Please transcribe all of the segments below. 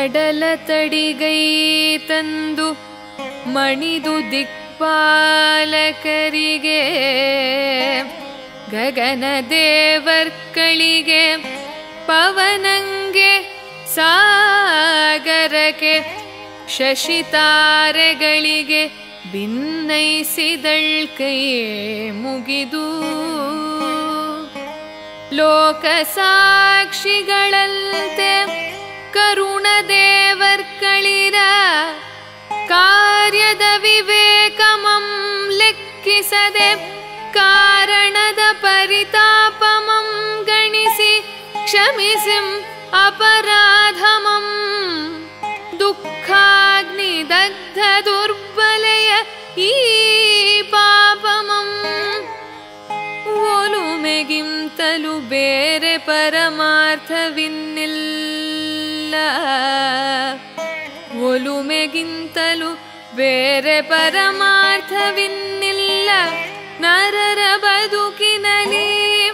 ಕಡಲ ತಡಿಗೈ ತಂದು ಮಣಿದು ದಿಕ್ಪಾಲಕರಿಗೆ ಗಗನ ದೇವರ್ಗಳಿಗೆ ಪವನಂಗೆ ಸಾಗರಕ್ಕೆ ಶಶಿತಾರೆಗಳಿಗೆ ಭಿನ್ನೈಸಿದಳ್ ಕೈ ಮುಗಿದು ಲೋಕ ಸಾಕ್ಷಿಗಳಂತೆ ಕರುಣ ದೇವರ್ಗಳಿರ ಕಾರ್ಯದ ವಿವೇಕಮಂ ಲೆಕ್ಕಿಸದೆ ಕಾರಣದ ಪರಿತಾಪಮಂ ಗಣಿಸಿ ಕ್ಷಮಿಸಿಂ ಅಪರಾಧಮಂ ದುಃಖಾಗ್ನಿ ದಗ್ಧ ದುರ್ಬಲೆಯ ಈ ಪಾಪಮಂ ಒಲುಮೆಗಿಂತಲೂ ಬೇರೆ ಪರಮಾರ್ಥವಿನ್ನಿಲ್ಲ ಒಲುಮೆಗಿಂತಲೂ ಬೇರೆ ಪರಮಾರ್ಥವಿನ್ನಿಲ್ಲ ನರರ ಬದುಕಿನಲಿ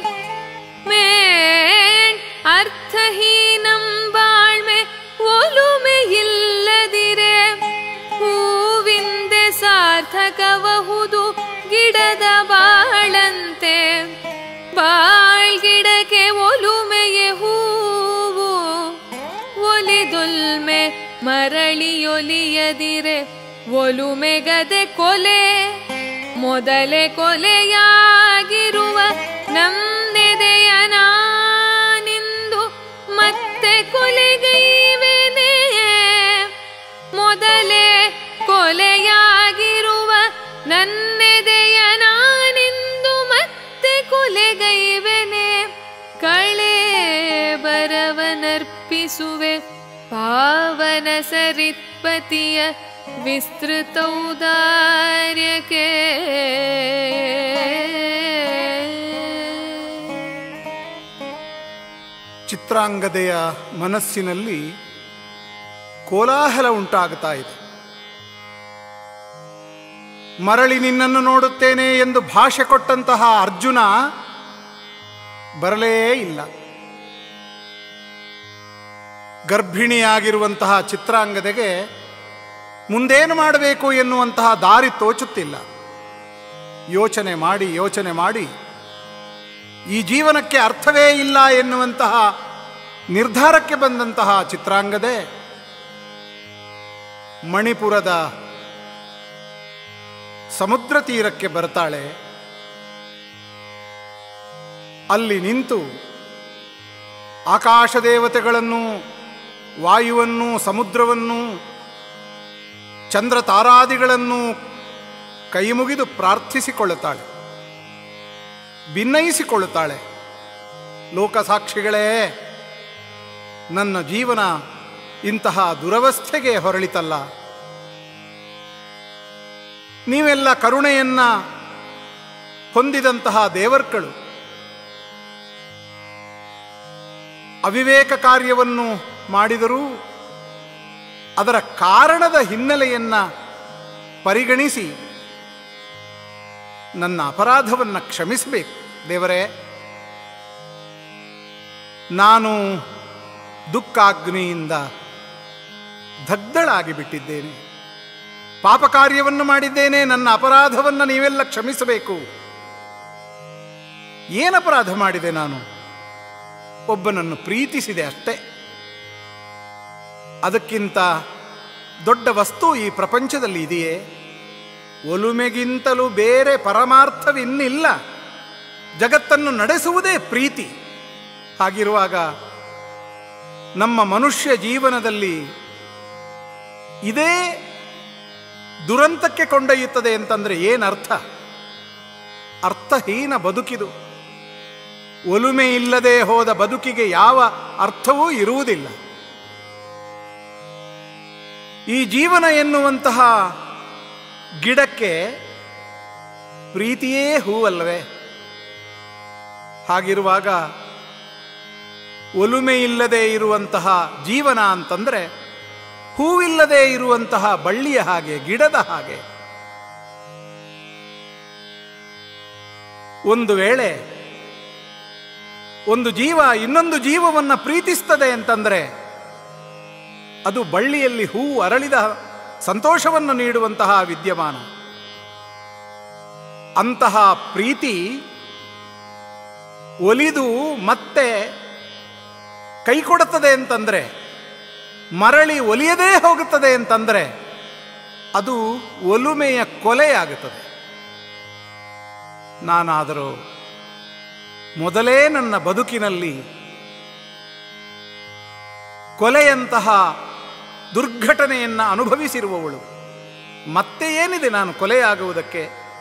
ಮೇಣ್ ಅರ್ಥಹೀನಂ ಬಾಳ್ಮೆ ಒಲುಮೆ ಇಲ್ಲದಿರೆ ಹೂವಿಂದೆ ಸಾರ್ಥಕಬಹುದು ಗಿಡದ ಬಾಳಂತೆ ಬಾಳ್ಗಿಡಕ್ಕೆ ಒಲುಮೆಯೇ ಹೂವು ಒಲಿದೊಲ್ಮೆ ಮರಳಿಯೊಲಿಯದಿರೆ ಒಲುಮೆಗದೆ ಕೊಲೆ ಮೊದಲೇ ಕೊಲೆಯಾಗಿರುವ ನಮ್ನೆದೆಯ ನಾನಿಂದು ಮತ್ತೆ ಕೊಲೆಗೈವೆನೆ ಮೊದಲೇ ಕೊಲೆಯಾಗಿರುವ ನನ್ನೆದೆಯ ನಾನಿಂದು ಮತ್ತೆ ಕೊಲೆಗೈವೆನೆ ಕಳೆ ಬರವನರ್ಪಿಸುವೆ ಪಾವನ ಸರಿತ್ಪತಿಯ ವಿಸ್ತೃತೌದಾರ್ಯಕ್ಕೆ ಚಿತ್ರಾಂಗದೆಯ ಮನಸ್ಸಿನಲ್ಲಿ ಕೋಲಾಹಲ ಉಂಟಾಗುತ್ತಾ ಇದೆ ಮರಳಿ ನಿನ್ನನ್ನು ನೋಡುತ್ತೇನೆ ಎಂದು ಭಾಷೆ ಕೊಟ್ಟಂತಹ ಅರ್ಜುನ ಬರಲೇ ಇಲ್ಲ ಗರ್ಭಿಣಿಯಾಗಿರುವಂತಹ ಚಿತ್ರಾಂಗದೆಗೆ ಮುಂದೇನು ಮಾಡಬೇಕು ಎನ್ನುವಂತಹ ದಾರಿ ತೋಚುತ್ತಿಲ್ಲ ಯೋಚನೆ ಮಾಡಿ ಯೋಚನೆ ಮಾಡಿ ಈ ಜೀವನಕ್ಕೆ ಅರ್ಥವೇ ಇಲ್ಲ ಎನ್ನುವಂತಹ ನಿರ್ಧಾರಕ್ಕೆ ಬಂದಂತಹ ಚಿತ್ರಾಂಗದೆ ಮಣಿಪುರದ ಸಮುದ್ರ ತೀರಕ್ಕೆ ಬರ್ತಾಳೆ ಅಲ್ಲಿ ನಿಂತು ಆಕಾಶ ದೇವತೆಗಳನ್ನು ವಾಯುವನ್ನು ಸಮುದ್ರವನ್ನು ಚಂದ್ರ ತಾರಾದಿಗಳನ್ನು ಕೈಮುಗಿದು ಪ್ರಾರ್ಥಿಸಿಕೊಳ್ಳುತ್ತಾಳೆ ಭಿನ್ನಯಿಸಿಕೊಳ್ಳುತ್ತಾಳೆ ಲೋಕಸಾಕ್ಷಿಗಳೇ ನನ್ನ ಜೀವನ ಇಂತಹ ದುರವಸ್ಥೆಗೆ ಹೊರಳಿತಲ್ಲ ನೀವೆಲ್ಲ ಕರುಣೆಯನ್ನ ಹೊಂದಿದಂತಹ ದೇವರ್ಗಳು ಅವಿವೇಕ ಕಾರ್ಯವನ್ನು ಮಾಡಿದರೂ ಅದರ ಕಾರಣದ ಹಿನ್ನೆಲೆಯನ್ನ ಪರಿಗಣಿಸಿ ನನ್ನ ಅಪರಾಧವನ್ನು ಕ್ಷಮಿಸಬೇಕು ದೇವರೇ ನಾನು ದುಃಖಾಗ್ನಿಯಿಂದ ದಗ್ಧಳಾಗಿ ಬಿಟ್ಟಿದ್ದೇನೆ ಪಾಪ ಕಾರ್ಯವನ್ನು ಮಾಡಿದ್ದೇನೆ ನನ್ನ ಅಪರಾಧವನ್ನು ನೀವೆಲ್ಲ ಕ್ಷಮಿಸಬೇಕು ಏನು ಅಪರಾಧ ಮಾಡಿದೆ ನಾನು ಒಬ್ಬನನ್ನು ಪ್ರೀತಿಸಿದೆ ಅಷ್ಟೇ ಅದಕ್ಕಿಂತ ದೊಡ್ಡ ವಸ್ತು ಈ ಪ್ರಪಂಚದಲ್ಲಿ ಇದೆಯೇ ಒಲುಮೆಗಿಂತಲೂ ಬೇರೆ ಪರಮಾರ್ಥವಿನ್ನಿಲ್ಲ ಜಗತ್ತನ್ನು ನಡೆಸುವುದೇ ಪ್ರೀತಿ ಹಾಗಿರುವಾಗ ನಮ್ಮ ಮನುಷ್ಯ ಜೀವನದಲ್ಲಿ ಇದೇ ದುರಂತಕ್ಕೆ ಕೊಂಡೊಯ್ಯುತ್ತದೆ ಅಂತಂದ್ರೆ ಏನರ್ಥ ಅರ್ಥಹೀನ ಬದುಕಿದು ಒಲುಮೆ ಇಲ್ಲದೆ ಹೋದ ಬದುಕಿಗೆ ಯಾವ ಅರ್ಥವೂ ಇರುವುದಿಲ್ಲ ಈ ಜೀವನ ಎನ್ನುವಂತಹ ಗಿಡಕ್ಕೆ ಪ್ರೀತಿಯೇ ಹೂವಲ್ಲವೇ ಹಾಗಿರುವಾಗ ಒಲುಮೆ ಇಲ್ಲದೆ ಇರುವಂತಹ ಜೀವನ ಅಂತಂದ್ರೆ ಹೂವಿಲ್ಲದೆ ಇರುವಂತಹ ಬಳ್ಳಿಯ ಹಾಗೆ ಗಿಡದ ಹಾಗೆ ಒಂದು ವೇಳೆ ಒಂದು ಜೀವ ಇನ್ನೊಂದು ಜೀವವನ್ನು ಪ್ರೀತಿಸ್ತದೆ ಅಂತಂದ್ರೆ ಅದು ಬಳ್ಳಿಯಲ್ಲಿ ಹೂವು ಅರಳಿದ ಸಂತೋಷವನ್ನು ನೀಡುವಂತಹ ವಿದ್ಯಮಾನ ಅಂತಹ ಪ್ರೀತಿ ಒಲಿದು ಮತ್ತೆ ಕೈ ಕೊಡುತ್ತದೆ ಅಂತಂದ್ರೆ ಮರಳಿ ಒಲಿಯದೇ ಹೋಗುತ್ತದೆ ಅಂತಂದ್ರೆ ಅದು ಒಲುಮೆಯ ಕೊಲೆಯಾಗುತ್ತದೆ ನಾನಾದರೂ ಮೊದಲೇ ನನ್ನ ಬದುಕಿನಲ್ಲಿ ಕೊಲೆಯಂತಹ ದುರ್ಘಟನೆಯನ್ನು ಅನುಭವಿಸಿರುವವಳು ಮತ್ತೆ ಏನಿದೆ ನಾನು ಕೊಲೆಯಾಗುವುದಕ್ಕೆ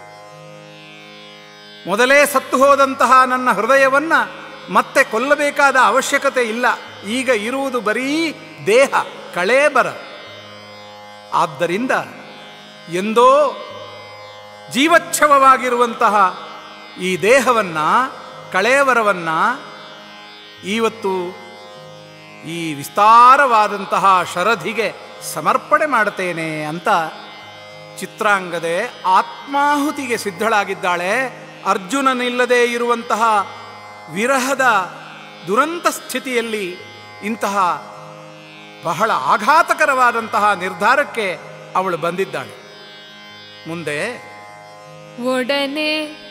ಮೊದಲೇ ಸತ್ತು ಹೋದಂತಹ ನನ್ನ ಹೃದಯವನ್ನ ಮತ್ತೆ ಕೊಲ್ಲಬೇಕಾದ ಅವಶ್ಯಕತೆ ಇಲ್ಲ ಈಗ ಇರುವುದು ಬರೀ ದೇಹ ಕಳೇಬರ ಆದ್ದರಿಂದ ಎಂದೋ ಜೀವಚ್ಛವವಾಗಿರುವಂತಹ ಈ ದೇಹವನ್ನ ಕಳೇಬರವನ್ನ ಇವತ್ತು ಈ ವಿಸ್ತಾರವಾದಂತಹ ಶರಧಿಗೆ ಸಮರ್ಪಣೆ ಮಾಡುತ್ತೇನೆ ಅಂತ ಚಿತ್ರಾಂಗದೆ ಆತ್ಮಾಹುತಿಗೆ ಸಿದ್ಧಳಾಗಿದ್ದಾಳೆ ಅರ್ಜುನನಿಲ್ಲದೆ ಇರುವಂತಹ ವಿರಹದ ದುರಂತ ಸ್ಥಿತಿಯಲ್ಲಿ ಇಂತಹ ಬಹಳ ಆಘಾತಕರವಾದಂತಹ ನಿರ್ಧಾರಕ್ಕೆ ಅವಳು ಬಂದಿದ್ದಾಳೆ ಮುಂದೆ ಒಡನೆ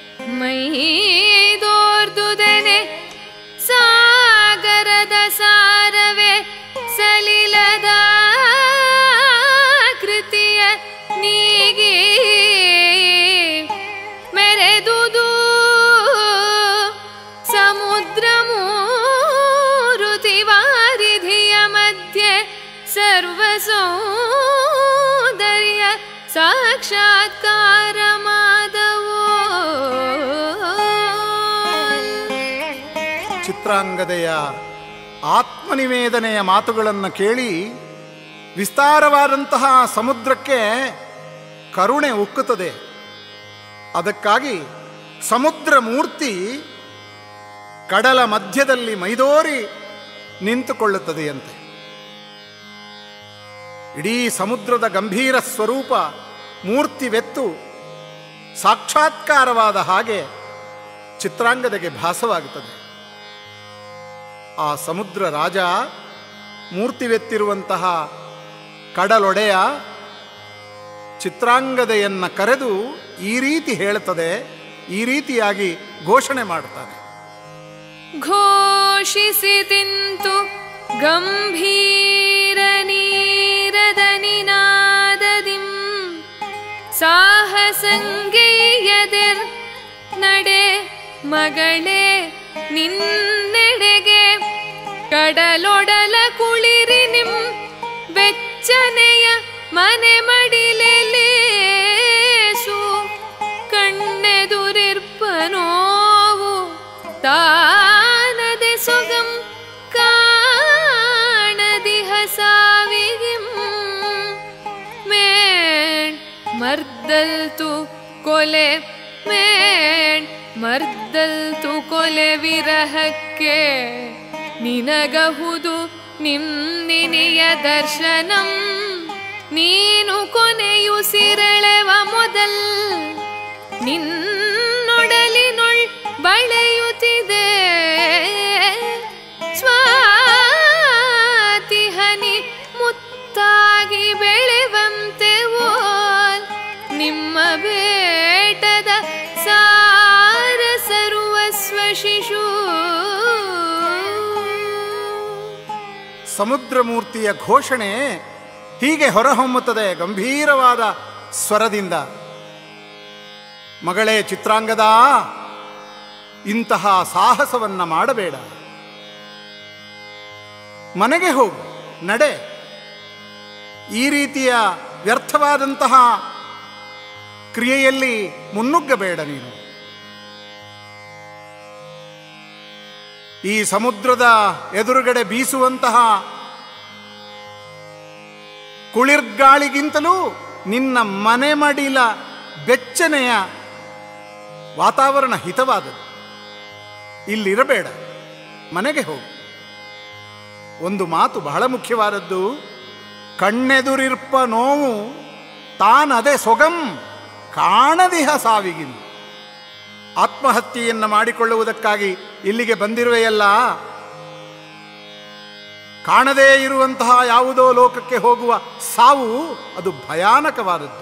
ಮೈದೋರ್ದುದನೆ ಸಾಗರದ ಸಾರವೇ ಸಲಿಲದ ಕೃತಿಯ ನೀಗಿ ಮೆರೆದುದು ಸಮುದ್ರ ಮೂರುತಿ ವಾರಿಧಿಯ ಮಧ್ಯೆ ಸರ್ವ ಸೌಂದರ್ಯ ಸಾಕ್ಷಾತ್ಕಾರ ಮಾದವೋ ಚಿತ್ರಾಂಗದೆಯ ಆತ್ಮನಿವೇದನೆಯ ಮಾತುಗಳನ್ನು ಕೇಳಿ ವಿಸ್ತಾರವಾದಂತಹ ಸಮುದ್ರಕ್ಕೆ ಕರುಣೆ ಉಕ್ಕುತ್ತದೆ ಅದಕ್ಕಾಗಿ ಸಮುದ್ರ ಮೂರ್ತಿ ಕಡಲ ಮಧ್ಯದಲ್ಲಿ ಮೈದೋರಿ ನಿಂತುಕೊಳ್ಳುತ್ತದೆಯಂತೆ ಇಡೀ ಸಮುದ್ರದ ಗಂಭೀರ ಸ್ವರೂಪ ಮೂರ್ತಿವೆತ್ತು ಸಾಕ್ಷಾತ್ಕಾರವಾದ ಹಾಗೆ ಚಿತ್ರಾಂಗದೆಗೆ ಭಾಸವಾಗುತ್ತದೆ ಆ ಸಮುದ್ರ ರಾಜ ಮೂರ್ತಿವೆತ್ತಿರುವಂತಹ ಕಡಲೊಡೆಯ ಚಿತ್ರಾಂಗದೆಯನ್ನ ಕರೆದು ಈ ರೀತಿ ಹೇಳುತ್ತದೆ ಈ ರೀತಿಯಾಗಿ ಘೋಷಣೆ ಮಾಡುತ್ತಾನೆ ಘೋಷಿಸಿ ತಿಂತು ಗಂಭೀರ ನೀರದ ನಿನಾದದಿಂ ಸಾಹಸಂಗೈಯದಿರ್ ನಡೆ ಮಗಳೇ ನಿನ್ನೆಡೆಗೆ ಕಡಲೊಡಲ ಕುಳಿರಿ ನಿಂ ಬೆಚ್ಚನೆಯ ಮನೆ ಮಡಿಲೆಲೇಸು ಕಣ್ಣೆದುರಿರ್ಪ ನೋವು ತಾನದೆ ಸುಗಂ ಕಾಣದಿಹ ಸಾವಿಗಿಂ ಮೇಣ್ ಮರ್ದಲ್ತು ಕೊಲೆ ಮೇಣ್ ಮರ್ದಲ್ತು ಕೊಲೆ ವಿರಹಕ್ಕೆ ನಿನಗಹುದು ನಿನ್ನಿನಿಯ ದರ್ಶನಂ ನೀನು ಕೊನೆಯು ಸಿರಳೆವ ಮೊದಲ್ ನಿನ್ನೊಡಲಿನೊಳ್ ಬಳೆಯುತ್ತಿದೆ ಸ್ವಾತಿಹನಿ ಮುತ್ತಾಗಿ ಬೆಳೆವಂತೆ ಓಲ್ ನಿಮ್ಮ ಬೇಟದ ಸಾರ ಸರ್ವಸ್ವ ಶಿಶು ಸಮುದ್ರ ಮೂರ್ತಿಯ ಘೋಷಣೆ ಹೀಗೆ ಹೊರಹೊಮ್ಮುತ್ತದೆ ಗಂಭೀರವಾದ ಸ್ವರದಿಂದ ಮಗಳೇ ಚಿತ್ರಾಂಗದ ಇಂತಹ ಸಾಹಸವನ್ನ ಮಾಡಬೇಡ ಮನೆಗೆ ಹೋಗು ನಡೆ ಈ ರೀತಿಯ ವ್ಯರ್ಥವಾದಂತಹ ಕ್ರಿಯೆಯಲ್ಲಿ ಮುನ್ನುಗ್ಗಬೇಡ ನೀನು ಈ ಸಮುದ್ರದ ಎದುರುಗಡೆ ಬೀಸುವಂತಹ ಕುಳಿರ್ಗಾಳಿಗಿಂತಲೂ ನಿನ್ನ ಮನೆ ಮಡಿಲ ಬೆಚ್ಚನೆಯ ವಾತಾವರಣ ಹಿತವಾದದ್ದು ಇಲ್ಲಿರಬೇಡ ಮನೆಗೆ ಹೋಗು ಒಂದು ಮಾತು ಬಹಳ ಮುಖ್ಯವಾದದ್ದು ಕಣ್ಣೆದುರಿರ್ಪ ನೋವು ತಾನದೆ ಸೊಗಂ ಕಾಣದಿಹ ಸಾವಿಗಿನ ಆತ್ಮಹತ್ಯೆಯನ್ನು ಮಾಡಿಕೊಳ್ಳುವುದಕ್ಕಾಗಿ ಇಲ್ಲಿಗೆ ಬಂದಿರುವೆಯಲ್ಲ ಕಾಣದೇ ಇರುವಂತಹ ಯಾವುದೋ ಲೋಕಕ್ಕೆ ಹೋಗುವ ಸಾವು ಅದು ಭಯಾನಕವಾದದ್ದು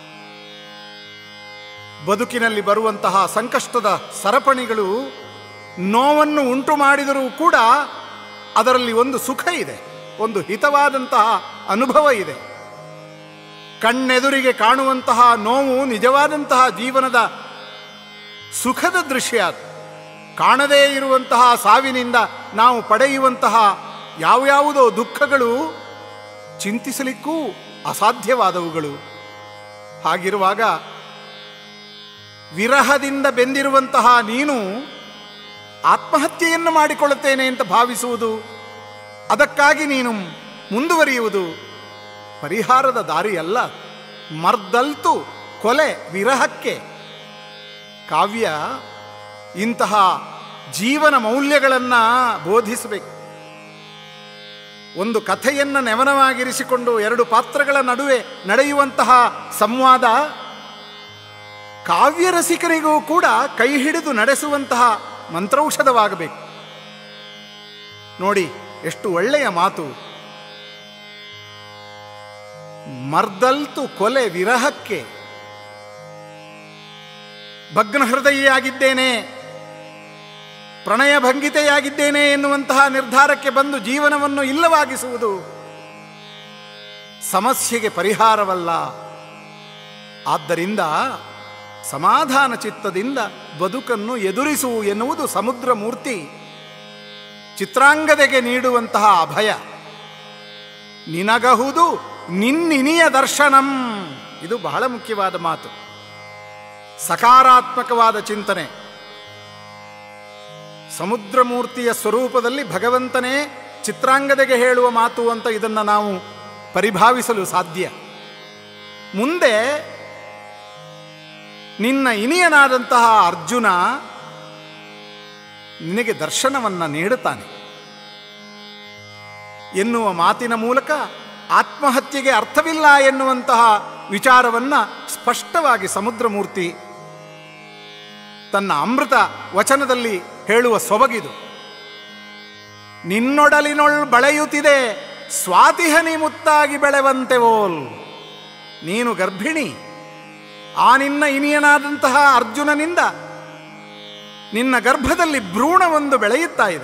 ಬದುಕಿನಲ್ಲಿ ಬರುವಂತಹ ಸಂಕಷ್ಟದ ಸರಪಣಿಗಳು ನೋವನ್ನು ಉಂಟು ಮಾಡಿದರೂ ಕೂಡ ಅದರಲ್ಲಿ ಒಂದು ಸುಖ ಇದೆ ಒಂದು ಹಿತವಾದಂತಹ ಅನುಭವ ಇದೆ ಕಣ್ಣೆದುರಿಗೆ ಕಾಣುವಂತಹ ನೋವು ನಿಜವಾದಂತಹ ಜೀವನದ ಸುಖದ ದೃಶ್ಯ ಅದು. ಕಾಣದೇ ಇರುವಂತಹ ಸಾವಿನಿಂದ ನಾವು ಪಡೆಯುವಂತಹ ಯಾವ್ಯಾವುದೋ ದುಃಖಗಳು ಚಿಂತಿಸಲಿಕ್ಕೂ ಅಸಾಧ್ಯವಾದವುಗಳು ಹಾಗಿರುವಾಗ ವಿರಹದಿಂದ ಬೆಂದಿರುವಂತಹ ನೀನು ಆತ್ಮಹತ್ಯೆಯನ್ನು ಮಾಡಿಕೊಳ್ಳುತ್ತೇನೆ ಅಂತ ಭಾವಿಸುವುದು ಅದಕ್ಕಾಗಿ ನೀನು ಮುಂದುವರಿಯುವುದು ಪರಿಹಾರದ ದಾರಿಯಲ್ಲ ಮರ್ದಲ್ತು ಕೊಲೆ ವಿರಹಕ್ಕೆ ಕಾವ್ಯ ಇಂತಹ ಜೀವನ ಮೌಲ್ಯಗಳನ್ನು ಬೋಧಿಸಬೇಕು ಒಂದು ಕಥೆಯನ್ನು ನೆವನವಾಗಿರಿಸಿಕೊಂಡು ಎರಡು ಪಾತ್ರಗಳ ನಡುವೆ ನಡೆಯುವಂತಹ ಸಂವಾದ ಕಾವ್ಯ ರಸಿಕರಿಗೂ ಕೂಡ ಕೈ ಹಿಡಿದು ನಡೆಸುವಂತಹ ಮಂತ್ರೌಷಧವಾಗಬೇಕು ನೋಡಿ ಎಷ್ಟು ಒಳ್ಳೆಯ ಮಾತು ಮರ್ದಲ್ತು ಕೊಲೆ ವಿರಹಕ್ಕೆ ಭಗ್ನ ಹೃದಯಿಯಾಗಿದ್ದೇನೆ ಪ್ರಣಯ ಭಂಗಿತೆಯಾಗಿದ್ದೇನೆ ಎನ್ನುವಂತಹ ನಿರ್ಧಾರಕ್ಕೆ ಬಂದು ಜೀವನವನ್ನು ಇಲ್ಲವಾಗಿಸುವುದು ಸಮಸ್ಯೆಗೆ ಪರಿಹಾರವಲ್ಲ ಆದ್ದರಿಂದ ಸಮಾಧಾನ ಚಿತ್ತದಿಂದ ಬದುಕನ್ನು ಎದುರಿಸು ಎನ್ನುವುದು ಸಮುದ್ರ ಮೂರ್ತಿ ಚಿತ್ರಾಂಗದೆಗೆ ನೀಡುವಂತಹ ಅಭಯ ನಿನಗಹುದು ನಿನ್ನಿನಿಯ ದರ್ಶನಂ ಇದು ಬಹಳ ಮುಖ್ಯವಾದ ಮಾತು ಸಕಾರಾತ್ಮಕವಾದ ಚಿಂತನೆ ಸಮುದ್ರ ಮೂರ್ತಿಯ ಸ್ವರೂಪದಲ್ಲಿ ಭಗವಂತನೇ ಚಿತ್ರಾಂಗದೆಗೆ ಹೇಳುವ ಮಾತು ಅಂತ ಇದನ್ನು ನಾವು ಪರಿಭಾವಿಸಲು ಸಾಧ್ಯ ಮುಂದೆ ನಿನ್ನ ಇನಿಯನಾದಂತಹ ಅರ್ಜುನ ನಿನಗೆ ದರ್ಶನವನ್ನು ನೀಡುತ್ತಾನೆ ಎನ್ನುವ ಮಾತಿನ ಮೂಲಕ ಆತ್ಮಹತ್ಯೆಗೆ ಅರ್ಥವಿಲ್ಲ ಎನ್ನುವಂತಹ ವಿಚಾರವನ್ನು ಸ್ಪಷ್ಟವಾಗಿ ಸಮುದ್ರಮೂರ್ತಿ ತನ್ನ ಅಮೃತ ವಚನದಲ್ಲಿ ಹೇಳುವ ಸೊಬಗಿದು ನಿನ್ನೊಡಲಿನೊಳ್ ಬಳೆಯುತ್ತಿದೆ ಸ್ವಾತಿಹನಿ ಮುತ್ತಾಗಿ ಬೆಳೆವಂತೆ ಓಲ್ ನೀನು ಗರ್ಭಿಣಿ ಆ ನಿನ್ನ ಇನಿಯನಾದಂತಹ ಅರ್ಜುನನಿಂದ ನಿನ್ನ ಗರ್ಭದಲ್ಲಿ ಭ್ರೂಣವೊಂದು ಬೆಳೆಯುತ್ತಾ ಇದೆ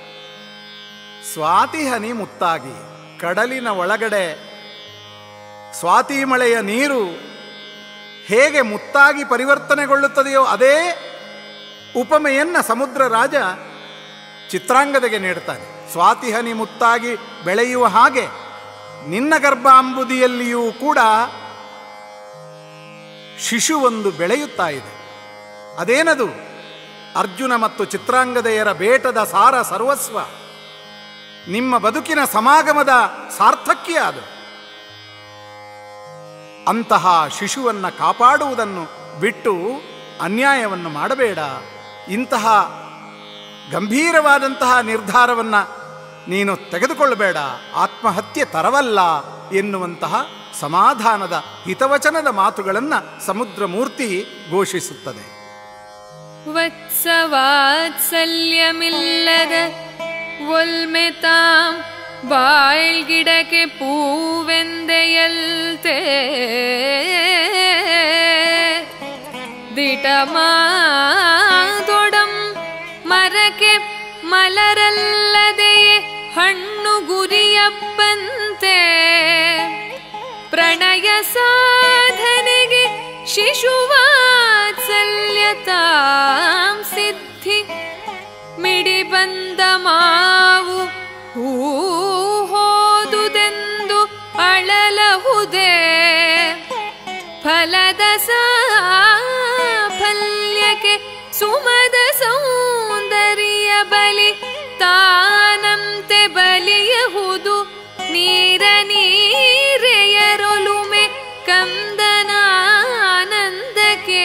ಸ್ವಾತಿಹನಿ ಮುತ್ತಾಗಿ ಕಡಲಿನ ಒಳಗಡೆ ಸ್ವಾತಿ ಮಳೆಯ ನೀರು ಹೇಗೆ ಮುತ್ತಾಗಿ ಪರಿವರ್ತನೆಗೊಳ್ಳುತ್ತದೆಯೋ ಅದೇ ಉಪಮೆಯನ್ನ ಸಮುದ್ರ ರಾಜ ಚಿತ್ರಾಂಗದೆಗೆ ನೀಡ್ತಾನೆ ಸ್ವಾತಿಹನಿ ಮುತ್ತಾಗಿ ಬೆಳೆಯುವ ಹಾಗೆ ನಿನ್ನ ಗರ್ಭಾಂಬುದಿಯಲ್ಲಿಯೂ ಕೂಡ ಶಿಶುವೊಂದು ಬೆಳೆಯುತ್ತಾ ಇದೆ ಅದೇನದು ಅರ್ಜುನ ಮತ್ತು ಚಿತ್ರಾಂಗದೆಯರ ಬೇಟದ ಸಾರ ಸರ್ವಸ್ವ ನಿಮ್ಮ ಬದುಕಿನ ಸಮಾಗಮದ ಸಾರ್ಥಕ್ಯ ಅದು ಅಂತಹ ಶಿಶುವನ್ನ ಕಾಪಾಡುವುದನ್ನು ಬಿಟ್ಟು ಅನ್ಯಾಯವನ್ನು ಮಾಡಬೇಡ ಇಂತಹ ಗಂಭೀರವಾದಂತಹ ನಿರ್ಧಾರವನ್ನು ನೀನು ತೆಗೆದುಕೊಳ್ಳಬೇಡ ಆತ್ಮಹತ್ಯೆ ತರವಲ್ಲ ಎನ್ನುವಂತಹ ಸಮಾಧಾನದ ಹಿತವಚನದ ಮಾತುಗಳನ್ನು ಸಮುದ್ರ ಮೂರ್ತಿ ಘೋಷಿಸುತ್ತದೆ ವತ್ಸವಾತ್ಸಲ್ಯಮಿಲ್ಲದ ಒಲ್ಮೆತಾಂ ಬಾಳ್ಗಿಡಕ್ಕೆ ಪೂವೆಂದೆಯಲ್ತೆ ದಿಟಮಾದೊಡಂ ಮರಕ್ಕೆ ಮಲರಲ್ಲದೆಯೇ ಹಣ್ಣು ಗುರಿಯಪ್ಪಂತೆ ಪ್ರಣಯ ಸಾಧನೆಗೆ ಶಿಶುವಾತ್ಸಲ್ಯತಾಂ ಸಿದ್ಧಿ ಮಿಡಿ ಬಂದ ಮಾವು ಹೂ ಹೋದುದೆಂದು ಅಳಲಹುದೇ ಫಲದ ಸಾಫಲ್ಯಕ್ಕೆ ಸುಮದ ಸೌಂದರ್ಯ ಬಲಿ ತಾನಂತೆ ಬಲಿಯಹುದು ನೀರ ನೀರೆಯರೊಲುಮೆ ಕಂದನಾನಂದಕ್ಕೆ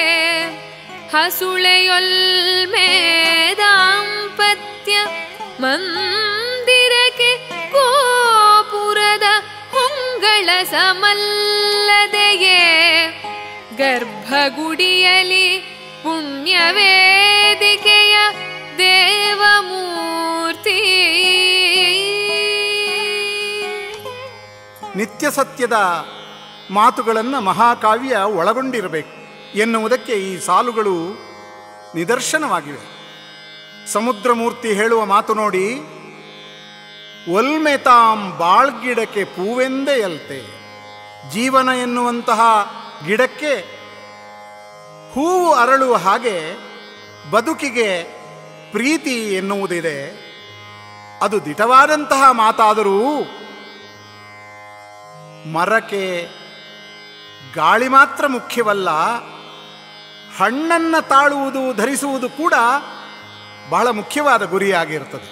ಹಸುಳೆಯೊಲ್ಮೆ ದಾಂಪತ್ಯ ಮಂದಿರಕ್ಕೆ ಗೋಪುರದ ಹೊಂಗಳ ಸಮಲ್ಲದೆಯೇ ಗರ್ಭಗುಡಿಯಲಿ ಪುಣ್ಯ ವೇದಿಕೆಯ ದೇವಮೂರ್ತಿ ಸತ್ಯಸತ್ಯದ ಮಾತುಗಳನ್ನು ಮಹಾಕಾವ್ಯ ಒಳಗೊಂಡಿರಬೇಕು ಎನ್ನುವುದಕ್ಕೆ ಈ ಸಾಲುಗಳು ನಿದರ್ಶನವಾಗಿವೆ ಸಮುದ್ರಮೂರ್ತಿ ಹೇಳುವ ಮಾತು ನೋಡಿ ಒಲ್ಮೆತಾಂ ಬಾಳ್ಗಿಡಕ್ಕೆ ಪೂವೆಂದೇ ಅಲ್ತೆ ಜೀವನ ಎನ್ನುವಂತಹ ಗಿಡಕ್ಕೆ ಹೂವು ಅರಳುವ ಹಾಗೆ ಬದುಕಿಗೆ ಪ್ರೀತಿ ಎನ್ನುವುದಿದೆ ಅದು ದಿಟವಾದಂತಹ ಮಾತಾದರೂ ಮರಕ್ಕೆ ಗಾಳಿ ಮಾತ್ರ ಮುಖ್ಯವಲ್ಲ ಹಣ್ಣನ್ನು ತಾಳುವುದು ಧರಿಸುವುದು ಕೂಡ ಬಹಳ ಮುಖ್ಯವಾದ ಗುರಿಯಾಗಿರ್ತದೆ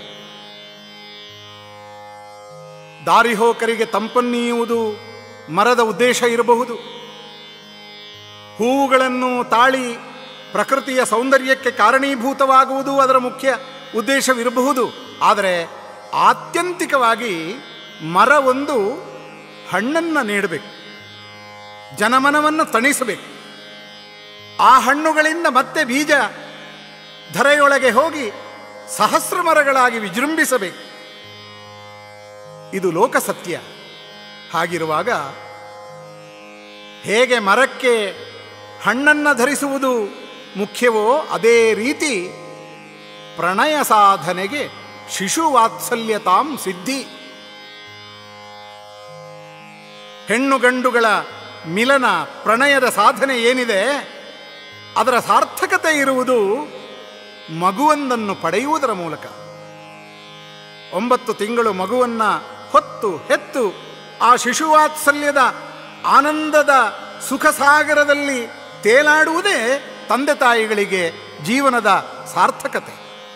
ದಾರಿಹೋಕರಿಗೆ ತಂಪನ್ನೀಯುವುದು ಮರದ ಉದ್ದೇಶ ಇರಬಹುದು ಹೂವುಗಳನ್ನು ತಾಳಿ ಪ್ರಕೃತಿಯ ಸೌಂದರ್ಯಕ್ಕೆ ಕಾರಣೀಭೂತವಾಗುವುದು ಅದರ ಮುಖ್ಯ ಉದ್ದೇಶವಿರಬಹುದು ಆದರೆ ಆತ್ಯಂತಿಕವಾಗಿ ಮರ ಒಂದು ಹಣ್ಣನ್ನು ನೀಡಬೇಕು ಜನಮನವನ್ನು ತಣಿಸಬೇಕು ಆ ಹಣ್ಣುಗಳಿಂದ ಮತ್ತೆ ಬೀಜ ಧರೆಯೊಳಗೆ ಹೋಗಿ ಸಹಸ್ರ ಮರಗಳಾಗಿ ವಿಜೃಂಭಿಸಬೇಕು ಇದು ಲೋಕಸತ್ಯ ಹಾಗಿರುವಾಗ ಹೇಗೆ ಮರಕ್ಕೆ ಹಣ್ಣನ್ನು ಧರಿಸುವುದು ಮುಖ್ಯವೋ ಅದೇ ರೀತಿ ಪ್ರಣಯ ಸಾಧನೆಗೆ ಶಿಶು ವಾತ್ಸಲ್ಯತಾಂ ಸಿದ್ಧಿ ಹೆಣ್ಣು ಗಂಡುಗಳ ಮಿಲನ ಪ್ರಣಯದ ಸಾಧನೆ ಏನಿದೆ ಅದರ ಸಾರ್ಥಕತೆ ಇರುವುದು ಮಗುವೊಂದನ್ನು ಪಡೆಯುವುದರ ಮೂಲಕ ಒಂಬತ್ತು ತಿಂಗಳು ಮಗುವನ್ನ ಹೊತ್ತು ಹೆತ್ತು ಆ ಶಿಶುವಾತ್ಸಲ್ಯದ ಆನಂದದ ಸುಖ ಸಾಗರದಲ್ಲಿ ತೇಲಾಡುವುದೇ ತಂದೆ ತಾಯಿಗಳಿಗೆ ಜೀವನದ ಸಾರ್ಥಕತೆ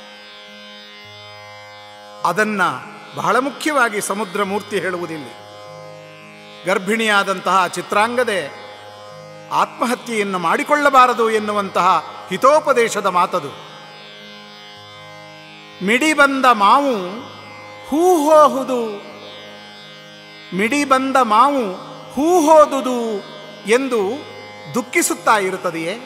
ಅದನ್ನ ಬಹಳ ಮುಖ್ಯವಾಗಿ ಸಮುದ್ರ ಮೂರ್ತಿ ಹೇಳುವುದಿಲ್ಲ ಗರ್ಭಿಣಿಯಾದಂತಹ ಚಿತ್ರಾಂಗದೆ ಆತ್ಮಹತ್ಯೆಯನ್ನು ಮಾಡಿಕೊಳ್ಳಬಾರದು ಎನ್ನುವಂತಹ ಹಿತೋಪದೇಶದ ಮಾತದು ಮಿಡಿ ಬಂದ ಮಾವು ಹೂ ಹೋಹುದು ಮಿಡಿ ಬಂದ ಮಾವು ಹೂ ಹೋದುದು ಎಂದು ದುಃಖಿಸುತ್ತಾ ಇರುತ್ತದೆಯೇ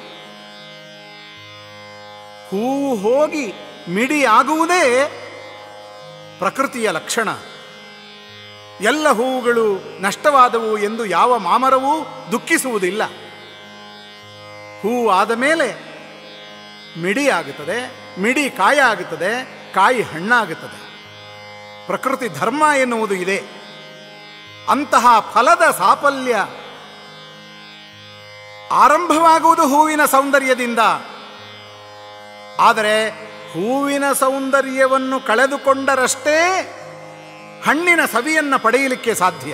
ಹೂವು ಹೋಗಿ ಮಿಡಿ ಆಗುವುದೇ ಪ್ರಕೃತಿಯ ಲಕ್ಷಣ ಎಲ್ಲ ಹೂವುಗಳು ನಷ್ಟವಾದವು ಎಂದು ಯಾವ ಮಾಮರವೂ ದುಃಖಿಸುವುದಿಲ್ಲ ಹೂವು ಆದ ಮೇಲೆ ಮಿಡಿ ಆಗುತ್ತದೆ ಮಿಡಿ ಕಾಯ ಆಗುತ್ತದೆ ಕಾಯಿ ಹಣ್ಣಾಗುತ್ತದೆ ಪ್ರಕೃತಿ ಧರ್ಮ ಎನ್ನುವುದು ಇದೆ ಅಂತಹ ಫಲದ ಸಾಫಲ್ಯ ಆರಂಭವಾಗುವುದು ಹೂವಿನ ಸೌಂದರ್ಯದಿಂದ ಆದರೆ ಹೂವಿನ ಸೌಂದರ್ಯವನ್ನು ಕಳೆದುಕೊಂಡರಷ್ಟೇ ಹಣ್ಣಿನ ಸವಿಯನ್ನು ಪಡೆಯಲಿಕ್ಕೆ ಸಾಧ್ಯ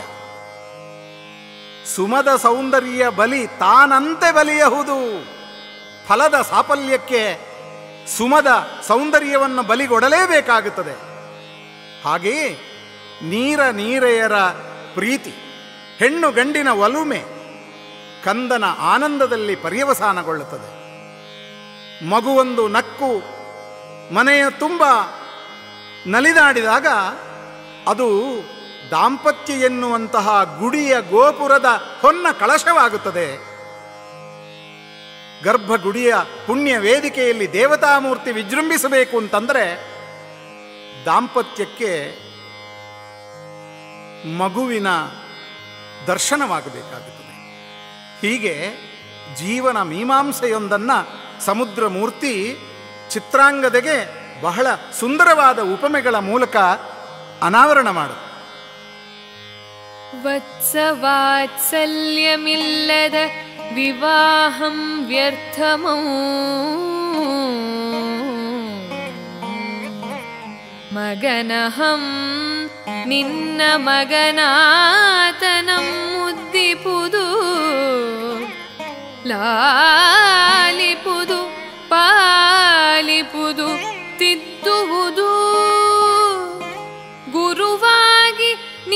ಸುಮದ ಸೌಂದರ್ಯ ಬಲಿ ತಾನಂತೆ ಬಲಿಯಹುದು ಫಲದ ಸಾಫಲ್ಯಕ್ಕೆ ಸುಮದ ಸೌಂದರ್ಯವನ್ನು ಬಲಿಗೊಡಲೇಬೇಕಾಗುತ್ತದೆ ಹಾಗೆಯೇ ನೀರ ನೀರೆಯರ ಪ್ರೀತಿ ಹೆಣ್ಣು ಗಂಡಿನ ಒಲುಮೆ ಕಂದನ ಆನಂದದಲ್ಲಿ ಪರ್ಯವಸಾನಗೊಳ್ಳುತ್ತದೆ ಮಗುವೊಂದು ನಕ್ಕು ಮನೆಯ ತುಂಬ ನಲಿದಾಡಿದಾಗ ಅದು ದಾಂಪತ್ಯ ಎನ್ನುವಂತಹ ಗುಡಿಯ ಗೋಪುರದ ಹೊನ್ನ ಕಳಶವಾಗುತ್ತದೆ ಗರ್ಭಗುಡಿಯ ಪುಣ್ಯ ವೇದಿಕೆಯಲ್ಲಿ ದೇವತಾಮೂರ್ತಿ ವಿಜೃಂಭಿಸಬೇಕು ಅಂತಂದರೆ ದಾಂಪತ್ಯಕ್ಕೆ ಮಗುವಿನ ದರ್ಶನವಾಗಬೇಕಾಗುತ್ತದೆ ಹೀಗೆ ಜೀವನ ಮೀಮಾಂಸೆಯೊಂದನ್ನು ಸಮುದ್ರ ಮೂರ್ತಿ ಚಿತ್ರಾಂಗದೆಗೆ ಬಹಳ ಸುಂದರವಾದ ಉಪಮೆಗಳ ಮೂಲಕ ಅನಾವರಣ ಮಾಡು ವತ್ಸವಾತ್ಸಲ್ಯಮಿಲ್ಲದ ವಿವಾಹಂ ವ್ಯರ್ಥಮೌ ಮಗನಹಂ ನಿನ್ನ ಮಗನಾತನಂ ಮುದ್ದಿಪುದು ಲಾಲಿಪುದು ಪಾಲಿಪುದು ತಿದ್ದುವುದು ಗುರುವಾಗಿ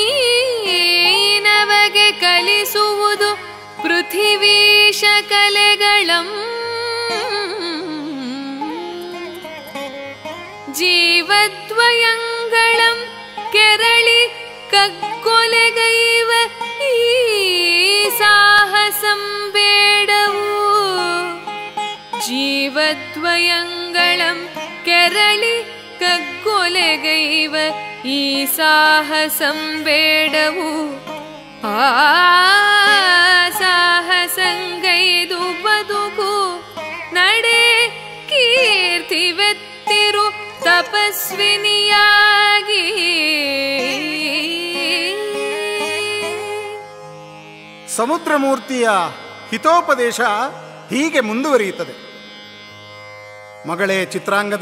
ನೀನವಗೆ ಕಲಿಸುವುದು ಪೃಥಿವೀಶ ಕಲೆಗಳಂ ಜೀವದ್ವಯಂಗಳಂ ಕೆರಳಿ ಕಗ್ಗೊಲೆಗೈವ ಈ ಸಾಹಸಂ ಬೇಡವು ಜೀವದ್ವಯಂಗಳಂ ಕೆರಳಿ ಕಗ್ಗೊಲೆಗೈವ ಈ ಸಾಹಸಂ ಬೇಡವು ಆ ಆ ಸಾಹಸಂಗೈದು ಬದುಕು ನಡೆ ಕೀರ್ತಿವೆತ್ತಿರು ತಪಸ್ವಿನಿಯಾಗಿ ಸಮುದ್ರಮೂರ್ತಿಯ ಹಿತೋಪದೇಶ ಹೀಗೆ ಮುಂದುವರಿಯುತ್ತದೆ ಮಗಳೇ ಚಿತ್ರಾಂಗದ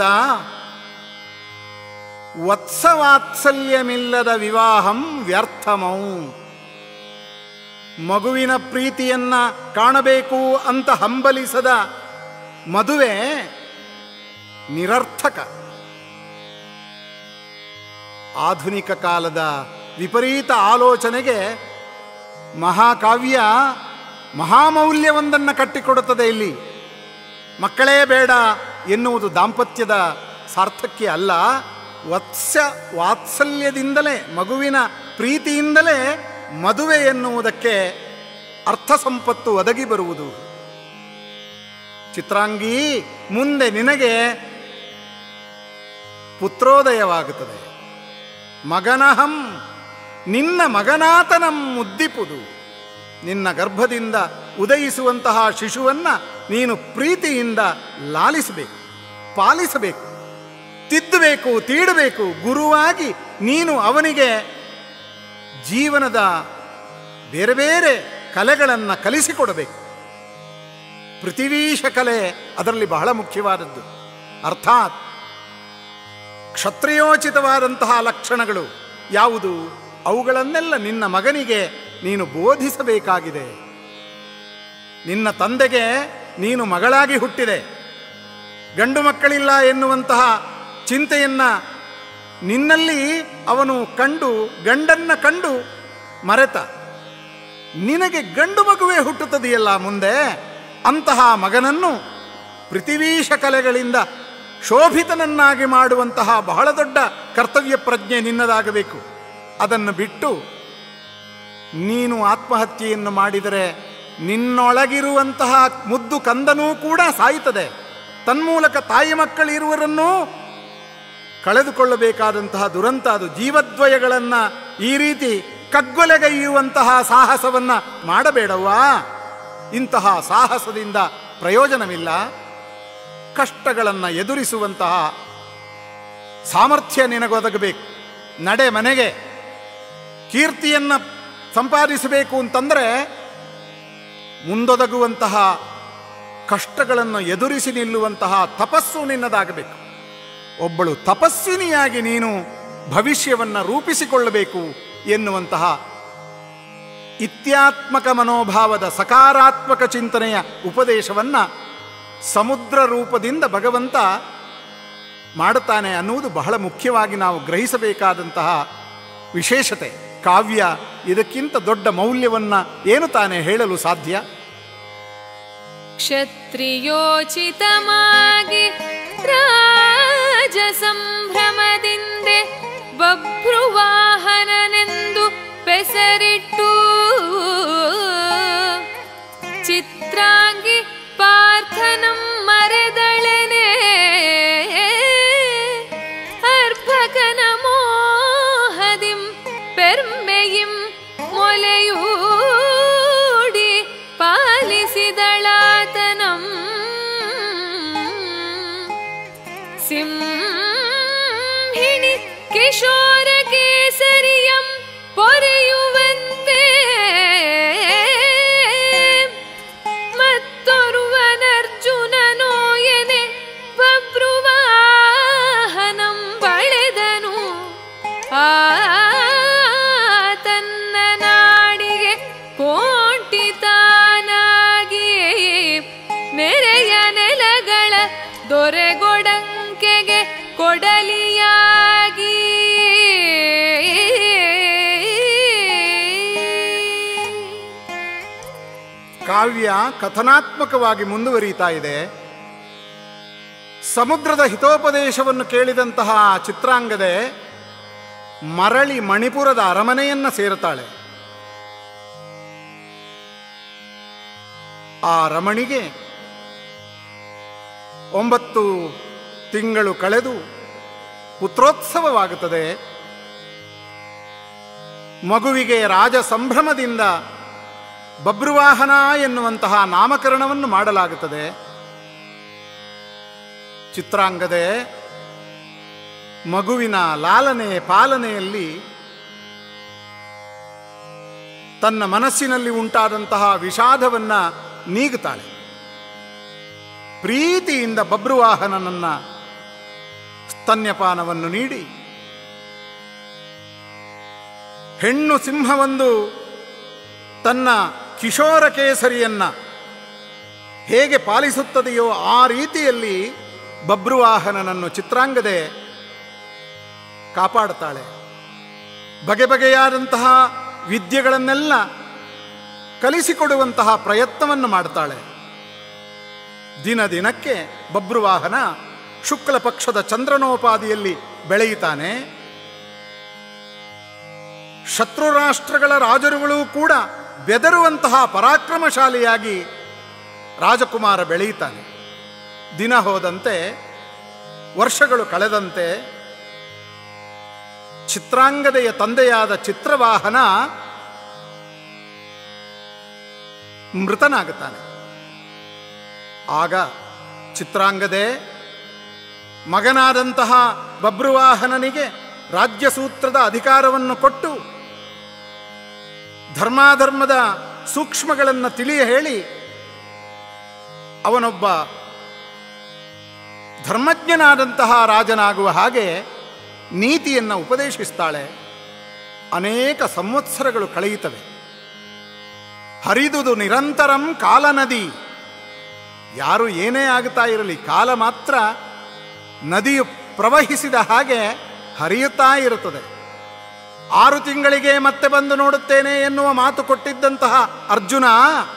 ವತ್ಸವಾತ್ಸಲ್ಯಮಿಲ್ಲದ ವಿವಾಹಂ ವ್ಯರ್ಥಮೌ ಮಗುವಿನ ಪ್ರೀತಿಯನ್ನ ಕಾಣಬೇಕು ಅಂತ ಹಂಬಲಿಸದ ಮದುವೆ ನಿರರ್ಥಕ ಆಧುನಿಕ ಕಾಲದ ವಿಪರೀತ ಆಲೋಚನೆಗೆ ಮಹಾಕಾವ್ಯ ಮಹಾಮೌಲ್ಯವೊಂದನ್ನು ಕಟ್ಟಿಕೊಡುತ್ತದೆ ಇಲ್ಲಿ ಮಕ್ಕಳೇ ಬೇಡ ಎನ್ನುವುದು ದಾಂಪತ್ಯದ ಸಾರ್ಥಕ್ಯ ಅಲ್ಲ ವತ್ಸ ವಾತ್ಸಲ್ಯದಿಂದಲೇ ಮಗುವಿನ ಪ್ರೀತಿಯಿಂದಲೇ ಮದುವೆ ಎನ್ನುವುದಕ್ಕೆ ಅರ್ಥ ಸಂಪತ್ತು ಒದಗಿ ಬರುವುದು ಚಿತ್ರಾಂಗಿ ಮುಂದೆ ನಿನಗೆ ಪುತ್ರೋದಯವಾಗುತ್ತದೆ ಮಗನಹಂ ನಿನ್ನ ಮಗನಾತನಂ ಮುದ್ದಿಪುದು ನಿನ್ನ ಗರ್ಭದಿಂದ ಉದಯಿಸುವಂತಹ ಶಿಶುವನ್ನ ನೀನು ಪ್ರೀತಿಯಿಂದ ಲಾಲಿಸಬೇಕು ಪಾಲಿಸಬೇಕು ತಿದ್ದಬೇಕು ತೀಡಬೇಕು ಗುರುವಾಗಿ ನೀನು ಅವನಿಗೆ ಜೀವನದ ಬೇರೆ ಬೇರೆ ಕಲೆಗಳನ್ನು ಕಲಿಸಿಕೊಡಬೇಕು ಪೃಥಿವೀಶ ಕಲೆ ಅದರಲ್ಲಿ ಬಹಳ ಮುಖ್ಯವಾದದ್ದು ಅರ್ಥಾತ್ ಕ್ಷತ್ರಿಯೋಚಿತವಾದಂತಹ ಲಕ್ಷಣಗಳು ಯಾವುದು ಅವುಗಳನ್ನೆಲ್ಲ ನಿನ್ನ ಮಗನಿಗೆ ನೀನು ಬೋಧಿಸಬೇಕಾಗಿದೆ ನಿನ್ನ ತಂದೆಗೆ ನೀನು ಮಗಳಾಗಿ ಹುಟ್ಟಿದೆ ಗಂಡು ಮಕ್ಕಳಿಲ್ಲ ಎನ್ನುವಂತಹ ಚಿಂತೆಯನ್ನ ನಿನ್ನಲ್ಲಿ ಅವನು ಕಂಡು ಗಂಡನ್ನ ಕಂಡು ಮರೆತ ನಿನಗೆ ಗಂಡು ಮಗುವೇ ಹುಟ್ಟುತ್ತದೆಯಲ್ಲ ಮುಂದೆ ಅಂತಹ ಮಗನನ್ನು ಪೃಥಿವೀಶ ಕಲೆಗಳಿಂದ ಶೋಭಿತನನ್ನಾಗಿ ಮಾಡುವಂತಹ ಬಹಳ ದೊಡ್ಡ ಕರ್ತವ್ಯ ಪ್ರಜ್ಞೆ ನಿನ್ನದಾಗಬೇಕು ಅದನ್ನು ಬಿಟ್ಟು ನೀನು ಆತ್ಮಹತ್ಯೆಯನ್ನು ಮಾಡಿದರೆ ನಿನ್ನೊಳಗಿರುವಂತಹ ಮುದ್ದು ಕಂದನೂ ಕೂಡ ಸಾಯುತ್ತದೆ ತನ್ಮೂಲಕ ತಾಯಿ ಮಕ್ಕಳಿರುವರನ್ನೂ ಕಳೆದುಕೊಳ್ಳಬೇಕಾದಂತಹ ದುರಂತ ಅದು ಜೀವದ್ವಯಗಳನ್ನು ಈ ರೀತಿ ಕಗ್ಗೊಲೆಗೈಯುವಂತಹ ಸಾಹಸವನ್ನ ಮಾಡಬೇಡವ್ವಾ ಇಂತಹ ಸಾಹಸದಿಂದ ಪ್ರಯೋಜನವಿಲ್ಲ ಕಷ್ಟಗಳನ್ನು ಎದುರಿಸುವಂತಹ ಸಾಮರ್ಥ್ಯ ನಿನಗೊದಗಬೇಕು ನಡೆ ಮನೆಗೆ ಕೀರ್ತಿಯನ್ನ ಸಂಪಾದಿಸಬೇಕು ಅಂತಂದರೆ ಮುಂದೊದಗುವಂತಹ ಕಷ್ಟಗಳನ್ನು ಎದುರಿಸಿ ನಿಲ್ಲುವಂತಹ ತಪಸ್ಸು ನಿನ್ನದಾಗಬೇಕು ಒಬ್ಬಳು ತಪಸ್ವಿನಿಯಾಗಿ ನೀನು ಭವಿಷ್ಯವನ್ನು ರೂಪಿಸಿಕೊಳ್ಳಬೇಕು ಎನ್ನುವಂತಹ ಇತ್ಯಾತ್ಮಕ ಮನೋಭಾವದ ಸಕಾರಾತ್ಮಕ ಚಿಂತನೆಯ ಉಪದೇಶವನ್ನು ಸಮುದ್ರ ರೂಪದಿಂದ ಭಗವಂತ ಮಾಡುತ್ತಾನೆ ಅನ್ನುವುದು ಬಹಳ ಮುಖ್ಯವಾಗಿ ನಾವು ಗ್ರಹಿಸಬೇಕಾದಂತಹ ವಿಶೇಷತೆ ಕಾವ್ಯ ಇದಕ್ಕಿಂತ ದೊಡ್ಡ ಮೌಲ್ಯವನ್ನು ಏನು ತಾನೇ ಹೇಳಲು ಸಾಧ್ಯ ಕ್ಷತ್ರಿಯೋಚಿತಮಾಗಿ ರಾಜ ಸಂಭ್ರಮದಿಂದೆ ಬಭ್ರುವಾಹನನೆಂದು ಪೆಸರಿಟ್ಟು ಚಿತ್ರಾಂಗಿ ಪಾರ್ಥನಂ ಮರೆದಳೆನೆ ಅರ್ಭಕನ ಮೋಹದಿಂ ಪೆರ್ಮೆಯಿಂ ಮೊಲೆಯೂಡಿ ಪಾಲಿಸಿದಳಾತನಂ ಸಿಂಹಿಣಿ ಕಿಶೋರ ಕೇಸರಿಯಂ ಪೊರೆಯುವಂತೆ ಮತ್ತೊರುವನರ್ಜುನನೋಯನೆ ಬಭ್ರುವಾಹನಂ ಬಳೆದನು ಆ ತನ್ನ ನಾಡಿಗೆ ಕೋಂಟಿತಾನಾಗಿ ನೆರೆಯ ನೆಲಗಳ ದೊರೆಗೊಡಂಕೆಗೆ ಕೊಡಲಿಯಾಗಿ ಕಾವ್ಯ ಕಥನಾತ್ಮಕವಾಗಿ ಮುಂದುವರಿಯುತ್ತಾ ಇದೆ ಸಮುದ್ರದ ಹಿತೋಪದೇಶವನ್ನು ಕೇಳಿದಂತಹ ಚಿತ್ರಾಂಗದೆ ಮರಳಿ ಮಣಿಪುರದ ಅರಮನೆಯನ್ನ ಸೇರುತ್ತಾಳೆ ಆ ರಮಣಿಗೆ ಒಂಬತ್ತು ತಿಂಗಳು ಕಳೆದು ಪುತ್ರೋತ್ಸವವಾಗುತ್ತದೆ ಮಗುವಿಗೆ ರಾಜ ಸಂಭ್ರಮದಿಂದ ಬಬ್ರುವಾಹನ ಎನ್ನುವಂತಹ ನಾಮಕರಣವನ್ನು ಮಾಡಲಾಗುತ್ತದೆ ಚಿತ್ರಾಂಗದೆ ಮಗುವಿನ ಲಾಲನೆ ಪಾಲನೆಯಲ್ಲಿ ತನ್ನ ಮನಸ್ಸಿನಲ್ಲಿ ಉಂಟಾದಂತಹ ವಿಷಾದವನ್ನ ನೀಗುತ್ತಾಳೆ ಪ್ರೀತಿಯಿಂದ ಬಬ್ರುವಾಹನನನ್ನ ಸ್ತನ್ಯಪಾನವನ್ನು ನೀಡಿ ಹೆಣ್ಣು ಸಿಂಹವೊಂದು ತನ್ನ ಕಿಶೋರ ಕೇಸರಿಯನ್ನ ಹೇಗೆ ಪಾಲಿಸುತ್ತದೆಯೋ ಆ ರೀತಿಯಲ್ಲಿ ಬಬ್ರುವಾಹನನನ್ನು ಚಿತ್ರಾಂಗದೆ ಕಾಪಾಡುತ್ತಾಳೆ ಬಗೆ ಬಗೆಯಾದಂತಹ ವಿದ್ಯೆಗಳನ್ನೆಲ್ಲ ಕಲಿಸಿಕೊಡುವಂತಹ ಪ್ರಯತ್ನವನ್ನು ಮಾಡ್ತಾಳೆ ದಿನ ದಿನಕ್ಕೆ ಬಬ್ರುವಾಹನ ಶುಕ್ಲ ಪಕ್ಷದ ಚಂದ್ರನೋಪಾದಿಯಲ್ಲಿ ಬೆಳೆಯುತ್ತಾನೆ ಶತ್ರು ರಾಷ್ಟ್ರಗಳ ರಾಜರುಗಳು ಕೂಡ ಬೆದರುವಂತಹ ಪರಾಕ್ರಮಶಾಲಿಯಾಗಿ ರಾಜಕುಮಾರ ಬೆಳೆಯುತ್ತಾನೆ ದಿನ ಹೋದಂತೆ ವರ್ಷಗಳು ಕಳೆದಂತೆ ಚಿತ್ರಾಂಗದೆಯ ತಂದೆಯಾದ ಚಿತ್ರವಾಹನ ಮೃತನಾಗುತ್ತಾನೆ ಆಗ ಚಿತ್ರಾಂಗದೆ ಮಗನಾದಂತಹ ಬಬ್ರುವಾಹನನಿಗೆ ರಾಜ್ಯಸೂತ್ರದ ಅಧಿಕಾರವನ್ನು ಕೊಟ್ಟು ಧರ್ಮಾಧರ್ಮದ ಸೂಕ್ಷ್ಮಗಳನ್ನು ತಿಳಿಯ ಹೇಳಿ ಅವನೊಬ್ಬ ಧರ್ಮಜ್ಞನಾದಂತಹ ರಾಜನಾಗುವ ಹಾಗೆ ನೀತಿಯನ್ನು ಉಪದೇಶಿಸ್ತಾಳೆ ಅನೇಕ ಸಂವತ್ಸರಗಳು ಕಳೆಯುತ್ತವೆ ಹರಿದುದು ನಿರಂತರಂ ಕಾಲನದಿ ಯಾರು ಏನೇ ಆಗುತ್ತಾ ಇರಲಿ ಕಾಲ ಮಾತ್ರ ನದಿಯು ಪ್ರವಹಿಸಿದ ಹಾಗೆ ಹರಿಯುತ್ತಾ ಇರುತ್ತದೆ ಆರು ತಿಂಗಳಿಗೆ ಮತ್ತೆ ಬಂದು ನೋಡುತ್ತೇನೆ ಎನ್ನುವ ಮಾತು ಕೊಟ್ಟಿದ್ದಂತಹ ಅರ್ಜುನ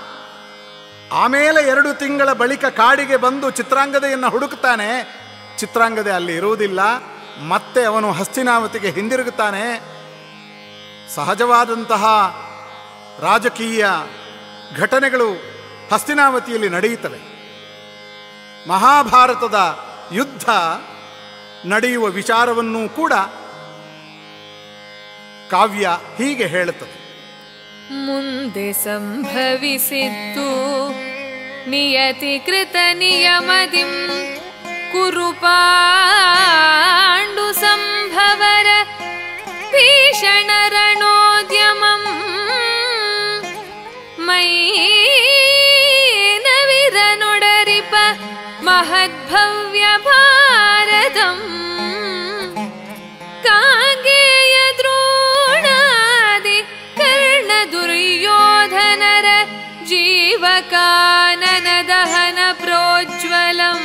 ಆಮೇಲೆ ಎರಡು ತಿಂಗಳ ಬಳಿಕ ಕಾಡಿಗೆ ಬಂದು ಚಿತ್ರಾಂಗದೆಯನ್ನು ಹುಡುಕ್ತಾನೆ ಚಿತ್ರಾಂಗದೆ ಅಲ್ಲಿ ಇರುವುದಿಲ್ಲ ಮತ್ತೆ ಅವನು ಹಸ್ತಿನಾವತಿಗೆ ಹಿಂದಿರುಗುತ್ತಾನೆ ಸಹಜವಾದಂತಹ ರಾಜಕೀಯ ಘಟನೆಗಳು ಹಸ್ತಿನಾವತಿಯಲ್ಲಿ ನಡೆಯುತ್ತವೆ ಮಹಾಭಾರತದ ಯುದ್ಧ ನಡೆಯುವ ವಿಚಾರವನ್ನೂ ಕೂಡ ಕಾವ್ಯ ಹೀಗೆ ಹೇಳುತ್ತದೆ ಮುಂದೆ ಸಂಭವಿಸಿದ್ದು ನಿಯತಿಕೃತ ನಿಯಮದಿಂ ಕುರುಪಾಂಡು ಸಂಭವರ ಭೀಷಣ ರಣೋದ್ಯಮಂ ಮೈನವಿರನೊಡರಿಪ ಮಹದ್ಭವ್ಯ ಭಾರತಂ ಕಾಂಗೇಯ ದ್ರೋಣಾದಿ ಕರ್ಣ ದುರ್ಯೋಧನರ ಜೀವಕಾನನ ದಹನ ಪ್ರೋಜ್ವಲಂ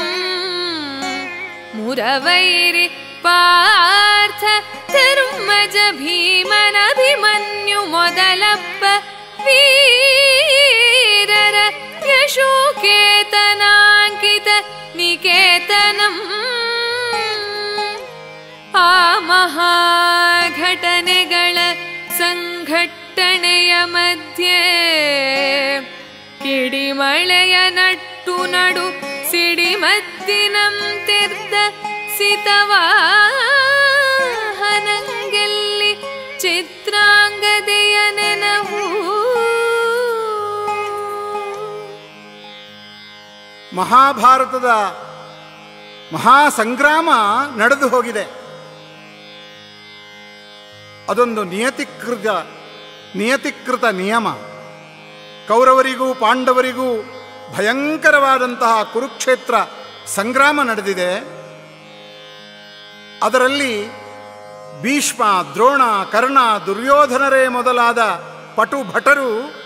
ಮುರವೈರಿ ಪಾರ್ಥ ಧರ್ಮಜ ಭೀಮನಭಿಮನ್ಯು ಮೊದಲಪ್ಪ ವೀರರ ಯಶೋಕೇತನಾಂಕಿತ ನಿಕೇತನಂ ಆ ಮಹಾಘಟನೆಗಳ ಸಂಘಟನೆಯ ಮಧ್ಯೆ ಕಿಡಿಮಳೆಯ ನಟ್ಟು ನಡು ಸಿಡಿಮದ್ದಿನಂತಿರ್ದ ಸಿತವಾಹನಂಗೆಲ್ಲಿ ಚಿತ್ರಾಂಗದೆಯ ನೆನವು ಮಹಾಭಾರತದ ಮಹಾಸಂಗ್ರಾಮ ನಡೆದು ಹೋಗಿದೆ ಅದೊಂದು ನಿಯತಿಕೃತ ನಿಯತಿಕೃತ ನಿಯಮ ಕೌರವರಿಗೂ ಪಾಂಡವರಿಗೂ ಭಯಂಕರವಾದಂತಹ ಕುರುಕ್ಷೇತ್ರ ಸಂಗ್ರಾಮ ನಡೆದಿದೆ ಅದರಲ್ಲಿ ಭೀಷ್ಮ ದ್ರೋಣ ಕರ್ಣ ದುರ್ಯೋಧನರೇ ಮೊದಲಾದ ಪಟು ಭಟರು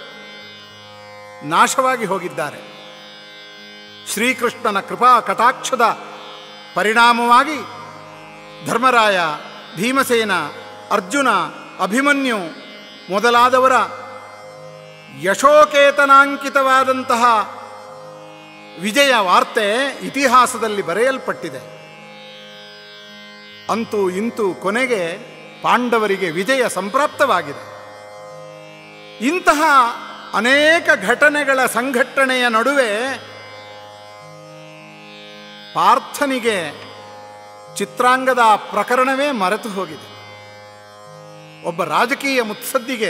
ನಾಶವಾಗಿ ಹೋಗಿದ್ದಾರೆ ಶ್ರೀಕೃಷ್ಣನ ಕೃಪಾ ಕಟಾಕ್ಷದ ಪರಿಣಾಮವಾಗಿ ಧರ್ಮರಾಯ ಭೀಮಸೇನ ಅರ್ಜುನ ಅಭಿಮನ್ಯು ಮೊದಲಾದವರ ಯಶೋಕೇತನಾಂಕಿತವಾದಂತಹ ವಿಜಯ ವಾರ್ತೆ ಇತಿಹಾಸದಲ್ಲಿ ಬರೆಯಲ್ಪಟ್ಟಿದೆ ಅಂತೂ ಇಂತೂ ಕೊನೆಗೆ ಪಾಂಡವರಿಗೆ ವಿಜಯ ಸಂಪ್ರಾಪ್ತವಾಗಿದೆ ಇಂತಹ ಅನೇಕ ಘಟನೆಗಳ ಸಂಘಟನೆಯ ನಡುವೆ ಪಾರ್ಥನಿಗೆ ಚಿತ್ರಾಂಗದ ಪ್ರಕರಣವೇ ಮರೆತು ಹೋಗಿದೆ ಒಬ್ಬ ರಾಜಕೀಯ ಮುತ್ಸದ್ದಿಗೆ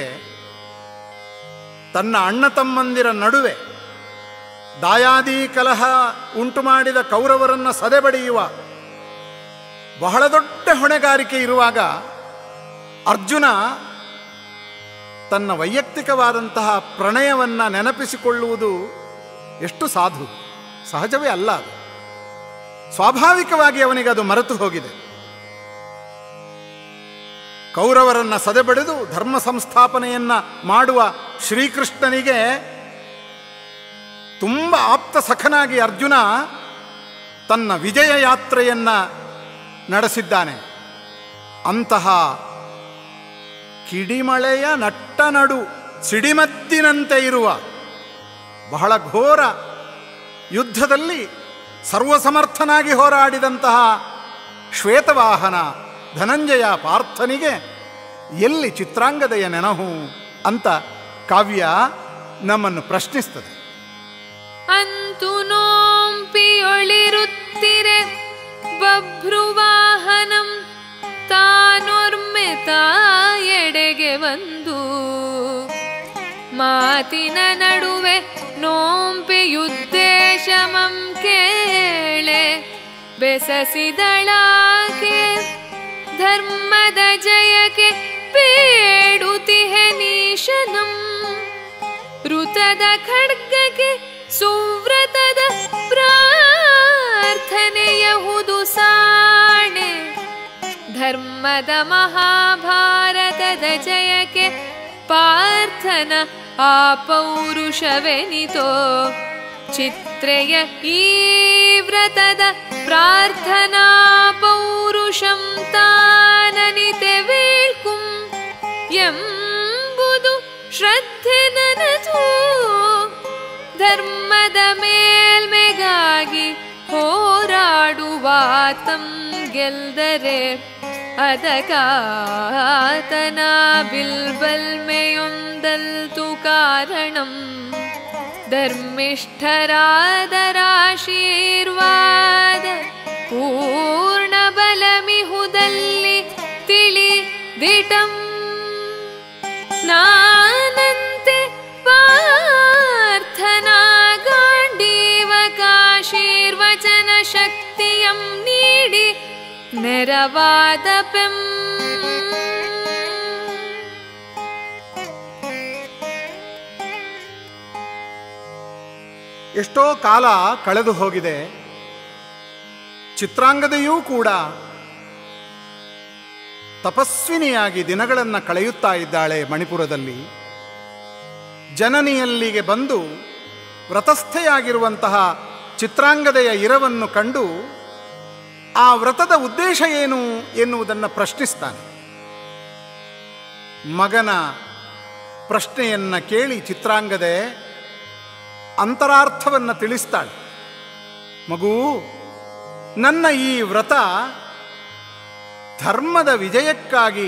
ತನ್ನ ಅಣ್ಣ ತಮ್ಮಂದಿರ ನಡುವೆ ದಾಯಾದಿ ಕಲಹ ಉಂಟು ಮಾಡಿದ ಕೌರವರನ್ನು ಸದೆಬಡಿಯುವ ಬಹಳ ದೊಡ್ಡ ಹೊಣೆಗಾರಿಕೆ ಇರುವಾಗ ಅರ್ಜುನ ತನ್ನ ವೈಯಕ್ತಿಕವಾದಂತಹ ಪ್ರಣಯವನ್ನು ನೆನಪಿಸಿಕೊಳ್ಳುವುದು ಎಷ್ಟು ಸಾಧು ಸಹಜವೇ ಅಲ್ಲ ಅದು ಸ್ವಾಭಾವಿಕವಾಗಿ ಅವನಿಗೆ ಅದು ಮರೆತು ಹೋಗಿದೆ ಕೌರವರನ್ನ ಸದೆಬಡಿದು ಧರ್ಮ ಸಂಸ್ಥಾಪನೆಯನ್ನ ಮಾಡುವ ಶ್ರೀಕೃಷ್ಣನಿಗೆ ತುಂಬ ಆಪ್ತ ಸಖನಾಗಿ ಅರ್ಜುನ ತನ್ನ ವಿಜಯ ಯಾತ್ರೆಯನ್ನ ನಡೆಸಿದ್ದಾನೆ ಅಂತಹ ಕಿಡಿಮಳೆಯ ನಟ್ಟ ನಡು ಸಿಡಿಮದ್ದಿನಂತೆ ಇರುವ ಬಹಳ ಘೋರ ಯುದ್ಧದಲ್ಲಿ ಸರ್ವಸಮರ್ಥನಾಗಿ ಹೋರಾಡಿದಂತಹ ಶ್ವೇತವಾಹನ ಧನಂಜಯ ಪಾರ್ಥನಿಗೆ ಎಲ್ಲಿ ಚಿತ್ರಾಂಗದೆಯ ನೆನಹು ಅಂತ ಕಾವ್ಯ ನಮ್ಮನ್ನು ಪ್ರಶ್ನಿಸ್ತದೆ ಅಂತು ನೋಂಪಿಯೊಳಿರುತ್ತಿರೆ ಬಭ್ರುವಾಹನಂ ತಾನೊರ್ಮೆ ತಾಯೆಡೆಗೆ ಬಂದು ಮಾತಿನ ನಡುವೆ ನೋಂಪಿಯುದ್ದೇಶಮಂ ಕೇಳೆ ಬೆಸಸಿದಳಾಕೆ ಧರ್ಮದ ಜಯಕ್ಕೆ ಬೇಡುತಿಹೆ ನೀಶನಂ ಋತದ ಖಡ್ಗಕ್ಕೆ ಸುವ್ರತದ ಪ್ರಾರ್ಥನೆಯಹುದು ಸಾಣೆ ಧರ್ಮದ ಮಹಾಭಾರತದ ಜಯಕ್ಕೆ ಪಾರ್ಥನ ಆ ಪೌರುಷವೆನಿತೋ ಚಿತ್ರೆಯ ಈ ವ್ರತದ ಪ್ರಾರ್ಥನಾ ಪೌರುಷಂ ತಾನನಿತೆ ವೇಳ್ಕುಂ ಎಂಬುದು ಶ್ರದ್ಧೆ ನನದು ಧರ್ಮದ ಮೇಲ್ಮೆಗಾಗಿ ಹೋರಾಡುವಾತಂ ಗೆಲ್ದರೆ ಅದಗಾತನ ಬಿಲ್ಬಲ್ಮೆಯೊಂದಲ್ತು ಕಾರಣಂ ಧರ್ಮಿಷ್ಠರಾದರಾಶೀರ್ವಾದ ಪೂರ್ಣ ಬಲಮಿಹುದಲ್ಲಿ ತಿಳಿ ದಿಟಂ ನಾನಂತೆ ಪಾರ್ಥನಾ ಗಾಂಡೀವ ಕಾಶೀರ್ವಚನ ಶಕ್ತಿಯಂ ನೀಡಿ ನೆರವಾದ ಪೆಂ ಎಷ್ಟೋ ಕಾಲ ಕಳೆದು ಹೋಗಿದೆ ಚಿತ್ರಾಂಗದೆಯೂ ಕೂಡ ತಪಸ್ವಿನಿಯಾಗಿ ದಿನಗಳನ್ನು ಕಳೆಯುತ್ತಾ ಇದ್ದಾಳೆ ಮಣಿಪುರದಲ್ಲಿ ಜನನಿಯಲ್ಲಿಗೆ ಬಂದು ವ್ರತಸ್ಥೆಯಾಗಿರುವಂತಹ ಚಿತ್ರಾಂಗದೆಯ ಇರವನ್ನು ಕಂಡು ಆ ವ್ರತದ ಉದ್ದೇಶ ಏನು ಎನ್ನುವುದನ್ನು ಪ್ರಶ್ನಿಸ್ತಾನೆ ಮಗನ ಪ್ರಶ್ನೆಯನ್ನ ಕೇಳಿ ಚಿತ್ರಾಂಗದೆ ಅಂತರಾರ್ಥವನ್ನು ತಿಳಿಸ್ತಾಳೆ ಮಗು ನನ್ನ ಈ ವ್ರತ ಧರ್ಮದ ವಿಜಯಕ್ಕಾಗಿ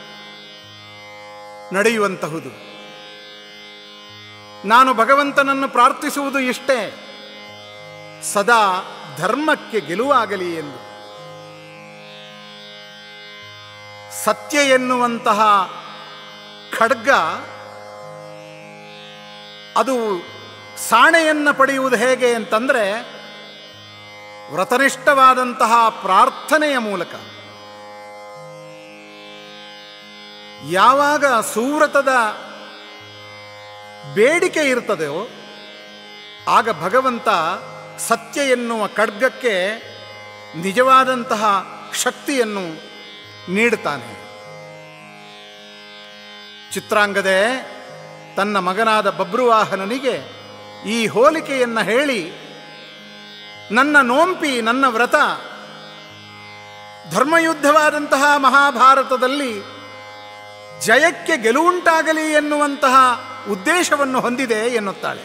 ನಡೆಯುವಂತಹುದು ನಾನು ಭಗವಂತನನ್ನು ಪ್ರಾರ್ಥಿಸುವುದು ಇಷ್ಟೇ ಸದಾ ಧರ್ಮಕ್ಕೆ ಗೆಲುವಾಗಲಿ ಎಂದು ಸತ್ಯ ಎನ್ನುವಂತಹ ಖಡ್ಗ ಅದು ಸಾಣೆಯನ್ನು ಪಡೆಯುವುದು ಹೇಗೆ ಅಂತಂದರೆ ವ್ರತನಿಷ್ಠವಾದಂತಹ ಪ್ರಾರ್ಥನೆಯ ಮೂಲಕ ಯಾವಾಗ ಸುವ್ರತದ ಬೇಡಿಕೆ ಇರ್ತದೆಯೋ ಆಗ ಭಗವಂತ ಸತ್ಯ ಎನ್ನುವ ಖಡ್ಗಕ್ಕೆ ನಿಜವಾದಂತಹ ಶಕ್ತಿಯನ್ನು ನೀಡುತ್ತಾನೆ ಚಿತ್ರಾಂಗದೆ ತನ್ನ ಮಗನಾದ ಬಬ್ರುವಾಹನನಿಗೆ ಈ ಹೋಲಿಕೆಯನ್ನು ಹೇಳಿ ನನ್ನ ನೋಂಪಿ ನನ್ನ ವ್ರತ ಧರ್ಮಯುದ್ಧವಾದಂತಹ ಮಹಾಭಾರತದಲ್ಲಿ ಜಯಕ್ಕೆ ಗೆಲುವುಂಟಾಗಲಿ ಎನ್ನುವಂತಹ ಉದ್ದೇಶವನ್ನು ಹೊಂದಿದೆ ಎನ್ನುತ್ತಾಳೆ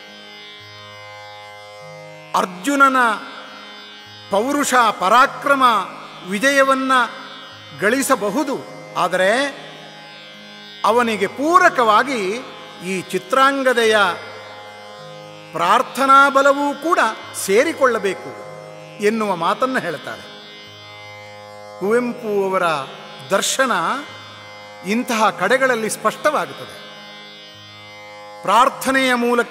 ಅರ್ಜುನನ ಪೌರುಷ ಪರಾಕ್ರಮ ವಿಜಯವನ್ನ ಗಳಿಸಬಹುದು ಆದರೆ ಅವನಿಗೆ ಪೂರಕವಾಗಿ ಈ ಚಿತ್ರಾಂಗದೆಯ ಪ್ರಾರ್ಥನಾ ಬಲವೂ ಕೂಡ ಸೇರಿಕೊಳ್ಳಬೇಕು ಎನ್ನುವ ಮಾತನ್ನು ಹೇಳ್ತಾಳೆ ಕುವೆಂಪು ಅವರ ದರ್ಶನ ಇಂತಹ ಕಡೆಗಳಲ್ಲಿ ಸ್ಪಷ್ಟವಾಗುತ್ತದೆ ಪ್ರಾರ್ಥನೆಯ ಮೂಲಕ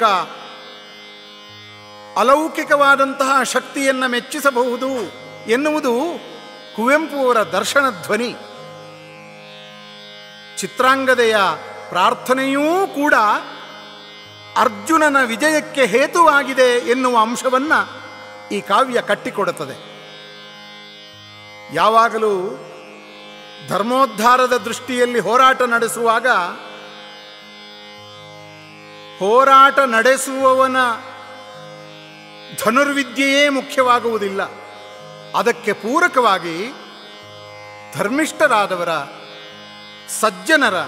ಅಲೌಕಿಕವಾದಂತಹ ಶಕ್ತಿಯನ್ನು ಮೆಚ್ಚಿಸಬಹುದು ಎನ್ನುವುದು ಕುವೆಂಪು ಅವರ ದರ್ಶನ ಧ್ವನಿ ಚಿತ್ರಾಂಗದೆಯ ಪ್ರಾರ್ಥನೆಯೂ ಕೂಡ ಅರ್ಜುನನ ವಿಜಯಕ್ಕೆ ಹೇತುವಾಗಿದೆ ಎನ್ನುವ ಅಂಶವನ್ನು ಈ ಕಾವ್ಯ ಕಟ್ಟಿಕೊಡುತ್ತದೆ ಯಾವಾಗಲೂ ಧರ್ಮೋದ್ಧಾರದ ದೃಷ್ಟಿಯಲ್ಲಿ ಹೋರಾಟ ನಡೆಸುವಾಗ ಹೋರಾಟ ನಡೆಸುವವನ ಧನುರ್ವಿದ್ಯೆಯೇ ಮುಖ್ಯವಾಗುವುದಿಲ್ಲ ಅದಕ್ಕೆ ಪೂರಕವಾಗಿ ಧರ್ಮಿಷ್ಠರಾದವರ ಸಜ್ಜನರ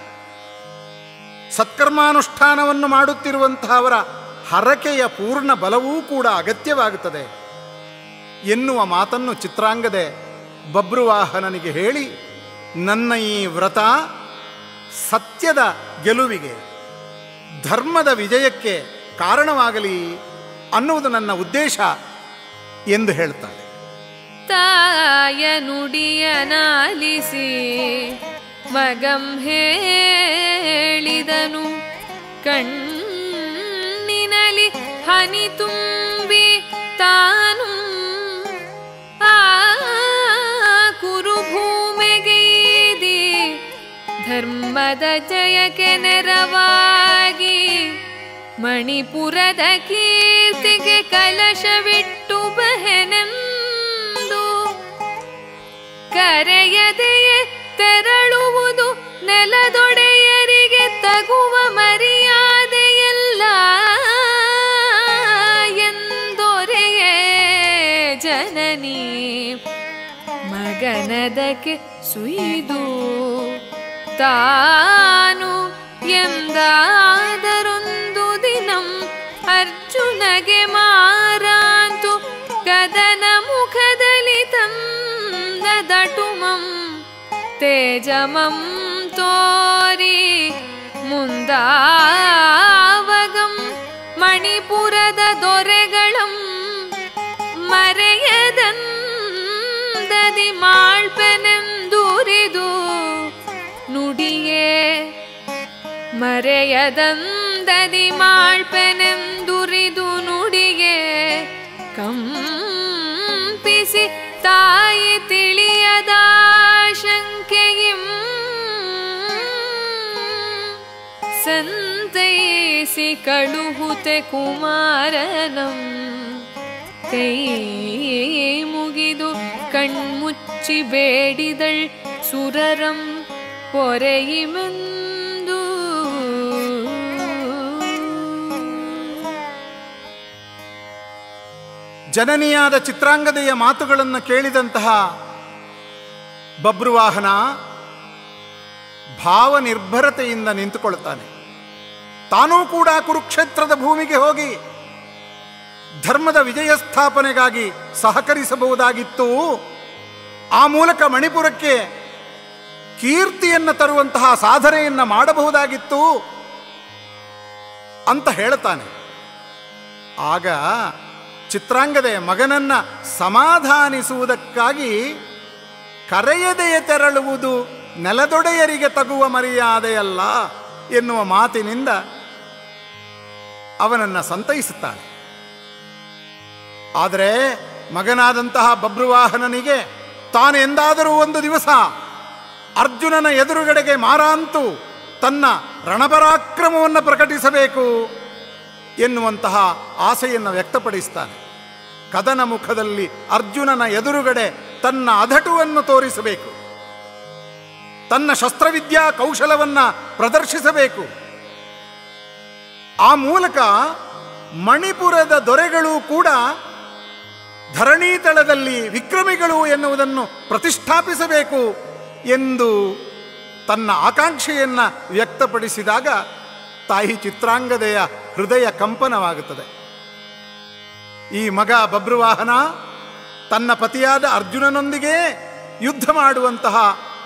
ಸತ್ಕರ್ಮಾನುಷ್ಠಾನವನ್ನು ಮಾಡುತ್ತಿರುವಂತಹವರ ಹರಕೆಯ ಪೂರ್ಣ ಬಲವೂ ಕೂಡ ಅಗತ್ಯವಾಗುತ್ತದೆ ಎನ್ನುವ ಮಾತನ್ನು ಚಿತ್ರಾಂಗದೆ ಬಬ್ರುವಾಹನನಿಗೆ ಹೇಳಿ ನನ್ನ ಈ ವ್ರತ ಸತ್ಯದ ಗೆಲುವಿಗೆ ಧರ್ಮದ ವಿಜಯಕ್ಕೆ ಕಾರಣವಾಗಲಿ ಅನ್ನುವುದು ನನ್ನ ಉದ್ದೇಶ ಎಂದು ಹೇಳ್ತಾಳೆ ತಾಯ ನುಡಿಯನಾಲಿಸಿ ಮಗಂ ಹೇಳಿದನು ಕಣ್ಣಿನಲಿ ಹನಿ ತುಂಬಿ ತಾನು ಆ ಕುರುಭೂಮೆಗೈದಿ ಧರ್ಮದ ಜಯಕ್ಕೆ ನೆರವಾಗಿ ಮಣಿಪುರದ ಕೀರ್ತಿಗೆ ಕಲಶವಿಟ್ಟು ಬಹೆನೆಂದು ಕರೆಯದೆಯೇ ತೆರಳುವುದು ನೆಲದೊಡೆಯರಿಗೆ ತಗುವ ಮರ್ಯಾದೆಯಲ್ಲ ಎಂದೊರೆಯೇ ಜನನಿ ಮಗನದಕ್ಕೆ ಸುಯ್ದು ತಾನು ಎಂದಾದರೊಂದು ದಿನಂ ಅರ್ಜುನಗೆ ಮಾರಾಂತು ಕದನ ಮುಖದಲ್ಲಿ ತಂದ ದಟುಮಂ ತೇಜಮಂ ತೋರಿ ಮುಂದಾವಗಂ ಮಣಿಪುರದ ದೊರೆಗಳಂ ಮರೆಯದಂದದಿ ಮಾಳ್ಪೆನೆಂದುರಿದು ನುಡಿಯೇ ಮರೆಯದಂದದಿ ಮಾಳ್ಪೆನೆಂದುರಿದು ನುಡಿಗೆ ಕಂಪಿಸಿ ತಾಯಿ ತಿಳಿಯದ ಶಂಕೆಯಿಂ ಸಂತೈಸಿ ಕಳುಹುತೆ ಕುಮಾರನಂ ಕೈ ಮುಗಿದು ಕಣ್ಮುಚ್ಚಿ ಬೇಡಿದಳ್ ಸುರರಂ ಪೊರೆಯಿಮೆಂದು ಜನನಿಯಾದ ಚಿತ್ರಾಂಗದೆಯ ಮಾತುಗಳನ್ನು ಕೇಳಿದಂತಹ ಬಬ್ರುವಾಹನ ಭಾವನಿರ್ಭರತೆಯಿಂದ ನಿಂತುಕೊಳ್ಳುತ್ತಾನೆ ತಾನೂ ಕೂಡ ಕುರುಕ್ಷೇತ್ರದ ಭೂಮಿಗೆ ಹೋಗಿ ಧರ್ಮದ ವಿಜಯ ಸ್ಥಾಪನೆಗಾಗಿ ಸಹಕರಿಸಬಹುದಾಗಿತ್ತು ಆ ಮೂಲಕ ಮಣಿಪುರಕ್ಕೆ ಕೀರ್ತಿಯನ್ನು ತರುವಂತಹ ಸಾಧನೆಯನ್ನು ಮಾಡಬಹುದಾಗಿತ್ತು ಅಂತ ಹೇಳುತ್ತಾನೆ ಆಗ ಚಿತ್ರಾಂಗದೆ ಮಗನನ್ನ ಸಮಾಧಾನಿಸುವುದಕ್ಕಾಗಿ ಕರೆಯದೆಯೇ ತೆರಳುವುದು ನೆಲದೊಡೆಯರಿಗೆ ತಗುವ ಮರ್ಯಾದೆಯಲ್ಲ ಎನ್ನುವ ಮಾತಿನಿಂದ ಅವನನ್ನು ಸಂತೈಸುತ್ತಾಳೆ ಆದರೆ ಮಗನಾದಂತಹ ಬಬ್ರುವಾಹನನಿಗೆ ತಾನು ಎಂದಾದರೂ ಒಂದು ದಿವಸ ಅರ್ಜುನನ ಎದುರುಗಡೆಗೆ ಮಾರಾಂತು ತನ್ನ ರಣಪರಾಕ್ರಮವನ್ನು ಪ್ರಕಟಿಸಬೇಕು ಎನ್ನುವಂತಹ ಆಸೆಯನ್ನು ವ್ಯಕ್ತಪಡಿಸ್ತಾನೆ ಕದನ ಮುಖದಲ್ಲಿ ಅರ್ಜುನನ ಎದುರುಗಡೆ ತನ್ನ ಅಧಟುವನ್ನು ತೋರಿಸಬೇಕು ತನ್ನ ಶಸ್ತ್ರವಿದ್ಯಾ ಕೌಶಲವನ್ನು ಪ್ರದರ್ಶಿಸಬೇಕು ಆ ಮೂಲಕ ಮಣಿಪುರದ ದೊರೆಗಳು ಕೂಡ ಧರಣೀತಳದಲ್ಲಿ ವಿಕ್ರಮಿಗಳು ಎನ್ನುವುದನ್ನು ಪ್ರತಿಷ್ಠಾಪಿಸಬೇಕು ಎಂದು ತನ್ನ ಆಕಾಂಕ್ಷೆಯನ್ನು ವ್ಯಕ್ತಪಡಿಸಿದಾಗ ತಾಯಿ ಚಿತ್ರಾಂಗದೆಯ ಹೃದಯ ಕಂಪನವಾಗುತ್ತದೆ ಈ ಮಗ ಬಬ್ರುವಾಹನ ತನ್ನ ಪತಿಯಾದ ಅರ್ಜುನನೊಂದಿಗೆ ಯುದ್ಧ ಮಾಡುವಂತಹ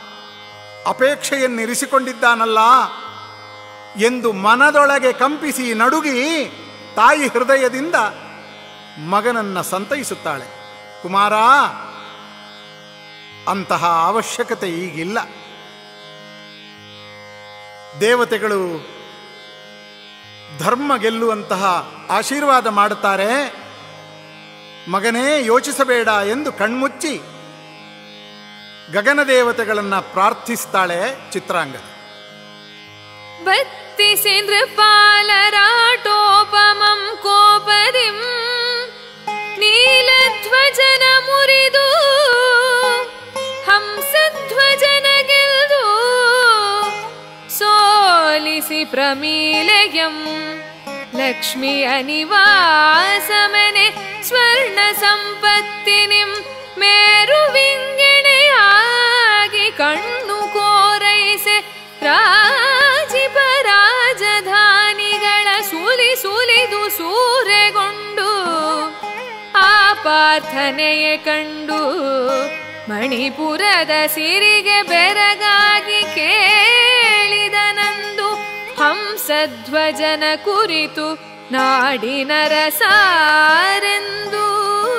ಅಪೇಕ್ಷೆಯನ್ನಿರಿಸಿಕೊಂಡಿದ್ದಾನಲ್ಲ ಎಂದು ಮನದೊಳಗೆ ಕಂಪಿಸಿ ನಡುಗಿ ತಾಯಿ ಹೃದಯದಿಂದ ಮಗನನ್ನ ಸಂತೈಸುತ್ತಾಳೆ ಕುಮಾರ ಅಂತಹ ಅವಶ್ಯಕತೆ ಈಗಿಲ್ಲ ದೇವತೆಗಳು ಧರ್ಮ ಗೆಲ್ಲುವಂತಹ ಆಶೀರ್ವಾದ ಮಾಡುತ್ತಾರೆ ಮಗನೇ ಯೋಚಿಸಬೇಡ ಎಂದು ಕಣ್ಮುಚ್ಚಿ ಗಗನ ದೇವತೆಗಳನ್ನು ಪ್ರಾರ್ಥಿಸ್ತಾಳೆ ಚಿತ್ರಾಂಗದ ಬತ್ತಿಸಿ ನೃಪಾಲರಾಟೋಪಮಂ ಕೋಪದಿಂ ನೀಲಧ್ವಜನ ಮುರಿದು ಹಂಸಧ್ವಜನ ಗೆಲ್ದು ಸೋಲಿಸಿ ಪ್ರಮೀಲಯಂ ಲಕ್ಷ್ಮಿ ಅನಿವಾಸಮನೆ ಸ್ವರ್ಣ ಸಂಪತ್ತಿನಿಂ ಮೇರುವಿಂಗಣೆಯಾಗಿ ಕಣ್ಣು ಕೋರೈಸೆ ರಾಜಿಪ ರಾಜಧಾನಿಗಳ ಸುಲಿ ಸುಲಿದು ಸೂರೆಗೊಂಡು ಆ ಪ್ರಾರ್ಥನೆಯೇ ಕಂಡು ಮಣಿಪುರದ ಸಿರಿಗೆ ಬೆರಗಾಗಿ ಕೇಳಿದನಂದು ಹಂಸಧ್ವಜನ ಕುರಿತು ನಾಡಿನ ರಸಾರೆಂದು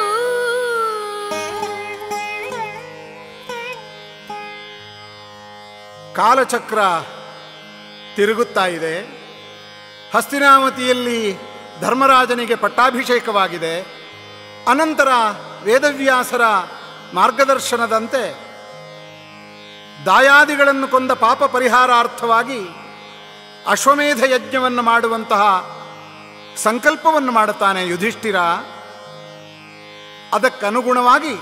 ಕಾಲಚಕ್ರ ತಿರುಗುತ್ತಾ ಇದೆ ಹಸ್ತಿನಾವತಿಯಲ್ಲಿ ಧರ್ಮರಾಜನಿಗೆ ಪಟ್ಟಾಭಿಷೇಕವಾಗಿದೆ ಅನಂತರ ವೇದವ್ಯಾಸರ ಮಾರ್ಗದರ್ಶನದಂತೆ ದಾಯಾದಿಗಳನ್ನು ಕೊಂದ ಪಾಪ ಪರಿಹಾರಾರ್ಥವಾಗಿ ಅಶ್ವಮೇಧ ಯಜ್ಞವನ್ನು ಮಾಡುವಂತಹ ಸಂಕಲ್ಪವನ್ನು ಮಾಡುತ್ತಾನೆ ಯುಧಿಷ್ಠಿರ ಅದಕ್ಕನುಗುಣವಾಗಿ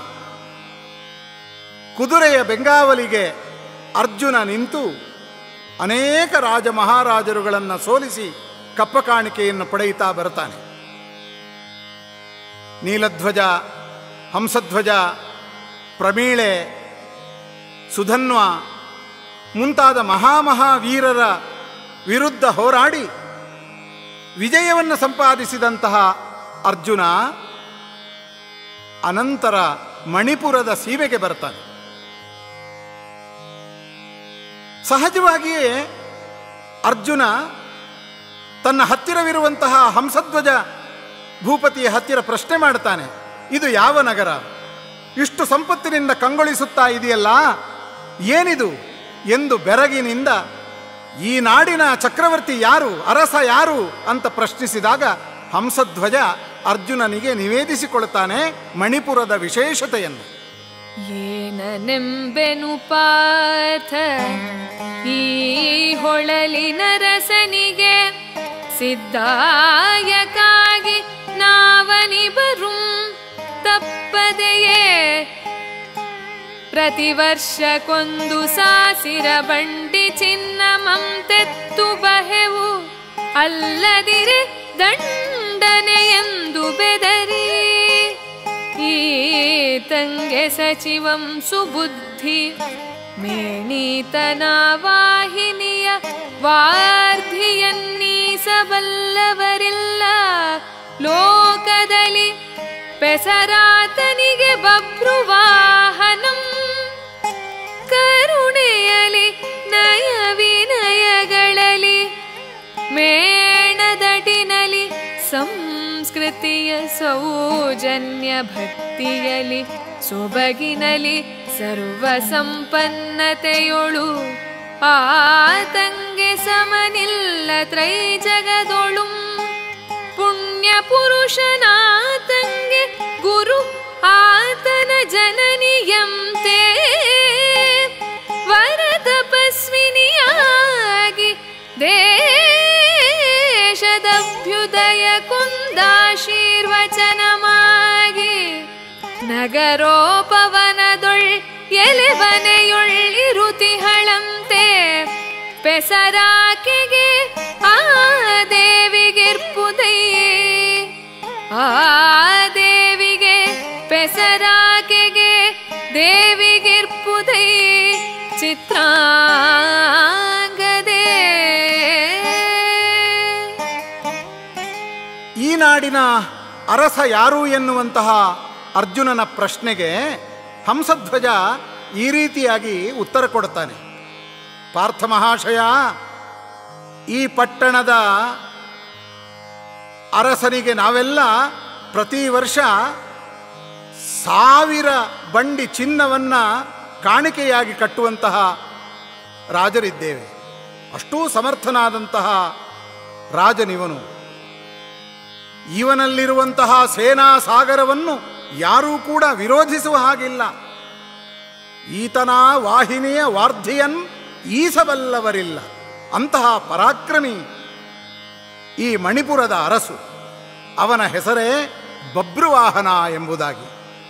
ಕುದುರೆಯ ಬೆಂಗಾವಲಿಗೆ ಅರ್ಜುನ ನಿಂತು ಅನೇಕ ರಾಜ ಮಹಾರಾಜರುಗಳನ್ನು ಸೋಲಿಸಿ ಕಪ್ಪ ಕಾಣಿಕೆಯನ್ನು ಪಡೆಯುತ್ತಾ ಬರುತ್ತಾನೆ ನೀಲಧ್ವಜ ಹಂಸಧ್ವಜ ಪ್ರಮೀಳೆ ಸುಧನ್ವ ಮುಂತಾದ ಮಹಾಮಹಾವೀರರ ವಿರುದ್ಧ ಹೋರಾಡಿ ವಿಜಯವನ್ನು ಸಂಪಾದಿಸಿದಂತಹ ಅರ್ಜುನ ಅನಂತರ ಮಣಿಪುರದ ಸೀಮೆಗೆ ಬರ್ತಾನೆ ಸಹಜವಾಗಿಯೇ ಅರ್ಜುನ ತನ್ನ ಹತ್ತಿರವಿರುವಂತಹ ಹಂಸಧ್ವಜ ಭೂಪತಿಯ ಹತ್ತಿರ ಪ್ರಶ್ನೆ ಮಾಡ್ತಾನೆ ಇದು ಯಾವ ನಗರ ಇಷ್ಟು ಸಂಪತ್ತಿನಿಂದ ಕಂಗೊಳಿಸುತ್ತಾ ಇದೆಯಲ್ಲ ಏನಿದು ಎಂದು ಬೆರಗಿನಿಂದ ಈ ನಾಡಿನ ಚಕ್ರವರ್ತಿ ಯಾರು ಅರಸ ಯಾರು ಅಂತ ಪ್ರಶ್ನಿಸಿದಾಗ ಹಂಸಧ್ವಜ ಅರ್ಜುನನಿಗೆ ನಿವೇದಿಸಿಕೊಳ್ತಾನೆ ಮಣಿಪುರದ ವಿಶೇಷತೆಯನ್ನು ಏನನೆಂಬೆನು ಪಾರ್ಥ ಈ ಹೊಳಲಿನ ರಸನಿಗೆ ಸಿದ್ಧಾಯಕಾಗಿ ನಾವನಿಬರು ತಪ್ಪದೆಯೇ ಪ್ರತಿ ವರ್ಷಕ್ಕೊಂದು ಸಾಸಿರ ಬಂಡಿ ಚಿನ್ನಮಂ ತೆತ್ತು ಬಹೆವು ಅಲ್ಲದಿರೆ ದಂಡನೆ ಎಂದು ಬೆದರಿ ಈ ತಂಗೆ ಸಚಿವಂ ಸುಬುದ್ಧಿ ಮೇಣೀತನ ವಾಹಿನಿಯ ವಾರ್ಧಿಯನ್ನೀಸಬಲ್ಲವರಿಲ್ಲ ಲೋಕದಲ್ಲಿ ಪೆಸರಾತನಿಗೆ ಬಭ್ರುವಾಹನಂ ಕರುಣೆಯಲಿ ನಯವಿನಯಗಳಲ್ಲಿ ಮೇಣದಟಿನಲಿ ಸಂಸ್ಕೃತಿಯ ಸೌಜನ್ಯ ಭಕ್ತಿಯಲಿ ಸೊಬಗಿನಲಿ ಸರ್ವ ಸಂಪನ್ನತೆಯೊಳು ಆತಂಗೆ ಸಮನಿಲ್ಲ ತ್ರೈ ಜಗದೊಳು ಪುಣ್ಯ ಪುರುಷನಾತಂಗೆ ಗುರು ಆತನ ಜನನಿಯಂತೆ ವರ ತಪಸ್ವಿನಿಯಾಗಿ ದೇಶದಭ್ಯುದಯ ಕುಂದಾಶೀರ್ವಚನಮಾಗಿ ನಗರೋಪವನದೊಳ್ ಎಲೆವನೆಯೊಳ್ಳಿರುತಿಹಳಂತೆ ಪೆಸರಾಕೆಗೆ ಆ ದೇವಿಗಿರ್ಪುದೈ ಆ ದೇವಿಗೆ ಪೆಸರಾಕೆಗೆ ದೇವಿಗಿರ್ಪುದೈ ಚಿತ್ರಾಂಗದೇ ಈ ನಾಡಿನ ಅರಸ ಯಾರು ಎನ್ನುವಂತಹ ಅರ್ಜುನನ ಪ್ರಶ್ನೆಗೆ ಹಂಸಧ್ವಜ ಈ ರೀತಿಯಾಗಿ ಉತ್ತರ ಕೊಡುತ್ತಾನೆ ಪಾರ್ಥ ಮಹಾಶಯ ಈ ಪಟ್ಟಣದ ಅರಸನಿಗೆ ನಾವೆಲ್ಲ ಪ್ರತಿ ವರ್ಷ ಸಾವಿರ ಬಂಡಿ ಚಿನ್ನವನ್ನು ಕಾಣಿಕೆಯಾಗಿ ಕಟ್ಟುವಂತಹ ರಾಜರಿದ್ದೇವೆ ಅಷ್ಟೂ ಸಮರ್ಥನಾದಂತಹ ರಾಜನಿವನು ಇವನಲ್ಲಿರುವಂತಹ ಸೇನಾ ಸಾಗರವನ್ನು ಯಾರೂ ಕೂಡ ವಿರೋಧಿಸುವ ಹಾಗಿಲ್ಲ ಈತನ ವಾಹಿನಿಯ ವಾರ್ಧಿಯನ್ ಈಸಬಲ್ಲವರಿಲ್ಲ ಅಂತಹ ಪರಾಕ್ರಮಿ ಈ ಮಣಿಪುರದ ಅರಸು ಅವನ ಹೆಸರೇ ಬಬ್ರುವಾಹನ ಎಂಬುದಾಗಿ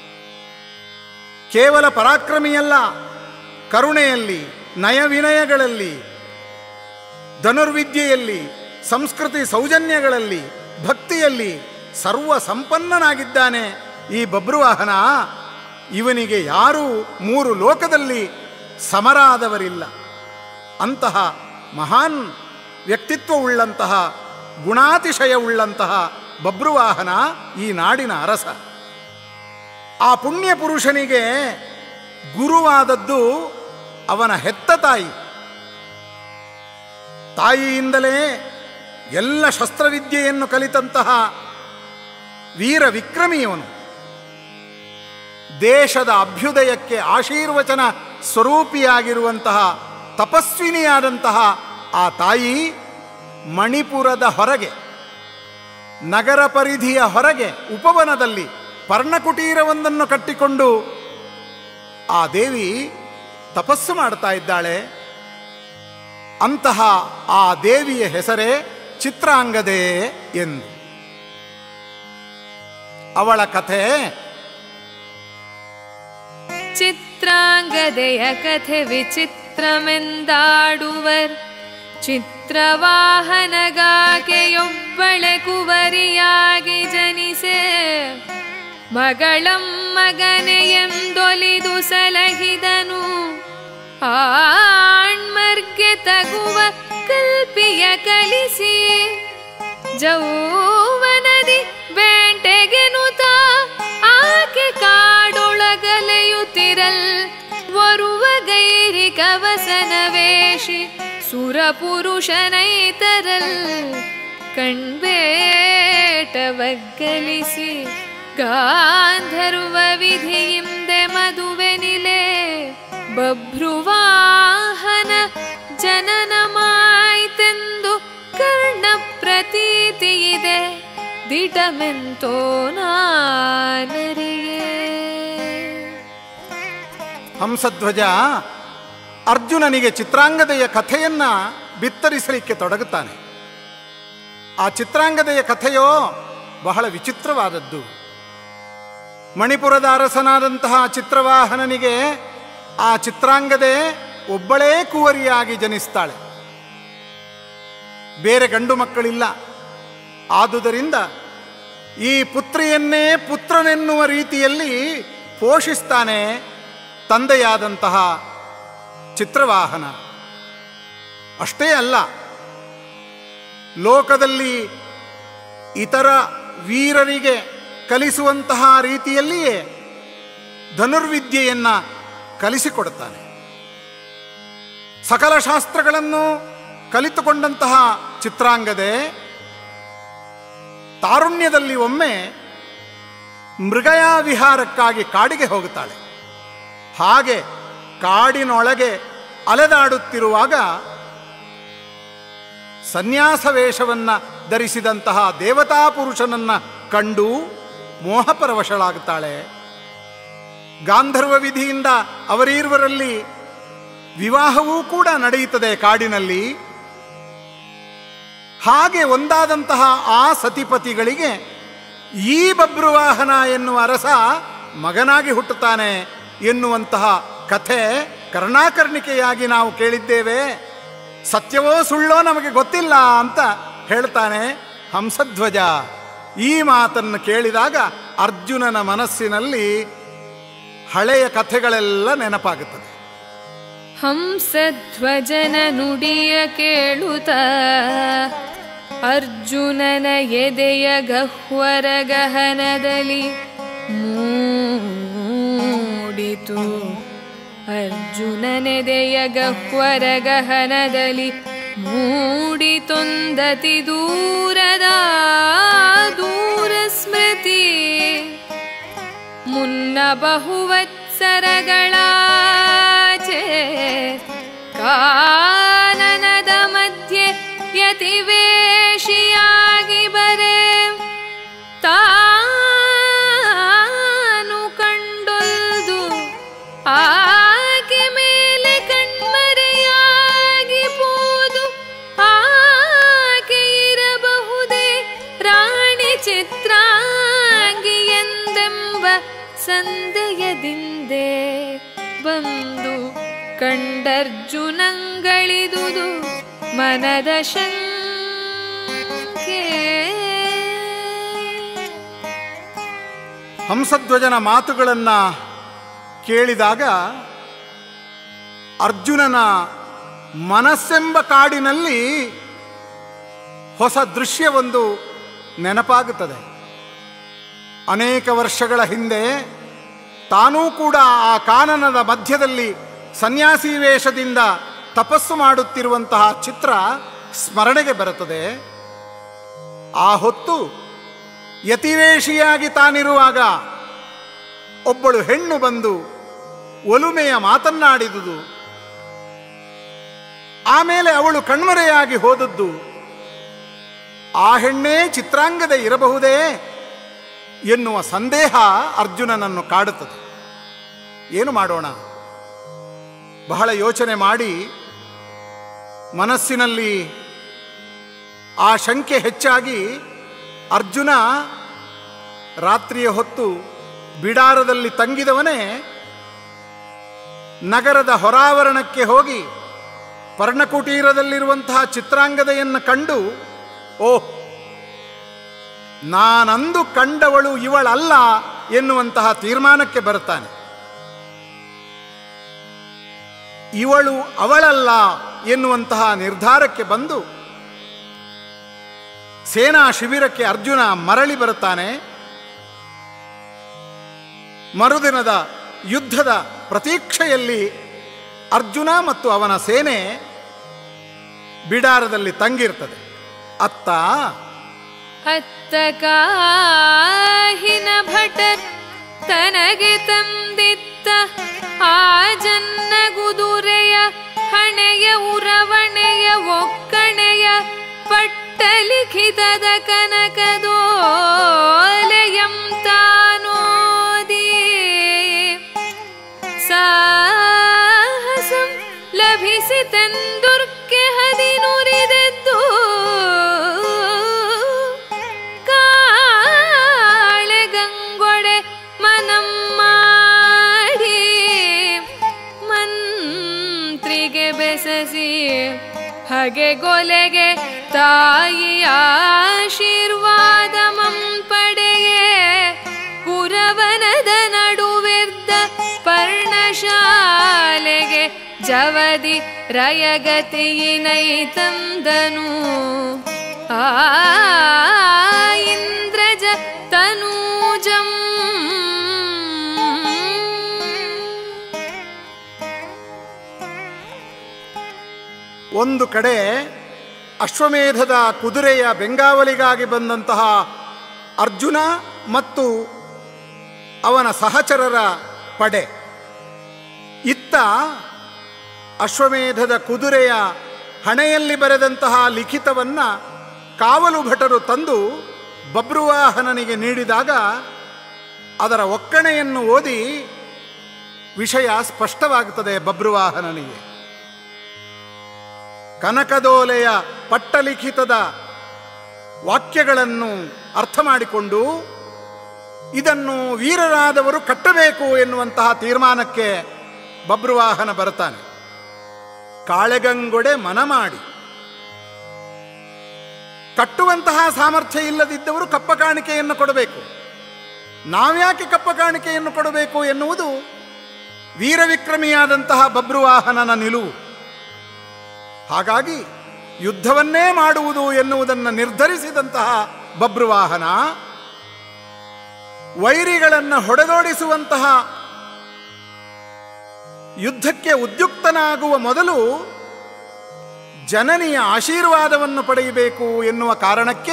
ಕೇವಲ ಪರಾಕ್ರಮಿಯಲ್ಲ ಕರುಣೆಯಲ್ಲಿ ನಯವಿನಯಗಳಲ್ಲಿ ಧನುರ್ವಿದ್ಯೆಯಲ್ಲಿ ಸಂಸ್ಕೃತಿ ಸೌಜನ್ಯಗಳಲ್ಲಿ ಭಕ್ತಿಯಲ್ಲಿ ಸರ್ವ ಸಂಪನ್ನನಾಗಿದ್ದಾನೆ ಈ ಬಬ್ರುವಾಹನ ಇವನಿಗೆ ಯಾರೂ ಮೂರು ಲೋಕದಲ್ಲಿ ಸಮರಾದವರಿಲ್ಲ ಅಂತಹ ಮಹಾನ್ ವ್ಯಕ್ತಿತ್ವವುಳ್ಳಂತಹ ಗುಣಾತಿಶಯವುಳ್ಳಂತಹ ಬಬ್ರುವಾಹನ ಈ ನಾಡಿನ ಅರಸ ಆ ಪುಣ್ಯ ಪುರುಷನಿಗೆ ಗುರುವಾದದ್ದು ಅವನ ಹೆತ್ತ ತಾಯಿ ತಾಯಿಯಿಂದಲೇ ಎಲ್ಲ ಶಸ್ತ್ರವಿದ್ಯೆಯನ್ನು ಕಲಿತಂತಹ ವೀರ ವಿಕ್ರಮಿಯವನು ದೇಶದ ಅಭ್ಯುದಯಕ್ಕೆ ಆಶೀರ್ವಚನ ಸ್ವರೂಪಿಯಾಗಿರುವಂತಹ ತಪಸ್ವಿನಿಯಾದಂತಹ ಆ ತಾಯಿ ಮಣಿಪುರದ ಹೊರಗೆ ನಗರ ಪರಿಧಿಯ ಹೊರಗೆ ಉಪವನದಲ್ಲಿ ಪರ್ಣಕುಟೀರವೊಂದನ್ನು ಕಟ್ಟಿಕೊಂಡು ಆ ದೇವಿ ತಪಸ್ಸು ಮಾಡ್ತಾ ಇದ್ದಾಳೆ ಅಂತಹ ಆ ದೇವಿಯ ಹೆಸರೇ ಚಿತ್ರಾಂಗದೆ ಎಂದು ಅವಳ ಕಥೆ ಚಿತ್ರಾಂಗದೆಯ ಕಥೆ ವಿಚಿತ್ರಮೆಂದಾಡುವರ್ ಚಿತ್ರವಾಹನಗಾಕೆಯೊಬ್ಬಳೆ ಕುವರಿಯಾಗಿ ಜನಿಸೆ ಮಗಳಂ ಮಗನೆಯೆಂದೊಲಿದು ಸಲಹಿದನು ಆಣ್ಮರ್ಗೆ ತಗುವ ಕಲ್ಪಿಯ ಕಲಿಸಿ ಜೌವನದಿ ಬೇಂಟೆಗೆನುತ ಆಕೆ ಕಾಡೊಳಗಲೆಯುತ್ತಿರಲ್ ವರುವ ಗೈರಿ ಕವಸನ ವೇಷಿ ಸುರಪುರುಷನೈತರಲ್ ಕಣ್ಬೇಟವಗ್ಗಲಿಸಿ ಗಾಂಧರ್ವ ವಿಧಿಯಿಂದೆ ಮದುವೆನಿಲೆ ಬಭ್ರುವಾಹನ ಜನನಮಾಯ್ತೆಂದು ಕರ್ಣ ಪ್ರತೀತಿಯಿದೆ ದಿಟಮೆಂತೋ ನಾನರಿಯೇ ಹಂಸಧ್ವಜ ಅರ್ಜುನನಿಗೆ ಚಿತ್ರಾಂಗದೆಯ ಕಥೆಯನ್ನ ಬಿತ್ತರಿಸಲಿಕ್ಕೆ ತೊಡಗುತ್ತಾನೆ ಆ ಚಿತ್ರಾಂಗದೆಯ ಕಥೆಯೋ ಬಹಳ ವಿಚಿತ್ರವಾದದ್ದು ಮಣಿಪುರದ ಅರಸನಾದಂತಹ ಚಿತ್ರವಾಹನನಿಗೆ ಆ ಚಿತ್ರಾಂಗದೆ ಒಬ್ಬಳೇ ಕುವರಿಯಾಗಿ ಜನಿಸ್ತಾಳೆ ಬೇರೆ ಗಂಡು ಮಕ್ಕಳಿಲ್ಲ ಆದುದರಿಂದ ಈ ಪುತ್ರಿಯನ್ನೇ ಪುತ್ರನೆನ್ನುವ ರೀತಿಯಲ್ಲಿ ಪೋಷಿಸ್ತಾನೆ ತಂದೆಯಾದಂತಹ ಚಿತ್ರವಾಹನ ಅಷ್ಟೇ ಅಲ್ಲ ಲೋಕದಲ್ಲಿ ಇತರ ವೀರರಿಗೆ ಕಲಿಸುವಂತಹ ರೀತಿಯಲ್ಲಿಯೇ ಧನುರ್ವಿದ್ಯೆಯನ್ನ ಕಲಿಸಿಕೊಡುತ್ತಾನೆ ಸಕಲ ಶಾಸ್ತ್ರಗಳನ್ನು ಕಲಿತುಕೊಂಡಂತಹ ಚಿತ್ರಾಂಗದೆ ತಾರುಣ್ಯದಲ್ಲಿ ಒಮ್ಮೆ ಮೃಗಯ ವಿಹಾರಕ್ಕಾಗಿ ಕಾಡಿಗೆ ಹೋಗುತ್ತಾಳೆ ಹಾಗೆ ಕಾಡಿನೊಳಗೆ ಅಲೆದಾಡುತ್ತಿರುವಾಗ ಸನ್ಯಾಸ ವೇಷವನ್ನ ಧರಿಸಿದಂತಹ ದೇವತಾ ಪುರುಷನನ್ನ ಕಂಡು ಮೋಹಪರವಶಳಾಗುತ್ತಾಳೆ ಗಾಂಧರ್ವ ವಿಧಿಯಿಂದ ಅವರೀರ್ವರಲ್ಲಿ ವಿವಾಹವೂ ಕೂಡ ನಡೆಯುತ್ತದೆ ಕಾಡಿನಲ್ಲಿ ಹಾಗೆ ಒಂದಾದಂತಹ ಆ ಸತಿಪತಿಗಳಿಗೆ ಈ ಬಬ್ರುವಾಹನ ಎನ್ನುವ ಅರಸ ಮಗನಾಗಿ ಹುಟ್ಟುತ್ತಾನೆ ಎನ್ನುವಂತಹ ಕಥೆ ಕರ್ಣಾಕರ್ಣಿಕೆಯಾಗಿ ನಾವು ಕೇಳಿದ್ದೇವೆ ಸತ್ಯವೋ ಸುಳ್ಳೋ ನಮಗೆ ಗೊತ್ತಿಲ್ಲ ಅಂತ ಹೇಳ್ತಾನೆ ಹಂಸಧ್ವಜ ಈ ಮಾತನ್ನು ಕೇಳಿದಾಗ ಅರ್ಜುನನ ಮನಸ್ಸಿನಲ್ಲಿ ಹಳೆಯ ಕಥೆಗಳೆಲ್ಲ ನೆನಪಾಗುತ್ತದೆ ಹಂಸಧ್ವಜನ ನುಡಿಯ ಕೇಳುತ್ತ ಅರ್ಜುನನ ಎದೆಯ ಗಹ್ವರ ಗಹನದಲ್ಲಿ ಮೂಡಿತು ಅರ್ಜುನನೆದೆಯ ಗಹ್ವರ ಗಹನದಲ್ಲಿ ಮೂಡಿತೊಂದತಿ ದೂರದ ದೂರ ಸ್ಮೃತಿ ಮುನ್ನ ಬಹುವತ್ಸರಗಳಾಚೆ ಕಾನನದ ಸಂದಯದಿಂದೆ ಬಂದು ಕಂಡರ್ಜುನಂಗಳಿದುದು ಮನದ ಶಂಕೆ ಹಂಸಧ್ವಜನ ಮಾತುಗಳನ್ನು ಕೇಳಿದಾಗ ಅರ್ಜುನನ ಮನಸ್ಸೆಂಬ ಕಾಡಿನಲ್ಲಿ ಹೊಸ ದೃಶ್ಯವೊಂದು ನೆನಪಾಗುತ್ತದೆ ಅನೇಕ ವರ್ಷಗಳ ಹಿಂದೆ ತಾನೂ ಕೂಡ ಆ ಕಾನನದ ಮಧ್ಯದಲ್ಲಿ ಸನ್ಯಾಸಿ ವೇಷದಿಂದ ತಪಸ್ಸು ಮಾಡುತ್ತಿರುವಂತಹ ಚಿತ್ರ ಸ್ಮರಣೆಗೆ ಬರುತ್ತದೆ ಆ ಹೊತ್ತು ಯತಿವೇಶಿಯಾಗಿ ತಾನಿರುವಾಗ ಒಬ್ಬಳು ಹೆಣ್ಣು ಬಂದು ಒಲುಮೆಯ ಮಾತನ್ನಾಡಿದುದು ಆಮೇಲೆ ಅವಳು ಕಣ್ಮರೆಯಾಗಿ ಹೋದದ್ದು ಆ ಹೆಣ್ಣೇ ಚಿತ್ರಾಂಗದ ಇರಬಹುದೇ ಎನ್ನುವ ಸಂದೇಹ ಅರ್ಜುನನನ್ನು ಕಾಡುತ್ತದೆ ಏನು ಮಾಡೋಣ ಬಹಳ ಯೋಚನೆ ಮಾಡಿ ಮನಸ್ಸಿನಲ್ಲಿ ಆ ಶಂಕೆ ಹೆಚ್ಚಾಗಿ ಅರ್ಜುನ ರಾತ್ರಿಯ ಹೊತ್ತು ಬಿಡಾರದಲ್ಲಿ ತಂಗಿದವನೇ ನಗರದ ಹೊರಾವರಣಕ್ಕೆ ಹೋಗಿ ಪರ್ಣಕುಟೀರದಲ್ಲಿರುವಂತಹ ಚಿತ್ರಾಂಗದೆಯನ್ನು ಕಂಡು ಓಹ್ ನಾನಂದು ಕಂಡವಳು ಇವಳಲ್ಲ ಎನ್ನುವಂತಹ ತೀರ್ಮಾನಕ್ಕೆ ಬರುತ್ತಾನೆ ಇವಳು ಅವಳಲ್ಲ ಎನ್ನುವಂತಹ ನಿರ್ಧಾರಕ್ಕೆ ಬಂದು ಸೇನಾ ಶಿಬಿರಕ್ಕೆ ಅರ್ಜುನ ಮರಳಿ ಬರುತ್ತಾನೆ ಮರುದಿನದ ಯುದ್ಧದ ಪ್ರತೀಕ್ಷೆಯಲ್ಲಿ ಅರ್ಜುನ ಮತ್ತು ಅವನ ಸೇನೆ ಬಿಡಾರದಲ್ಲಿ ತಂಗಿರ್ತದೆ ಅತ್ತ ಅತ್ತ ಕಾಹಿನ ಭಟರ್ ತನಗೆ ತಂದಿತ್ತ ಆ ಜನ್ನ ಗುದುರೆಯ ಹಣೆಯ ಉರವಣೆಯ ಒಕ್ಕಣೆಯ ಪಟ್ಟಲಿಖಿತದ ಕನಕದೋಲೆಯಂ ತಾನೋದಿ ಸಾಹಸಂ ಲಭಿಸಿತೆಂದುರ್ಕೆ ಹದಿನುರಿದೆದ್ದು ಕಾಳೆ ಗಂಗೊಡೆ ಮನಂ ಮಾಡಿ ಮಂತ್ರಿಗೆ ಬೆಸಸಿ ಹಗೆ ಗೊಲೆಗೆ ತಾಯಿ ಆಶೀರ್ವಾದ ಪಡೆಯೇ ಪುರವನದ ನಡುವೆದ್ದ ಪರ್ಣಶಾಲೆಗೆ ಜವದಿ ರಯಗತಿಯಿನೈ ತಂದನು ಆ ಇಂದ್ರಜ ತನೂಜಂ ಒಂದು ಕಡೆ ಅಶ್ವಮೇಧದ ಕುದುರೆಯ ಬೆಂಗಾವಲಿಗಾಗಿ ಬಂದಂತಹ ಅರ್ಜುನ ಮತ್ತು ಅವನ ಸಹಚರರ ಪಡೆ ಇತ್ತ ಅಶ್ವಮೇಧದ ಕುದುರೆಯ ಹಣೆಯಲ್ಲಿ ಬರೆದಂತಹ ಲಿಖಿತವನ್ನು ಕಾವಲು ಭಟರು ತಂದು ಬಬ್ರುವಾಹನನಿಗೆ ನೀಡಿದಾಗ ಅದರ ಒಕ್ಕಣೆಯನ್ನು ಓದಿ ವಿಷಯ ಸ್ಪಷ್ಟವಾಗುತ್ತದೆ ಬಬ್ರುವಾಹನನಿಗೆ ಕನಕದೋಲೆಯ ಪಟ್ಟಲಿಖಿತದ ವಾಕ್ಯಗಳನ್ನು ಅರ್ಥ ಮಾಡಿಕೊಂಡು ಇದನ್ನು ವೀರರಾದವರು ಕಟ್ಟಬೇಕು ಎನ್ನುವಂತಹ ತೀರ್ಮಾನಕ್ಕೆ ಬಬ್ರುವಾಹನ ಬರುತ್ತಾನೆ ಕಾಳೆಗಂಗೊಡೆ ಮನ ಮಾಡಿ ಕಟ್ಟುವಂತಹ ಸಾಮರ್ಥ್ಯ ಇಲ್ಲದಿದ್ದವರು ಕಪ್ಪ ಕಾಣಿಕೆಯನ್ನು ಕೊಡಬೇಕು ನಾವ್ಯಾಕೆ ಕಪ್ಪ ಕಾಣಿಕೆಯನ್ನು ಕೊಡಬೇಕು ಎನ್ನುವುದು ವೀರವಿಕ್ರಮಿಯಾದಂತಹ ಬಬ್ರುವಾಹನನ ನಿಲುವು ಹಾಗಾಗಿ ಯುದ್ಧವನ್ನೇ ಮಾಡುವುದು ಎನ್ನುವುದನ್ನು ನಿರ್ಧರಿಸಿದಂತಹ ಬಬ್ರುವಾಹನ ವೈರಿಗಳನ್ನು ಹೊಡೆದೋಡಿಸುವಂತಹ ಯುದ್ಧಕ್ಕೆ ಉದ್ಯುಕ್ತನಾಗುವ ಮೊದಲು ಜನನಿಯ ಆಶೀರ್ವಾದವನ್ನು ಪಡೆಯಬೇಕು ಎನ್ನುವ ಕಾರಣಕ್ಕೆ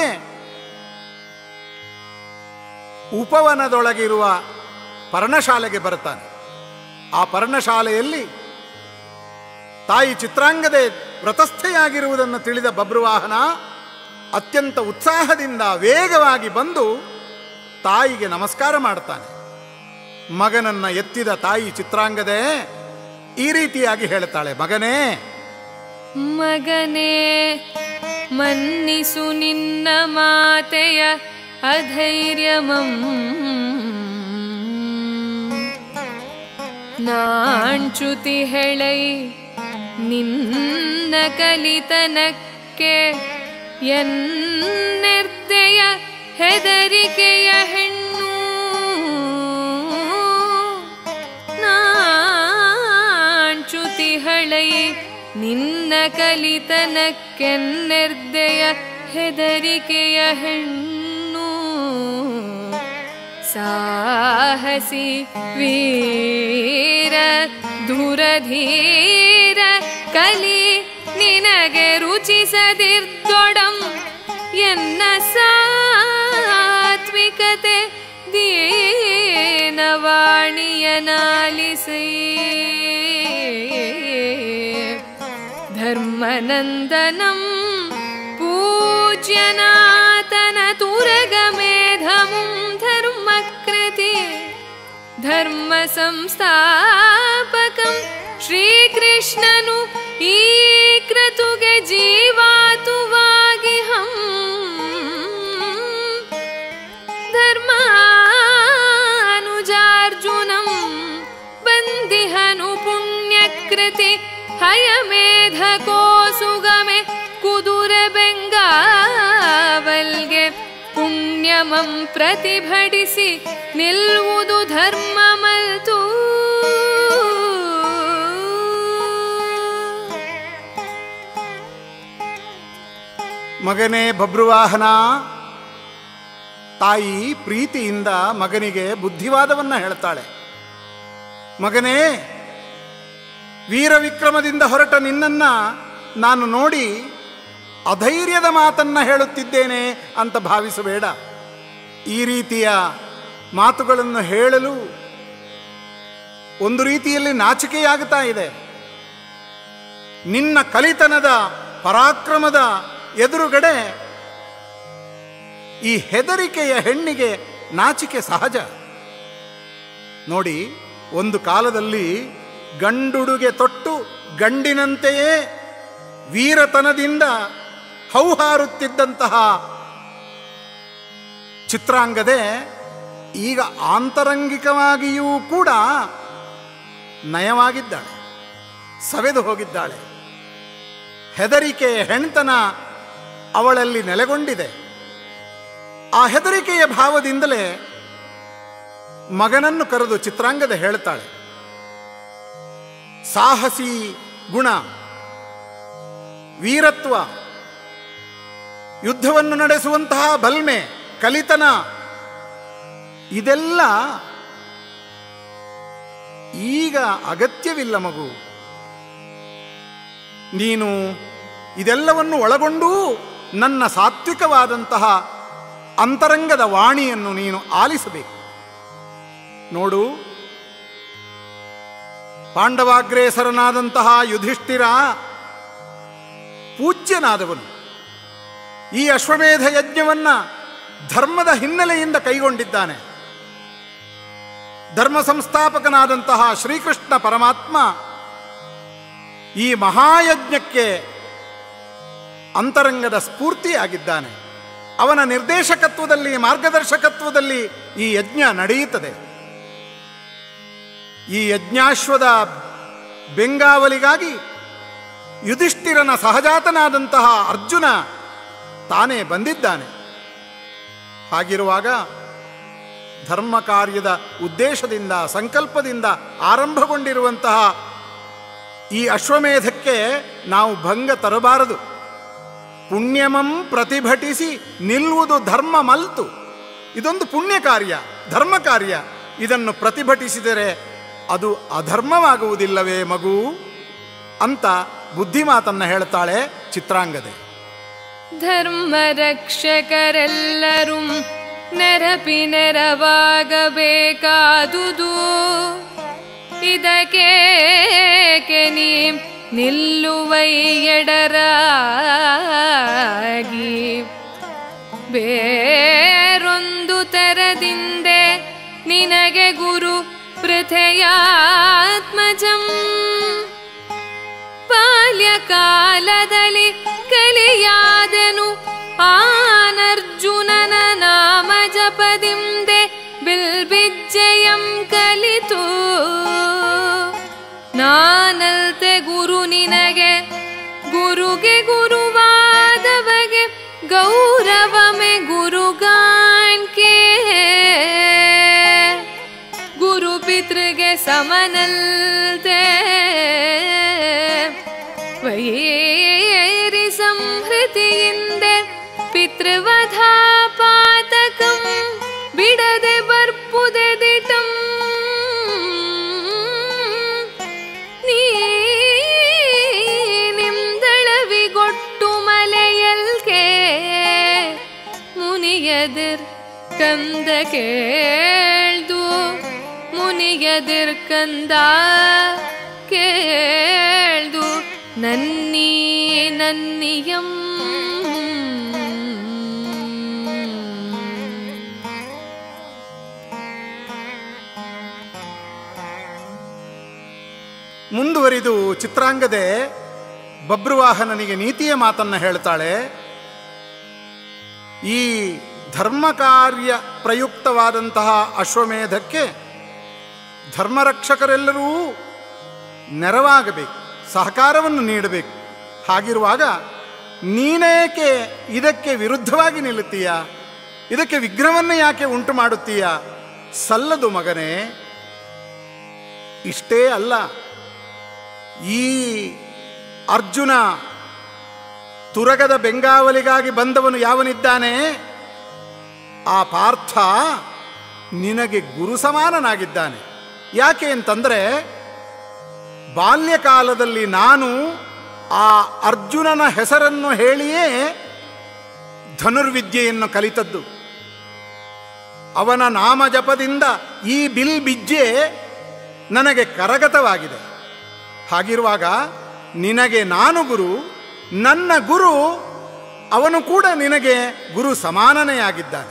ಉಪವನದೊಳಗಿರುವ ಪರ್ಣಶಾಲೆಗೆ ಬರುತ್ತಾನೆ ಆ ಪರ್ಣಶಾಲೆಯಲ್ಲಿ ತಾಯಿ ಚಿತ್ರಾಂಗದೆ ವ್ರತಸ್ಥೆಯಾಗಿರುವುದನ್ನು ತಿಳಿದ ಬಬ್ರುವಾಹನ ಅತ್ಯಂತ ಉತ್ಸಾಹದಿಂದ ವೇಗವಾಗಿ ಬಂದು ತಾಯಿಗೆ ನಮಸ್ಕಾರ ಮಾಡ್ತಾನೆ ಮಗನನ್ನ ಎತ್ತಿದ ತಾಯಿ ಚಿತ್ರಾಂಗದೆ ಈ ರೀತಿಯಾಗಿ ಹೇಳ್ತಾಳೆ ಮಗನೇ ಮಗನೇ ಮನ್ನಿಸು ನಿನ್ನ ಮಾತೆಯ ಅಧೈರ್ಯಮಂ ನಾಂಚುತಿ ಹೆಳೈ ನಿನ್ನ ಕಲಿತನಕ್ಕೆ ಎನ್ನೆರ್ದೆಯ ಹೆದರಿಕೆಯ ಹೆಣ್ಣು ನಾಂಚುತಿ ಹಳೈ ನಿನ್ನ ಕಲಿತನಕ್ಕೆನ್ನೆರ್ದೆಯ ಹೆದರಿಕೆಯ ಹೆಣ್ಣು ಸಾಹಸಿ ವೀರ ಧುರಧೀರ ಕಲಿ ನಿನಗೆ ರುಚಿಸದಿರ್ದೊಡಂ ಎನ್ನ ಸಾತ್ವಿಕತೆ ದೀನವಾಣಿಯನಾಲಿಸೈ ಧರ್ಮನಂದನಂ पूज्यनातन तुरगमेधमुं धर्मकृति धर्मसंस्थापकं श्रीकृष्णनु ಈಕ್ರತುಗೆ ಜೀವಾತುವಾಗಿಹಂ ಧರ್ಮಾನುಜಾರ್ಜುನಂ ಬಂದಿಹನು ಪುಣ್ಯಕೃತಿ ಹಯಮೇಧ ಕೋಸುಗಮೆ ಕುದುರೆ ಬೆಂಗಾವಲ್ಗೆ ಪುಣ್ಯಮಂ ಪ್ರತಿಭಟಿಸಿ ನಿಲ್ಲುವುದು ಧರ್ಮಮಲ್ತು ಮಗನೇ ಬಬ್ರುವಾಹನ ತಾಯಿ ಪ್ರೀತಿಯಿಂದ ಮಗನಿಗೆ ಬುದ್ಧಿವಾದವನ್ನ ಹೇಳ್ತಾಳೆ ಮಗನೇ ವೀರವಿಕ್ರಮದಿಂದ ಹೊರಟ ನಿನ್ನನ್ನ ನಾನು ನೋಡಿ ಅಧೈರ್ಯದ ಮಾತನ್ನ ಹೇಳುತ್ತಿದ್ದೇನೆ ಅಂತ ಭಾವಿಸಬೇಡ ಈ ರೀತಿಯ ಮಾತುಗಳನ್ನು ಹೇಳಲು ಒಂದು ರೀತಿಯಲ್ಲಿ ನಾಚಿಕೆಯಾಗುತ್ತಾ ಇದೆ ನಿನ್ನ ಕಲಿತನದ ಪರಾಕ್ರಮದ ಎದುರುಗಡೆ ಈ ಹೆದರಿಕೆಯ ಹೆಣ್ಣಿಗೆ ನಾಚಿಕೆ ಸಹಜ ನೋಡಿ ಒಂದು ಕಾಲದಲ್ಲಿ ಗಂಡುಡುಗೆ ತೊಟ್ಟು ಗಂಡಿನಂತೆಯೇ ವೀರತನದಿಂದ ಹೌಹಾರುತ್ತಿದ್ದಂತಹ ಚಿತ್ರಾಂಗದೆ ಈಗ ಆಂತರಂಗಿಕವಾಗಿಯೂ ಕೂಡ ನಯವಾಗಿದ್ದಾಳೆ ಸವೆದು ಹೋಗಿದ್ದಾಳೆ ಹೆದರಿಕೆ ಹೆಣ್ತನ ಅವಳಲ್ಲಿ ನೆಲೆಗೊಂಡಿದೆ ಆ ಹೆದರಿಕೆಯ ಭಾವದಿಂದಲೇ ಮಗನನ್ನು ಕರೆದು ಚಿತ್ರಾಂಗದ ಹೇಳ್ತಾಳೆ ಸಾಹಸಿ ಗುಣ ವೀರತ್ವ ಯುದ್ಧವನ್ನು ನಡೆಸುವಂತಹ ಬಲ್ಮೆ ಕಲಿತನ ಇದೆಲ್ಲ ಈಗ ಅಗತ್ಯವಿಲ್ಲ ಮಗು ನೀನು ಇದೆಲ್ಲವನ್ನು ಒಳಗೊಂಡೂ ನನ್ನ ಸಾತ್ವಿಕವಾದಂತಹ ಅಂತರಂಗದ ವಾಣಿಯನ್ನು ನೀನು ಆಲಿಸಬೇಕು ನೋಡು ಪಾಂಡವಾಗ್ರೇಸರನಾದಂತಹ ಯುಧಿಷ್ಠಿರ ಪೂಜ್ಯನಾದವನು ಈ ಅಶ್ವಮೇಧ ಯಜ್ಞವನ್ನ ಧರ್ಮದ ಹಿನ್ನೆಲೆಯಿಂದ ಕೈಗೊಂಡಿದ್ದಾನೆ ಧರ್ಮ ಸಂಸ್ಥಾಪಕನಾದಂತಹ ಶ್ರೀಕೃಷ್ಣ ಪರಮಾತ್ಮ ಈ ಮಹಾಯಜ್ಞಕ್ಕೆ ಅಂತರಂಗದ ಸ್ಫೂರ್ತಿಯಾಗಿದ್ದಾನೆ ಅವನ ನಿರ್ದೇಶಕತ್ವದಲ್ಲಿ ಮಾರ್ಗದರ್ಶಕತ್ವದಲ್ಲಿ ಈ ಯಜ್ಞ ನಡೆಯುತ್ತದೆ ಈ ಯಜ್ಞಾಶ್ವದ ಬೆಂಗಾವಲಿಗಾಗಿ ಯುಧಿಷ್ಠಿರನ ಸಹಜಾತನಾದಂತಹ ಅರ್ಜುನ ತಾನೇ ಬಂದಿದ್ದಾನೆ ಹಾಗಿರುವಾಗ ಧರ್ಮ ಕಾರ್ಯದ ಉದ್ದೇಶದಿಂದ ಸಂಕಲ್ಪದಿಂದ ಆರಂಭಗೊಂಡಿರುವಂತಹ ಈ ಅಶ್ವಮೇಧಕ್ಕೆ ನಾವು ಭಂಗ ತರಬಾರದು ಪುಣ್ಯಮಂ ಪ್ರತಿಭಟಿಸಿ ನಿಲ್ಲುವುದು ಧರ್ಮ ಮಲ್ತು ಇದೊಂದು ಪುಣ್ಯ ಕಾರ್ಯ ಧರ್ಮ ಕಾರ್ಯ ಇದನ್ನು ಪ್ರತಿಭಟಿಸಿದರೆ ಅದು ಅಧರ್ಮವಾಗುವುದಿಲ್ಲವೇ ಮಗು ಅಂತ ಬುದ್ಧಿಮಾತನ್ನ ಹೇಳ್ತಾಳೆ ಚಿತ್ರಾಂಗದೆ ಧರ್ಮರಕ್ಷಕರೆಲ್ಲರೂ ನೆರಪಿ ನೆರವಾಗಬೇಕಾದುದು ಇದಕ್ಕೇಕೆ ನೀ ನಿಲ್ಲುವೈಯಡರಾಗಿ ಬೇರೊಂದು ತೆರದಿಂದೆ ನಿನಗೆ ಗುರು ಪೃಥೆಯಾತ್ಮಜಂ ಬಾಲ್ಯಕಾಲದಲ್ಲಿ ಕಲಿಯಾದೆನು ಆನರ್ಜುನನ ನಾಮ ಜಪದಿಂದೆ ಬಿಲ್ಬಿಜ್ಜಯಂ ಕಲಿತು ಸಮನಲ್ತೆ ಗುರು ನಿನಗೆ ಗುರುಗೆ ಗುರುವಾದವಗೆ ಗೌರವಮೆ ಗುರುಗಾಣ್ಕೆ ಗುರು ಪಿತೃಗೆ ಸಮನಲ್ತೆ ವೈರಿ ಸಂಹೃತಿಯಿಂದೆ ಪಿತೃವಧಾ ಪಾತಕಂ ಬಿಡದೆ ಬರ್ಪುದೆ ದಿಟಂ ನೀ ನಿಮ್ದಳವಿಗೊಟ್ಟು ಮಲೆಯಲ್ಕೆ ಮುನಿಯದಿರ್ ಕಂದ ಕೇಳ್ದು ಮುನಿಯದಿರ್ ಕಂದ ಕೇಳ್ದು ನನ್ನೀ ನನ್ನಿಯಂ ಮುಂದುವರಿದು ಚಿತ್ರಾಂಗದೆ ಬಬ್ರುವಾಹನನಿಗೆ ನೀತಿಯ ಮಾತನ್ನು ಹೇಳ್ತಾಳೆ ಈ ಧರ್ಮ ಕಾರ್ಯ ಪ್ರಯುಕ್ತವಾದಂತಹ ಅಶ್ವಮೇಧಕ್ಕೆ ಧರ್ಮರಕ್ಷಕರೆಲ್ಲರೂ ನೆರವಾಗಬೇಕು ಸಹಕಾರವನ್ನು ನೀಡಬೇಕು ಹಾಗಿರುವಾಗ ನೀನೇಕೆ ಇದಕ್ಕೆ ವಿರುದ್ಧವಾಗಿ ನಿಲ್ಲುತ್ತೀಯ ಇದಕ್ಕೆ ವಿಘ್ನವನ್ನು ಯಾಕೆ ಉಂಟು ಮಾಡುತ್ತೀಯ ಸಲ್ಲದು ಮಗನೇ ಇಷ್ಟೇ ಅಲ್ಲ ಈ ಅರ್ಜುನ ತುರಗದ ಬೆಂಗಾವಲಿಗಾಗಿ ಬಂದವನು ಯಾವನಿದ್ದಾನೆ ಆ ಪಾರ್ಥ ನಿನಗೆ ಗುರು ಸಮಾನನಾಗಿದ್ದಾನೆ ಯಾಕೆ ಅಂತಂದರೆ ಬಾಲ್ಯಕಾಲದಲ್ಲಿ ನಾನು ಆ ಅರ್ಜುನನ ಹೆಸರನ್ನು ಹೇಳಿಯೇ ಧನುರ್ವಿದ್ಯೆಯನ್ನು ಕಲಿತದ್ದು ಅವನ ನಾಮ ಜಪದಿಂದ ಈ ಬಿಲ್ ಬಿಜ್ಜೆ ನನಗೆ ಕರಗತವಾಗಿದೆ ಹಾಗಿರುವಾಗ ನಿನಗೆ ನಾನು ಗುರು ನನ್ನ ಗುರು ಅವನು ಕೂಡ ನಿನಗೆ ಗುರು ಸಮಾನನೆಯಾಗಿದ್ದಾನೆ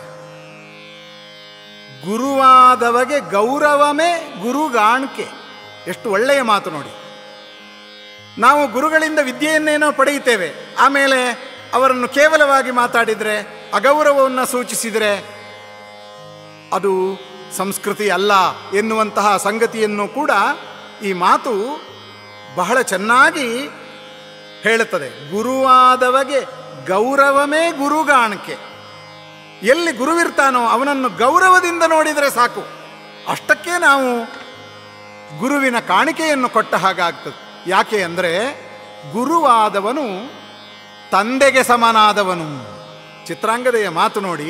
ಗುರುವಾದವಗೆ ಗೌರವಮೇ ಗುರುಗಾಣ್ಕೆ ಎಷ್ಟು ಒಳ್ಳೆಯ ಮಾತು ನೋಡಿ ನಾವು ಗುರುಗಳಿಂದ ವಿದ್ಯೆಯನ್ನೇನೋ ಪಡೆಯುತ್ತೇವೆ ಆಮೇಲೆ ಅವರನ್ನು ಕೇವಲವಾಗಿ ಮಾತಾಡಿದರೆ ಅಗೌರವವನ್ನು ಸೂಚಿಸಿದರೆ ಅದು ಸಂಸ್ಕೃತಿ ಅಲ್ಲ ಎನ್ನುವಂತಹ ಸಂಗತಿಯನ್ನು ಕೂಡ ಈ ಮಾತು ಬಹಳ ಚೆನ್ನಾಗಿ ಹೇಳುತ್ತದೆ ಗುರುವಾದವಗೆ ಗೌರವಮೇ ಗುರುಗಾಣಿಕೆ ಎಲ್ಲಿ ಗುರುವಿರ್ತಾನೋ ಅವನನ್ನು ಗೌರವದಿಂದ ನೋಡಿದರೆ ಸಾಕು ಅಷ್ಟಕ್ಕೆ ನಾವು ಗುರುವಿನ ಕಾಣಿಕೆಯನ್ನು ಕೊಟ್ಟ ಹಾಗಾಗ್ತದೆ ಯಾಕೆ ಅಂದರೆ ಗುರುವಾದವನು ತಂದೆಗೆ ಸಮನಾದವನು ಚಿತ್ರಾಂಗದೆಯ ಮಾತು ನೋಡಿ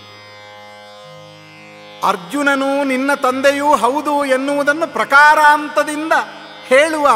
ಅರ್ಜುನನು ನಿನ್ನ ತಂದೆಯೂ ಹೌದು ಎನ್ನುವುದನ್ನು ಪ್ರಕಾರಾಂತದಿಂದ ಹೇಳುವ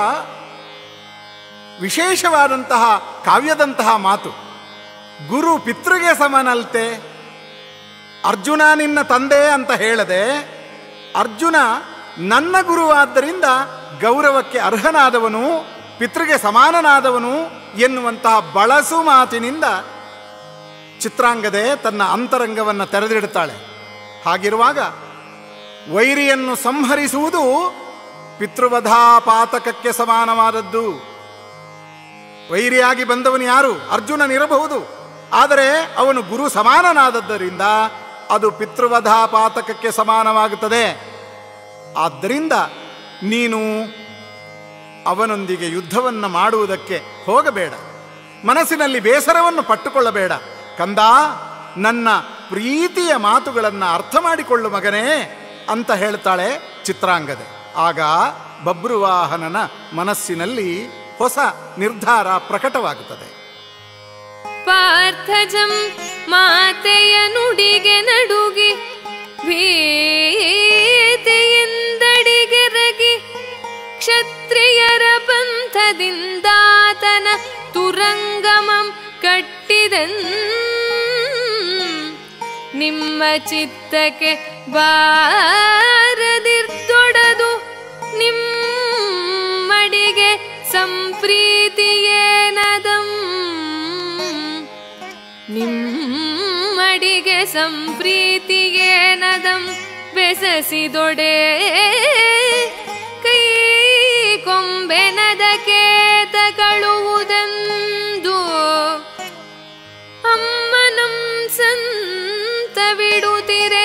ವಿಶೇಷವಾದಂತಹ ಕಾವ್ಯದಂತಹ ಮಾತು ಗುರು ಪಿತೃಗೆ ಸಮನಲ್ತೆ ಅರ್ಜುನ ನಿನ್ನ ತಂದೆ ಅಂತ ಹೇಳದೆ ಅರ್ಜುನ ನನ್ನ ಗುರುವಾದ್ದರಿಂದ ಗೌರವಕ್ಕೆ ಅರ್ಹನಾದವನು ಪಿತೃಗೆ ಸಮಾನನಾದವನು ಎನ್ನುವಂತಹ ಬಳಸು ಮಾತಿನಿಂದ ಚಿತ್ರಾಂಗದೆ ತನ್ನ ಅಂತರಂಗವನ್ನು ತೆರೆದಿಡುತ್ತಾಳೆ ಹಾಗಿರುವಾಗ ವೈರಿಯನ್ನು ಸಂಹರಿಸುವುದು ಪಿತೃವಧಾ ಪಾತಕಕ್ಕೆ ಸಮಾನವಾದದ್ದು ವೈರಿಯಾಗಿ ಬಂದವನು ಯಾರು ಅರ್ಜುನನಿರಬಹುದು ಆದರೆ ಅವನು ಗುರು ಸಮಾನನಾದದ್ದರಿಂದ ಅದು ಪಿತೃವಧಾ ಪಾತಕಕ್ಕೆ ಸಮಾನವಾಗುತ್ತದೆ ಆದ್ದರಿಂದ ನೀನು ಅವನೊಂದಿಗೆ ಯುದ್ಧವನ್ನು ಮಾಡುವುದಕ್ಕೆ ಹೋಗಬೇಡ ಮನಸ್ಸಿನಲ್ಲಿ ಬೇಸರವನ್ನು ಪಟ್ಟುಕೊಳ್ಳಬೇಡ ಕಂದ ನನ್ನ ಪ್ರೀತಿಯ ಮಾತುಗಳನ್ನು ಅರ್ಥ ಮಾಡಿಕೊಳ್ಳು ಮಗನೇ ಅಂತ ಹೇಳ್ತಾಳೆ ಚಿತ್ರಾಂಗದೆ ಆಗ ಬಬ್ರುವಾಹನನ ಮನಸ್ಸಿನಲ್ಲಿ ಹೊಸ ನಿರ್ಧಾರ ಪ್ರಕಟವಾಗುತ್ತದೆ ಪಾರ್ಥಜಂ ಮಾತೆಯ ನುಡಿಗೆ ನಡುಗಿ ಭೀತಿಯಿಂದಡಿಗೆರಗಿ ಕ್ಷತ್ರಿಯರ ಪಂಥದಿಂದಾತನ ತುರಂಗಮಂ ಕಟ್ಟಿದೆನ್ ನಿಮ್ಮ ಚಿತ್ತಕ್ಕೆ ಬಾರದಿರ್ದೊಡದು ನಿಮ್ಮಡಿಗೆ ಸಂಪ್ರೀತಿಯೇನದಂ ನಿಮ್ಮಡಿಗೆ ಸಂಪ್ರೀತಿಯೇನದಂ ಬೆಸಸಿದೊಡೆ ಕೈ ಕೊಂಬೆನದ ಕೇತ ಕಳುವುದೆಂದು ಅಮ್ಮನಂ ಸಂತ ಬಿಡುತ್ತಿರೆ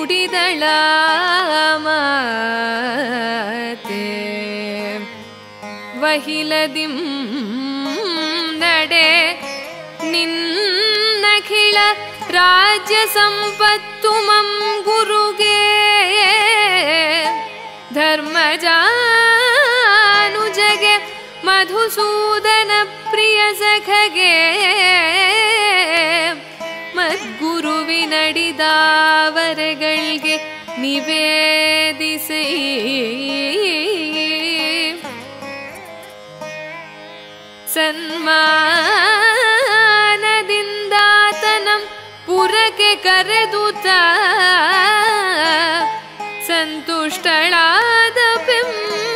ನುಡಿದಳ ಮಾತೆ ವಹಿಲದಿಂ ನಡೆ ನಿನ್ನಖಿಳ ರಾಜ್ಯ ಸಂಪತ್ತು ಮಂ ಗುರುಗೆ ಧರ್ಮಜಾನುಜಗೆ ಮಧುಸೂದನ ಪ್ರಿಯ ಸಖಗೆ ಮದ್ಗುರುವಿನಡಿದಾವರೆಗಳಿಗೆ ನಿವೇದಿಸಿ ಸನ್ಮಾನದಿಂದಾತನಂ ಪುರಕ್ಕೆ ಕರೆದುತ ಸಂತುಷ್ಟಳಾದ ಪೆಂ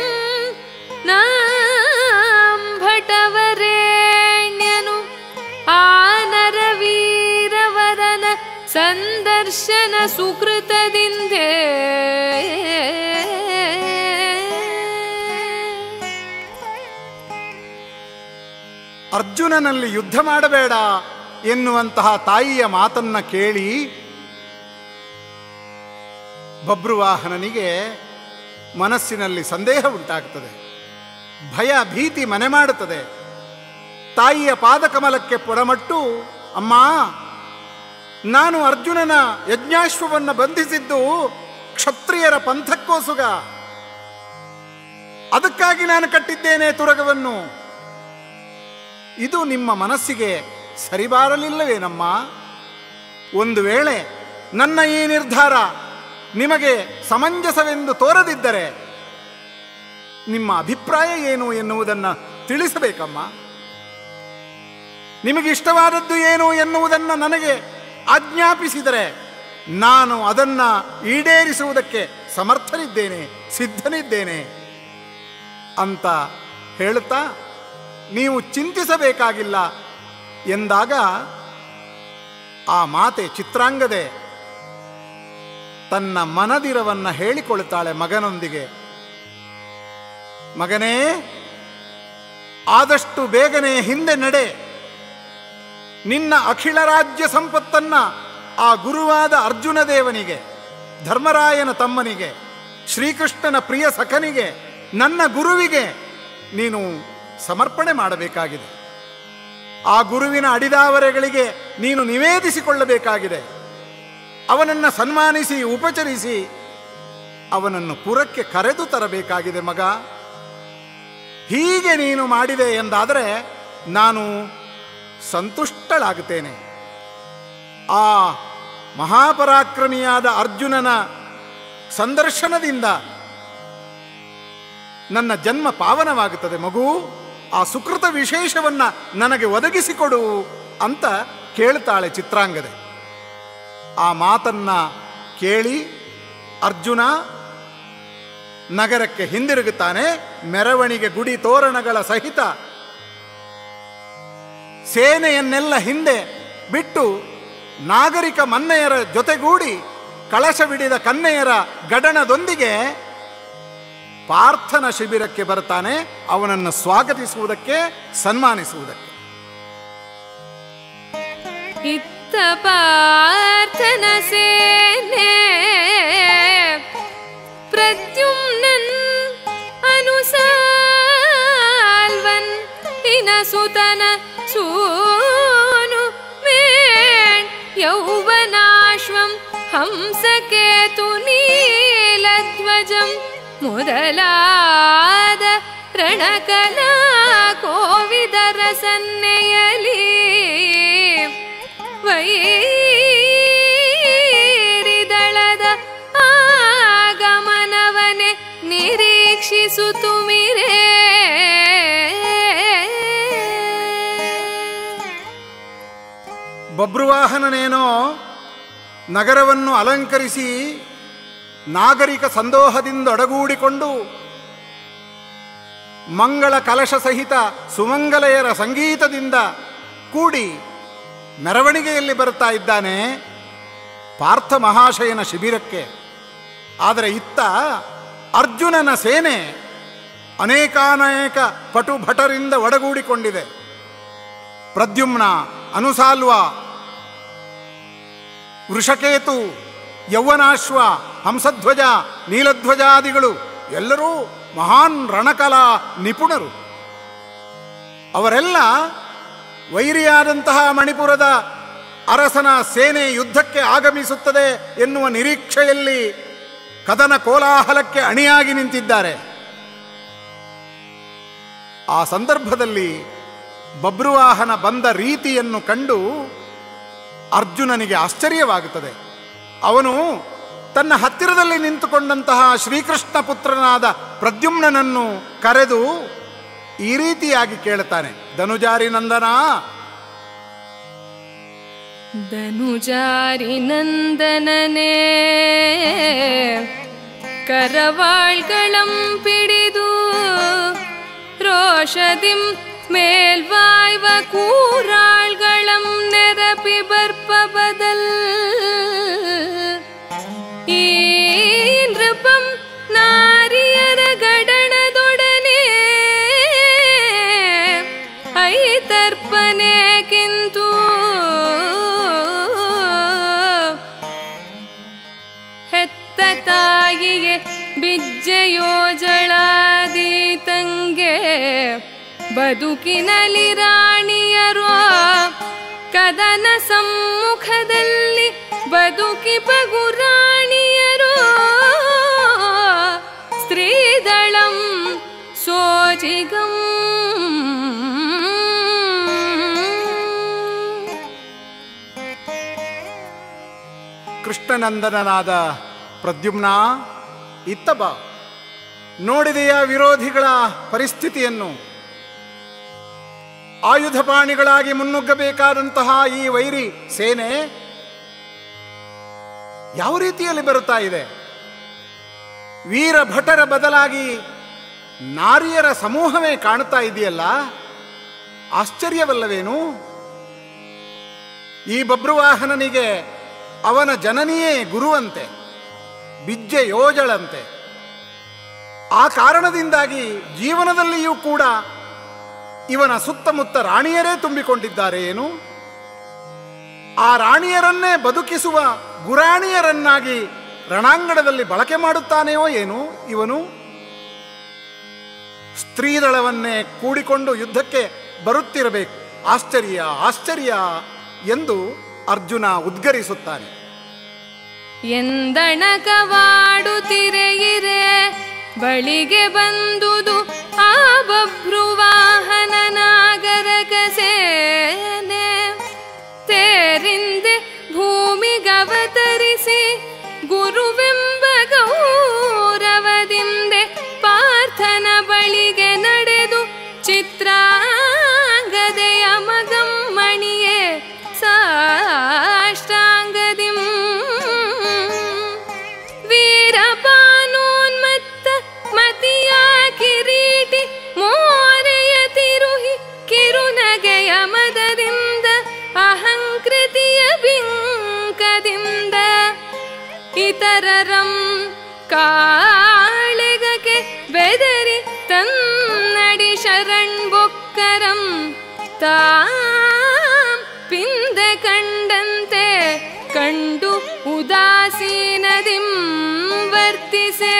ನಾಂಭಟವರೇಣ್ಯನು ಆ ನರವೀರವರನ ಸಂದರ್ಶನ ಸುಕೃತದಿಂದೇ ಅರ್ಜುನನಲ್ಲಿ ಯುದ್ಧ ಮಾಡಬೇಡ ಎನ್ನುವಂತಹ ತಾಯಿಯ ಮಾತನ್ನ ಕೇಳಿ ಬಬ್ರುವಾಹನನಿಗೆ ಮನಸ್ಸಿನಲ್ಲಿ ಸಂದೇಹ ಉಂಟಾಗ್ತದೆ ಭಯ ಭೀತಿ ಮನೆ ಮಾಡುತ್ತದೆ ತಾಯಿಯ ಪಾದಕಮಲಕ್ಕೆ ಪೊಡಮಟ್ಟು ಅಮ್ಮ ನಾನು ಅರ್ಜುನನ ಯಜ್ಞಾಶ್ವವನ್ನು ಬಂಧಿಸಿದ್ದು ಕ್ಷತ್ರಿಯರ ಪಂಥಕ್ಕೋಸುಗ ಅದಕ್ಕಾಗಿ ನಾನು ಕಟ್ಟಿದ್ದೇನೆ ತುರಗವನ್ನು ಇದು ನಿಮ್ಮ ಮನಸ್ಸಿಗೆ ಸರಿಬಾರಲಿಲ್ಲವೇನಮ್ಮ ಒಂದು ವೇಳೆ ನನ್ನ ಈ ನಿರ್ಧಾರ ನಿಮಗೆ ಸಮಂಜಸವೆಂದು ತೋರದಿದ್ದರೆ ನಿಮ್ಮ ಅಭಿಪ್ರಾಯ ಏನು ಎನ್ನುವುದನ್ನು ತಿಳಿಸಬೇಕಮ್ಮ ನಿಮಗೆ ಇಷ್ಟವಾದದ್ದು ಏನು ಎನ್ನುವುದನ್ನು ನನಗೆ ಆಜ್ಞಾಪಿಸಿದರೆ ನಾನು ಅದನ್ನು ಈಡೇರಿಸುವುದಕ್ಕೆ ಸಮರ್ಥನಿದ್ದೇನೆ ಸಿದ್ಧನಿದ್ದೇನೆ ಅಂತ ಹೇಳುತ್ತಾ ನೀವು ಚಿಂತಿಸಬೇಕಾಗಿಲ್ಲ ಎಂದಾಗ ಆ ಮಾತೆ ಚಿತ್ರಾಂಗದೆ ತನ್ನ ಮನದಿರವನ್ನ ಹೇಳಿಕೊಳ್ಳುತ್ತಾಳೆ ಮಗನೊಂದಿಗೆ ಮಗನೇ ಆದಷ್ಟು ಬೇಗನೆ ಹಿಂದೆ ನಡೆ ನಿನ್ನ ಅಖಿಲ ರಾಜ್ಯ ಸಂಪತ್ತನ್ನ ಆ ಗುರುವಾದ ಅರ್ಜುನ ದೇವನಿಗೆ ಧರ್ಮರಾಯನ ತಮ್ಮನಿಗೆ ಶ್ರೀಕೃಷ್ಣನ ಪ್ರಿಯ ಸಖನಿಗೆ ನನ್ನ ಗುರುವಿಗೆ ನೀನು ಸಮರ್ಪಣೆ ಮಾಡಬೇಕಾಗಿದೆ ಆ ಗುರುವಿನ ಅಡಿದಾವರೆಗಳಿಗೆ ನೀನು ನಿವೇದಿಸಿಕೊಳ್ಳಬೇಕಾಗಿದೆ ಅವನನ್ನು ಸನ್ಮಾನಿಸಿ ಉಪಚರಿಸಿ ಅವನನ್ನು ಪುರಕ್ಕೆ ಕರೆದು ತರಬೇಕಾಗಿದೆ ಮಗ ಹೀಗೆ ನೀನು ಮಾಡಿದೆ ಎಂದಾದರೆ ನಾನು ಸಂತುಷ್ಟಳಾಗುತ್ತೇನೆ ಆ ಮಹಾಪರಾಕ್ರಮಿಯಾದ ಅರ್ಜುನನ ಸಂದರ್ಶನದಿಂದ ನನ್ನ ಜನ್ಮ ಪಾವನವಾಗುತ್ತದೆ ಮಗು ಆ ಸುಕೃತ ವಿಶೇಷವನ್ನ ನನಗೆ ಒದಗಿಸಿಕೊಡು ಅಂತ ಕೇಳ್ತಾಳೆ ಚಿತ್ರಾಂಗದೆ ಆ ಮಾತನ್ನ ಕೇಳಿ ಅರ್ಜುನ ನಗರಕ್ಕೆ ಹಿಂದಿರುಗುತ್ತಾನೆ ಮೆರವಣಿಗೆ ಗುಡಿ ತೋರಣಗಳ ಸಹಿತ ಸೇನೆಯನ್ನೆಲ್ಲ ಹಿಂದೆ ಬಿಟ್ಟು ನಾಗರಿಕ ಮನ್ನೆಯರ ಜೊತೆಗೂಡಿ ಕಳಶವಿಡಿದ ಕನ್ನೆಯರ ಗಡಣದೊಂದಿಗೆ ಪಾರ್ಥನ ಶಿಬಿರಕ್ಕೆ ಬರ್ತಾನೆ ಅವನನ್ನು ಸ್ವಾಗತಿಸುವುದಕ್ಕೆ ಸನ್ಮಾನಿಸುವುದಕ್ಕೆ ಇತ್ತ ಪಾರ್ಥನ ಸೇನೆ ಪ್ರದ್ಯುಮ್ನನ್ ಅನುಸಾಲ್ವನ್ ಇನಸುತನ ಸೂನು ಮೇಣ್ ಯೌವನಾಶ್ವಂ ಹಂಸಕೇತು ನೀಲಧ್ವಜಂ ಮೊದಲಾದ ರಣಕಲಾ ಕೋವಿದರ ಸನ್ನೆಯಲಿ ವೈರಿದಳದ ಆಗಮನವನೆ ನಿರೀಕ್ಷಿಸುತ್ತುಮಿರೇ ಬಬ್ರುವಾಹನನೇನೋ ನಗರವನ್ನು ಅಲಂಕರಿಸಿ ನಾಗರಿಕ ಸಂದೋಹದಿಂದ ಒಡಗೂಡಿಕೊಂಡು ಮಂಗಳ ಕಲಶ ಸಹಿತ ಸುಮಂಗಲೆಯರ ಸಂಗೀತದಿಂದ ಕೂಡಿ ಮೆರವಣಿಗೆಯಲ್ಲಿ ಬರುತ್ತಾ ಇದ್ದಾನೆ ಪಾರ್ಥ ಮಹಾಶಯನ ಶಿಬಿರಕ್ಕೆ ಆದರೆ ಇತ್ತ ಅರ್ಜುನನ ಸೇನೆ ಅನೇಕಾನೇಕ ಪಟು ಭಟರಿಂದ ಒಡಗೂಡಿಕೊಂಡಿದೆ ಪ್ರದ್ಯುಮ್ನ ಅನುಸಾಲ್ವ ವೃಷಕೇತು ಯೌವನಾಶ್ವ ಹಂಸಧ್ವಜ ನೀಲಧ್ವಜಾದಿಗಳು ಎಲ್ಲರೂ ಮಹಾನ್ ರಣಕಲಾ ನಿಪುಣರು ಅವರೆಲ್ಲ ವೈರಿಯಾದಂತಹ ಮಣಿಪುರದ ಅರಸನ ಸೇನೆ ಯುದ್ಧಕ್ಕೆ ಆಗಮಿಸುತ್ತದೆ ಎನ್ನುವ ನಿರೀಕ್ಷೆಯಲ್ಲಿ ಕದನ ಕೋಲಾಹಲಕ್ಕೆ ಅಣಿಯಾಗಿ ನಿಂತಿದ್ದಾರೆ ಆ ಸಂದರ್ಭದಲ್ಲಿ ಬಬ್ರುವಾಹನ ಬಂದ ರೀತಿಯನ್ನು ಕಂಡು ಅರ್ಜುನನಿಗೆ ಆಶ್ಚರ್ಯವಾಗುತ್ತದೆ ಅವನು ತನ್ನ ಹತ್ತಿರದಲ್ಲಿ ನಿಂತುಕೊಂಡಂತಹ ಶ್ರೀಕೃಷ್ಣ ಪುತ್ರನಾದ ಪ್ರದ್ಯುಮ್ನನನ್ನು ಕರೆದು ಈ ರೀತಿಯಾಗಿ ಕೇಳುತ್ತಾನೆ ಧನುಜಾರಿ ನಂದನ ಧನುಜಾರಿ ನಂದನನೇ ಕರವಾಳ್ಗಳಂ ಪಿಡಿದು ರೋಷದಿಂ ಮೇಲ್ವಾಯ್ವ ಕೂರಾಳ್ಗಳಂ ನೆರಪಿ ಬರ್ಪ ಬದಲ್ ಈ ನೃಪಂ ನಾರಿಯರ ಗಡಣದೊಡನೆ ಐತರ್ಪನೆ ಕಿಂತು ಹೆತ್ತ ತಾಯಿಗೆ ಬಿಜ್ಜೆಯೋಜಳಾದೀತಂಗೆ ಬದುಕಿನಲ್ಲಿ ರಾಣಿಯರು ಕದನ ಸಮ್ಮುಖದಲ್ಲಿ ಬದುಕಿ ಬಗು ರಾಣಿಯರು ಸ್ತ್ರೀದಳಂ ಸೋಜಿಗಂ ಕೃಷ್ಣನಂದನನಾದ ಪ್ರದ್ಯುಮ್ನ ಇತ್ತ ಬಾ ನೋಡಿದೆಯ ವಿರೋಧಿಗಳ ಪರಿಸ್ಥಿತಿಯನ್ನು ಆಯುಧಪಾಣಿಗಳಾಗಿ ಮುನ್ನುಗ್ಗಬೇಕಾದಂತಹ ಈ ವೈರಿ ಸೇನೆ ಯಾವ ರೀತಿಯಲ್ಲಿ ಬರುತ್ತಾ ಇದೆ ವೀರ ಭಟರ ಬದಲಾಗಿ ನಾರಿಯರ ಸಮೂಹವೇ ಕಾಣುತ್ತಾ ಇದೆಯಲ್ಲ ಆಶ್ಚರ್ಯವಲ್ಲವೇನು ಈ ಬಬ್ರುವಾಹನನಿಗೆ ಅವನ ಜನನಿಯೇ ಗುರುವಂತೆ ಬಿಜ್ಜೆ ಯೋಜಳಂತೆ ಆ ಕಾರಣದಿಂದಾಗಿ ಜೀವನದಲ್ಲಿಯೂ ಕೂಡ ಇವನ ಸುತ್ತಮುತ್ತ ರಾಣಿಯರೇ ತುಂಬಿಕೊಂಡಿದ್ದಾರೆ ಏನು ಆ ರಾಣಿಯರನ್ನೇ ಬದುಕಿಸುವ ಗುರಾಣಿಯರನ್ನಾಗಿ ರಣಾಂಗಣದಲ್ಲಿ ಬಳಕೆ ಮಾಡುತ್ತಾನೆಯೋ ಏನು ಇವನು ಸ್ತ್ರೀದಳವನ್ನೇ ಕೂಡಿಕೊಂಡು ಯುದ್ಧಕ್ಕೆ ಬರುತ್ತಿರಬೇಕು ಆಶ್ಚರ್ಯ ಆಶ್ಚರ್ಯ ಎಂದು ಅರ್ಜುನ ಉದ್ಗರಿಸುತ್ತಾನೆ ಎಂದಣಕವಾಡುತ್ತಿರೆಯಿರೆ ಬಳಿಗೆ ಬಂದುದು ಆ ಬಭ್ರುವಾಹನ ನಾಗರಕ ಸೇನೆ ತೇರಿಂದೆ ಭೂಮಿಗವತರಿಸಿ ಗುರುವೆಂಬ ಗೌರವದಿಂದೆ ಪಾರ್ಥನ ಬಳಿಗೆ ನಡೆದು ಚಿತ್ರಾಂಗದೆಯ ಮಗಮ್ಮಣಿಯೇ ಸಾಷ್ಟಾಂಗದಿಂ ವೀರಪಾನೋನ್ಮತ್ತ ಮತಿಯ ಕಿರೀಟಿ ಮೋರೆಯ ತಿರುಹಿ ಕಿರುನಗೆಯ ಮದದಿಂದ ಅಹಂಕೃತಿಯ ಬಿಂಕದಿಂದ ಇತರರಂ ಕಾಳೆಗಕ್ಕೆ ಬೆದರಿ ತನ್ನಡಿ ಶರಣ್ಬೊಕ್ಕರಂ ತಾಂ ಪಿಂದೆ ಕಂಡಂತೆ ಕಂಡು ಉದಾಸೀನದಿಂ ವರ್ತಿಸೆ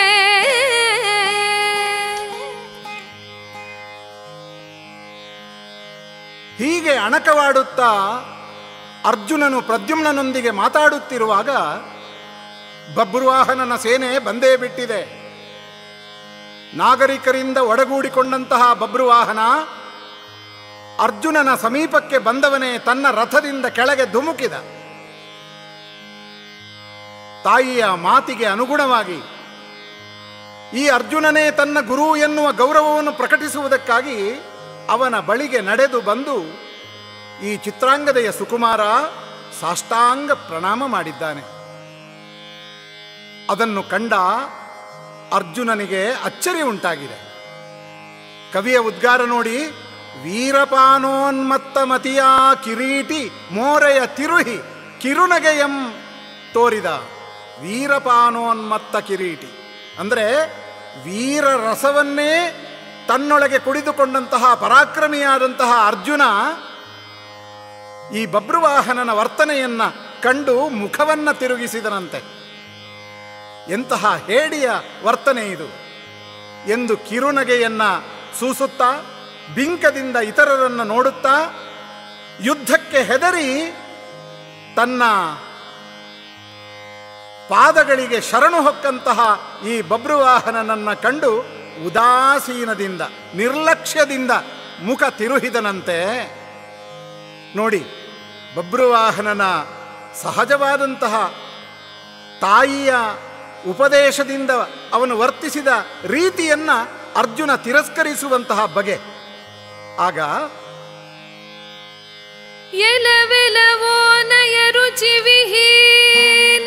ಹೀಗೆ ಅಣಕವಾಡುತ್ತಾ ಅರ್ಜುನನು ಪ್ರದ್ಯುಮ್ನನೊಂದಿಗೆ ಮಾತಾಡುತ್ತಿರುವಾಗ ಬಬ್ರುವಾಹನನ ಸೇನೆ ಬಂದೇ ಬಿಟ್ಟಿದೆ ನಾಗರಿಕರಿಂದ ಒಡಗೂಡಿಕೊಂಡಂತಹ ಬಬ್ರುವಾಹನ ಅರ್ಜುನನ ಸಮೀಪಕ್ಕೆ ಬಂದವನೇ ತನ್ನ ರಥದಿಂದ ಕೆಳಗೆ ಧುಮುಕಿದ ತಾಯಿಯ ಮಾತಿಗೆ ಅನುಗುಣವಾಗಿ ಈ ಅರ್ಜುನನೇ ತನ್ನ ಗುರು ಎನ್ನುವ ಗೌರವವನ್ನು ಪ್ರಕಟಿಸುವುದಕ್ಕಾಗಿ ಅವನ ಬಳಿಗೆ ನಡೆದು ಬಂದು ಈ ಚಿತ್ರಾಂಗದೆಯ ಸುಕುಮಾರ ಸಾಷ್ಟಾಂಗ ಪ್ರಣಾಮ ಮಾಡಿದ್ದಾನೆ ಅದನ್ನು ಕಂಡ ಅರ್ಜುನನಿಗೆ ಅಚ್ಚರಿ ಉಂಟಾಗಿದೆ ಕವಿಯ ಉದ್ಗಾರ ನೋಡಿ ವೀರಪಾನೋನ್ಮತ್ತ ಮತಿಯ ಕಿರೀಟಿ ಮೋರೆಯ ತಿರುಹಿ ಕಿರುನಗೆಯಂ ತೋರಿದ ವೀರಪಾನೋನ್ಮತ್ತ ಕಿರೀಟಿ ಅಂದರೆ ವೀರ ರಸವನ್ನೇ ತನ್ನೊಳಗೆ ಕುಡಿದುಕೊಂಡಂತಹ ಪರಾಕ್ರಮಿಯಾದಂತಹ ಅರ್ಜುನ ಈ ಬಬ್ರುವಾಹನನ ವರ್ತನೆಯನ್ನ ಕಂಡು ಮುಖವನ್ನ ತಿರುಗಿಸಿದನಂತೆ ಎಂತಹ ಹೇಡಿಯ ವರ್ತನೆ ಇದು ಎಂದು ಕಿರುನಗೆಯನ್ನ ಸೂಸುತ್ತಾ ಬಿಂಕದಿಂದ ಇತರರನ್ನು ನೋಡುತ್ತಾ ಯುದ್ಧಕ್ಕೆ ಹೆದರಿ ತನ್ನ ಪಾದಗಳಿಗೆ ಶರಣು ಹೊಕ್ಕಂತಹ ಈ ಬಬ್ರುವಾಹನನನ್ನು ಕಂಡು ಉದಾಸೀನದಿಂದ ನಿರ್ಲಕ್ಷ್ಯದಿಂದ ಮುಖ ತಿರುಹಿದನಂತೆ ನೋಡಿ ಬಬ್ರುವಾಹನನ ಸಹಜವಾದಂತಹ ತಾಯಿಯ ಉಪದೇಶದಿಂದ ಅವನು ವರ್ತಿಸಿದ ರೀತಿಯನ್ನ ಅರ್ಜುನ ತಿರಸ್ಕರಿಸುವಂತಹ ಬಗೆ ಆಗ ಎಲವೆಲವೋ ನಯ ರುಚಿ ವಿಹೀನ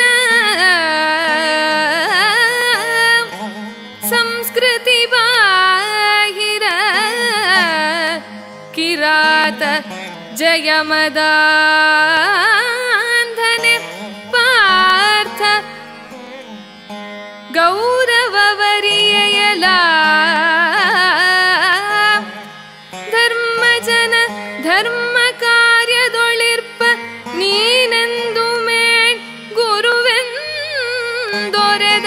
ಸಂಸ್ಕೃತಿ ಬಾಹಿರ ಕಿರಾತ ಜಯಮದಾಂಧನೆ ಪಾರ್ಥ ಗೌರವವರಿಯಲ ಧರ್ಮಜನ ಧರ್ಮ ಕಾರ್ಯದೊಳಿರ್ಪ ನೀನೆಂದು ಮೇಣ್ ಗುರುವೆಂದೊರೆದ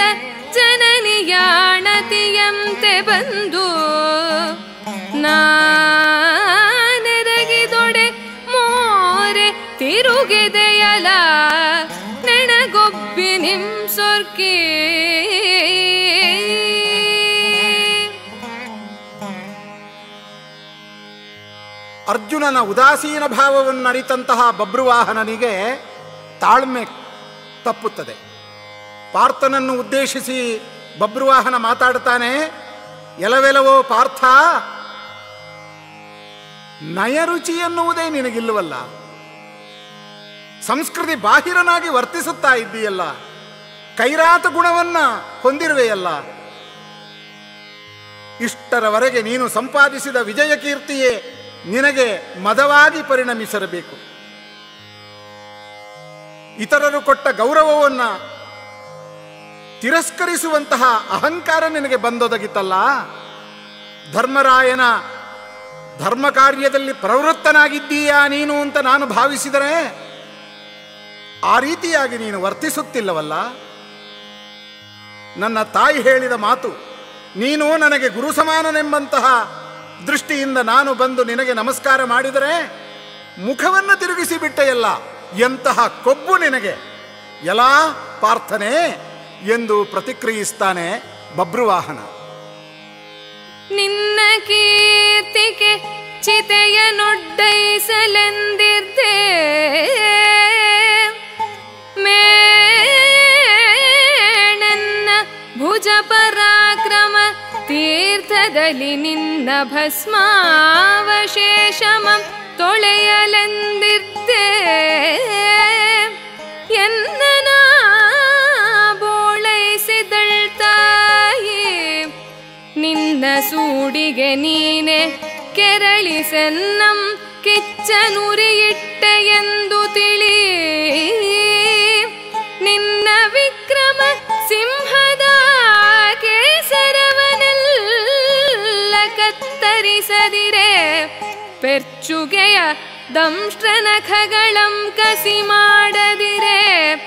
ಜನನಿಯಾಣತಿಯಂತೆ ಬಂದು ನಾನೆರಗಿದೊಡೆ ಮೋರೆ ತಿರುಗೆದೆಯಲ ನೆಣಗೊಬ್ಬಿ ನಿಂ ಸೊರ್ಕಿ ಅರ್ಜುನನ ಉದಾಸೀನ ಭಾವವನ್ನು ಅರಿತಂತಹ ಬಬ್ರುವಾಹನನಿಗೆ ತಾಳ್ಮೆ ತಪ್ಪುತ್ತದೆ ಪಾರ್ಥನನ್ನು ಉದ್ದೇಶಿಸಿ ಬಬ್ರುವಾಹನ ಮಾತಾಡ್ತಾನೆ ಎಲವೆಲವೋ ಪಾರ್ಥ ನಯರುಚಿ ಎನ್ನುವುದೇ ನಿನಗಿಲ್ಲವಲ್ಲ ಸಂಸ್ಕೃತಿ ಬಾಹಿರನಾಗಿ ವರ್ತಿಸುತ್ತಾ ಇದ್ದೀಯಲ್ಲ ಕೈರಾತ ಗುಣವನ್ನ ಹೊಂದಿರುವೆಯಲ್ಲ ಇಷ್ಟರವರೆಗೆ ನೀನು ಸಂಪಾದಿಸಿದ ವಿಜಯ ಕೀರ್ತಿಯೇ ನಿನಗೆ ಮದವಾಗಿ ಪರಿಣಮಿಸಿರಬೇಕು ಇತರರು ಕೊಟ್ಟ ಗೌರವವನ್ನ ತಿರಸ್ಕರಿಸುವಂತಹ ಅಹಂಕಾರ ನಿನಗೆ ಬಂದೊದಗಿತಲ್ಲ ಧರ್ಮರಾಯನ ಧರ್ಮ ಕಾರ್ಯದಲ್ಲಿ ಪ್ರವೃತ್ತನಾಗಿದ್ದೀಯಾ ನೀನು ಅಂತ ನಾನು ಭಾವಿಸಿದರೆ ಆ ರೀತಿಯಾಗಿ ನೀನು ವರ್ತಿಸುತ್ತಿಲ್ಲವಲ್ಲ ನನ್ನ ತಾಯಿ ಹೇಳಿದ ಮಾತು ನೀನು ನನಗೆ ಗುರು ಸಮಾನನೆಂಬಂತಹ ದೃಷ್ಟಿಯಿಂದ ನಾನು ಬಂದು ನಿನಗೆ ನಮಸ್ಕಾರ ಮಾಡಿದರೆ ಮುಖವನ್ನು ತಿರುಗಿಸಿ ಬಿಟ್ಟೆಯಲ್ಲ ಎಂತಹ ಕೊಬ್ಬು ನಿನಗೆ ಎಲ್ಲಾ ಪಾರ್ಥನೆ ಎಂದು ಪ್ರತಿಕ್ರಿಯಿಸ್ತಾನೆ ಬಬ್ರುವಾಹನ ನಿನ್ನ ಕೀರ್ತಿಗೆ ಚಿತೆಯ ನೊಡ್ಡೈಸಲೆಂದಿರ್ದೆ ಮೇಣನ್ನ ಭುಜ ಪರಾಕ್ರಮ ತೀರ್ಥದಲ್ಲಿ ನಿನ್ನ ಭಸ್ಮಾವಶೇಷಮ ತೊಳೆಯಲೆಂದಿರ್ದೆ ಎನ್ನನ ಬೋಳೈಸಿದಳ್ತಾಯಿ ನಿನ್ನ ಸೂಡಿಗೆ ನೀನೆ ಕೆರಳಿಸೆನ್ನಂ ಕಿಚ್ಚನುರಿಯಿಟ್ಟ ಎಂದು ತಿಳಿ ನಿನ್ನ ವಿಕ್ರಮ ಸಿಂಹದ ಕೇಸರವನೆಲ್ಲ ಕತ್ತರಿಸದಿರೆ ಪೆರ್ಚುಗೆಯ ದಂಷ್ಟ್ರನಖಗಳಂ ಕಸಿ ಮಾಡದಿರೆ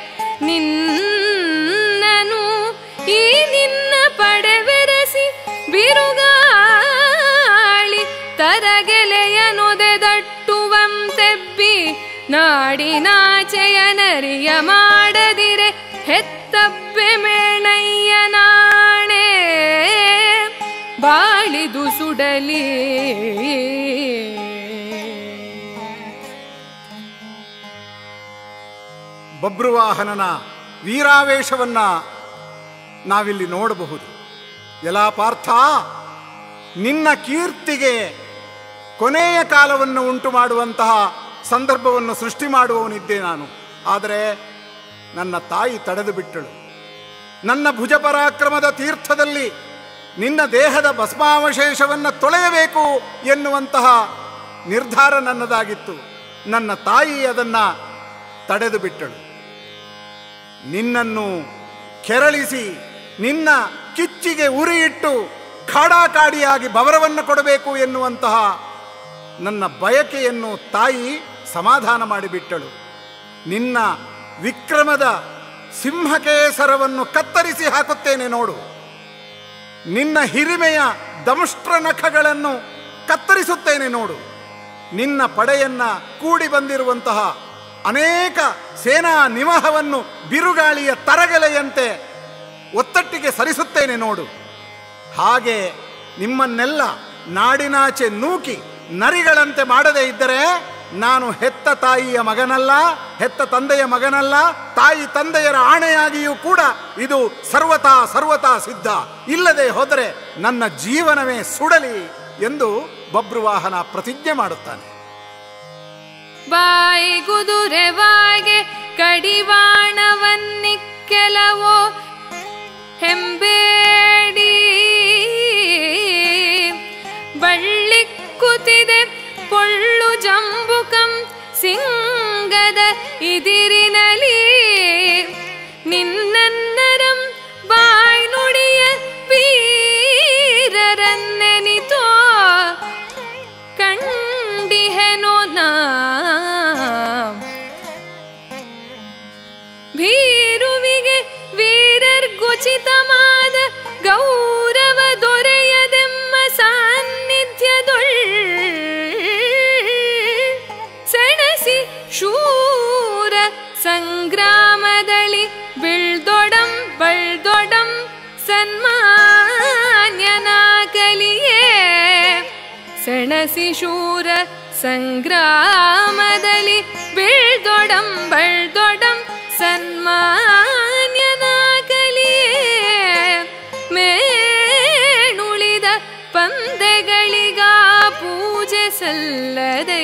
ನಿನ್ನನು ಈ ನಿನ್ನ ಪಡೆವೆರಸಿ ಬಿರುಗಾಳಿ ತರಗೆಲೆಯ ನೊದೆದಟ್ಟುವಂ ತೆಬ್ಬಿ ನಾಡಿನಾಚೆಯ ನರಿಯ ಮಾಡದಿರೆ ಹೆತ್ತಬ್ಬೆ ಮೇಣಯ್ಯ ನಾಣೆ ಬಾಳಿದು ಸುಡಲಿ ಬಬ್ರುವಾಹನನ ವೀರಾವೇಶವನ್ನ ನಾವಿಲ್ಲಿ ನೋಡಬಹುದು ಎಲ್ಲ ಪಾರ್ಥ ನಿನ್ನ ಕೀರ್ತಿಗೆ ಕೊನೆಯ ಕಾಲವನ್ನು ಉಂಟು ಮಾಡುವಂತಹ ಸಂದರ್ಭವನ್ನು ಸೃಷ್ಟಿ ಮಾಡುವವನಿದ್ದೆ ನಾನು ಆದರೆ ನನ್ನ ತಾಯಿ ತಡೆದು ಬಿಟ್ಟಳು ನನ್ನ ಭುಜ ಪರಾಕ್ರಮದ ತೀರ್ಥದಲ್ಲಿ ನಿನ್ನ ದೇಹದ ಭಸ್ಮಾವಶೇಷವನ್ನು ತೊಳೆಯಬೇಕು ಎನ್ನುವಂತಹ ನಿರ್ಧಾರ ನನ್ನದಾಗಿತ್ತು ನನ್ನ ತಾಯಿ ಅದನ್ನು ತಡೆದು ಬಿಟ್ಟಳು ನಿನ್ನನ್ನು ಕೆರಳಿಸಿ ನಿನ್ನ ಕಿಚ್ಚಿಗೆ ಉರಿಯಿಟ್ಟು ಖಾಡಾಕಾಡಿಯಾಗಿ ಬವರವನ್ನು ಕೊಡಬೇಕು ಎನ್ನುವಂತಹ ನನ್ನ ಬಯಕೆಯನ್ನು ತಾಯಿ ಸಮಾಧಾನ ಮಾಡಿಬಿಟ್ಟಳು ನಿನ್ನ ವಿಕ್ರಮದ ಸಿಂಹಕೇಸರವನ್ನು ಕತ್ತರಿಸಿ ಹಾಕುತ್ತೇನೆ ನೋಡು ನಿನ್ನ ಹಿರಿಮೆಯ ದಂಷ್ಟ್ರ ನಖಗಳನ್ನು ಕತ್ತರಿಸುತ್ತೇನೆ ನೋಡು ನಿನ್ನ ಪಡೆಯನ್ನ ಕೂಡಿ ಬಂದಿರುವಂತಹ ಅನೇಕ ಸೇನಾ ನಿವಹವನ್ನು ಬಿರುಗಾಳಿಯ ತರಗೆಲೆಯಂತೆ ಒತ್ತಟ್ಟಿಗೆ ಸರಿಸುತ್ತೇನೆ ನೋಡು ಹಾಗೆ ನಿಮ್ಮನ್ನೆಲ್ಲ ನಾಡಿನಾಚೆ ನೂಕಿ ನರಿಗಳಂತೆ ಮಾಡದೇ ಇದ್ದರೆ ನಾನು ಹೆತ್ತ ತಾಯಿಯ ಮಗನಲ್ಲ ಹೆತ್ತ ತಂದೆಯ ಮಗನಲ್ಲ ತಾಯಿ ತಂದೆಯರ ಆಣೆಯಾಗಿಯೂ ಕೂಡ ಇದು ಸರ್ವತಾ ಸರ್ವತಾ ಸಿದ್ಧ ಇಲ್ಲದೆ ಹೋದರೆ ನನ್ನ ಜೀವನವೇ ಸುಡಲಿ ಎಂದು ಬಬ್ರುವಾಹನ ಪ್ರತಿಜ್ಞೆ ಮಾಡುತ್ತಾನೆ ಬಾಯಿ ಕುದುರೆ ಬಾಗೆ ಕಡಿವಾಣವನ್ನಿಕ್ಕೆಲವೋ ಹೆಂಬೇಡಿ ಬಳ್ಳಿಕ್ಕುತಿದೆ ಪೊಳ್ಳು ಜಂಬುಕಂ ಸಿಂಗದ ಇದಿರಿನಲಿ ನಿನ್ನನ್ನರಂ ಬಾಯ್ ನುಡಿಯ ವೀರರನ್ನೆನಿತೋ ಕಂಡಿಹೆನೋ ನಾ ಭೀರುವಿಗೆ ವೀರರ್ಗುಚಿತಮಾದ ಗೌರವ ದೊರೆಯದೆಮ್ಮ ಸಾನ್ನಿಧ್ಯದೊಳ್ ಸೆಣಸಿ ಶೂರ ಸಂಗ್ರಾಮದಳಿ ಬಿಳ್ದೊಡಂ ಬಳ್ದೊಡಂ ಸನ್ಮಾನ್ಯನಾಗಲಿಯೇ ಸೆಣಸಿ ಶೂರ ಸಂಗ್ರಾಮದಲ್ಲಿ ಬೀಳ್ದೊಡಂ ಬಳ್ದೊಡಂ ಸನ್ಮಾನ್ಯನಾಗಲಿಯೇ ಮೇಣುಳಿದ ಪಂದೆಗಳಿಗ ಪೂಜೆ ಸಲ್ಲದೈ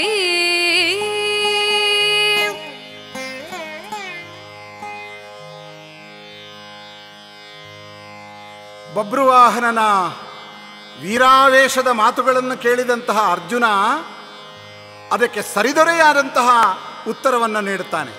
ಬಬ್ರುವಾಹನನ ವೀರಾವೇಶದ ಮಾತುಗಳನ್ನು ಕೇಳಿದಂತಹ ಅರ್ಜುನ ಅದಕ್ಕೆ ಸರಿದೊರೆಯಾದಂತಹ ಉತ್ತರವನ್ನು ನೀಡುತ್ತಾನೆ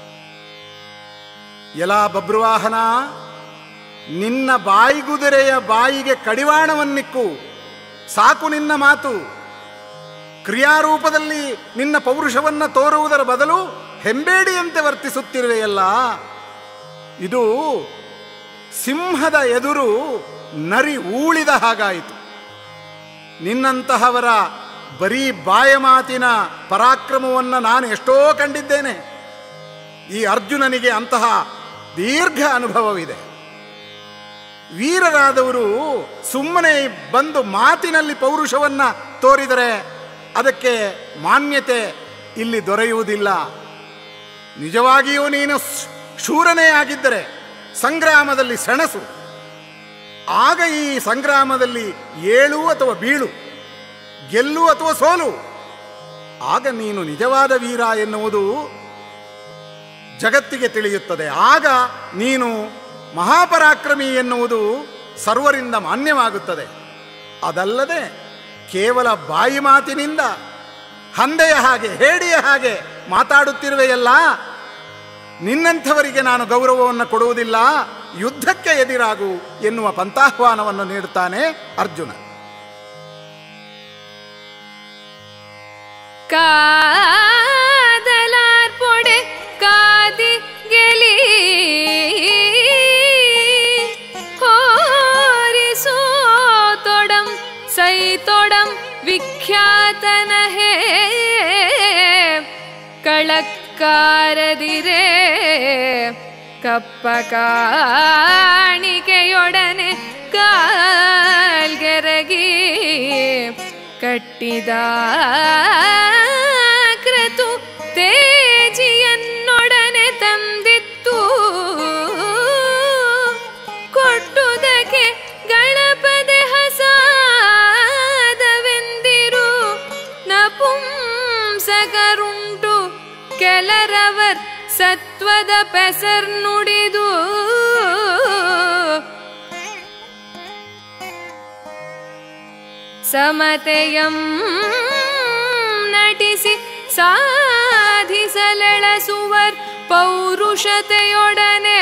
ಎಲಾ ಬಬ್ರುವಾಹನ ನಿನ್ನ ಬಾಯಿಗುದುರೆಯ ಬಾಯಿಗೆ ಕಡಿವಾಣವನ್ನಿಕ್ಕು ಸಾಕು ನಿನ್ನ ಮಾತು ಕ್ರಿಯಾರೂಪದಲ್ಲಿ ನಿನ್ನ ಪೌರುಷವನ್ನು ತೋರುವುದರ ಬದಲು ಹೆಂಬೇಡಿಯಂತೆ ವರ್ತಿಸುತ್ತಿರುವೆಯಲ್ಲ ಇದು ಸಿಂಹದ ಎದುರು ನರಿ ಊಳಿದ ಹಾಗಾಯಿತು ನಿನ್ನಂತಹವರ ಬರೀ ಬಾಯ ಮಾತಿನ ಪರಾಕ್ರಮವನ್ನು ನಾನು ಎಷ್ಟೋ ಕಂಡಿದ್ದೇನೆ ಈ ಅರ್ಜುನನಿಗೆ ಅಂತಹ ದೀರ್ಘ ಅನುಭವವಿದೆ ವೀರರಾದವರು ಸುಮ್ಮನೆ ಬಂದು ಮಾತಿನಲ್ಲಿ ಪೌರುಷವನ್ನ ತೋರಿದರೆ ಅದಕ್ಕೆ ಮಾನ್ಯತೆ ಇಲ್ಲಿ ದೊರೆಯುವುದಿಲ್ಲ ನಿಜವಾಗಿಯೂ ನೀನು ಶ್- ಶೂರನೇ ಆಗಿದ್ದರೆ ಸಂಗ್ರಾಮದಲ್ಲಿ ಸೆಣಸು ಆಗ ಈ ಸಂಗ್ರಾಮದಲ್ಲಿ ಏಳು ಅಥವಾ ಬೀಳು ಗೆಲ್ಲು ಅಥವಾ ಸೋಲು ಆಗ ನೀನು ನಿಜವಾದ ವೀರ ಎನ್ನುವುದು ಜಗತ್ತಿಗೆ ತಿಳಿಯುತ್ತದೆ ಆಗ ನೀನು ಮಹಾಪರಾಕ್ರಮಿ ಎನ್ನುವುದು ಸರ್ವರಿಂದ ಮಾನ್ಯವಾಗುತ್ತದೆ ಅದಲ್ಲದೆ ಕೇವಲ ಬಾಯಿ ಮಾತಿನಿಂದ ಹಂದೆಯ ಹಾಗೆ ಹೇಡಿಯ ಹಾಗೆ ಮಾತಾಡುತ್ತಿರುವೆಯಲ್ಲ ನಿನ್ನಂಥವರಿಗೆ ನಾನು ಗೌರವವನ್ನು ಕೊಡುವುದಿಲ್ಲ ಯುದ್ಧಕ್ಕೆ ಎದಿರಾಗು ಎನ್ನುವ ಪಂಥಾಹ್ವಾನವನ್ನು ನೀಡುತ್ತಾನೆ ಅರ್ಜುನ காதலார் பொடே காதி கெலி ஹோரிசோ தொடம் சை தொடம் விಖ್ಯಾತನಹೇ ಕಳಕ್ಕಾರದಿರೆ ಕಪ್ಪ ಕಾಣಿಕೆಯೊಡನೆ ಕಾಲ್ಗೆರಗಿ ಕಟ್ಟಿದ ಕ್ರತು ತೇಜಿಯನ್ನೊಡನೆ ತಂದಿತ್ತು ಕೊಟ್ಟುದಕ್ಕೆ ಗಣಪದೆ ಹಸಾದವೆಂದಿರು ನಪುಂಸಕರುಂಟು ಕೆಲರವರ್ ಸತ್ವದ ಪೆಸರ್ ನುಡಿದು ಸಮತೆಯಂ ನಟಿಸಿ ಸಾಧಿಸಲೆಳಸುವರ್ ಪೌರುಷತೆಯೊಡನೆ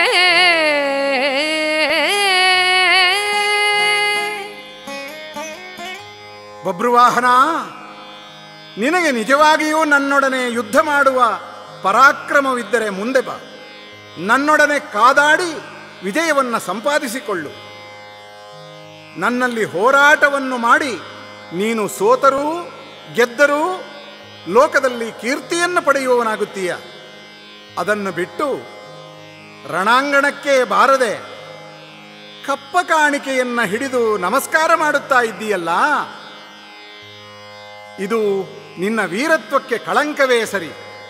ಬಬ್ರುವಾಹನ ನಿನಗೆ ನಿಜವಾಗಿಯೂ ನನ್ನೊಡನೆ ಯುದ್ಧ ಮಾಡುವ ಪರಾಕ್ರಮವಿದ್ದರೆ ಮುಂದೆ ಬಾ ನನ್ನೊಡನೆ ಕಾದಾಡಿ ವಿಜಯವನ್ನು ಸಂಪಾದಿಸಿಕೊಳ್ಳು ನನ್ನಲ್ಲಿ ಹೋರಾಟವನ್ನು ಮಾಡಿ ನೀನು ಸೋತರೂ ಗೆದ್ದರೂ ಲೋಕದಲ್ಲಿ ಕೀರ್ತಿಯನ್ನು ಪಡೆಯುವವನಾಗುತ್ತೀಯ ಅದನ್ನು ಬಿಟ್ಟು ರಣಾಂಗಣಕ್ಕೆ ಬಾರದೆ ಕಪ್ಪ ಕಾಣಿಕೆಯನ್ನ ಹಿಡಿದು ನಮಸ್ಕಾರ ಮಾಡುತ್ತಾ ಇದ್ದೀಯಲ್ಲ ಇದು ನಿನ್ನ ವೀರತ್ವಕ್ಕೆ ಕಳಂಕವೇ ಸರಿ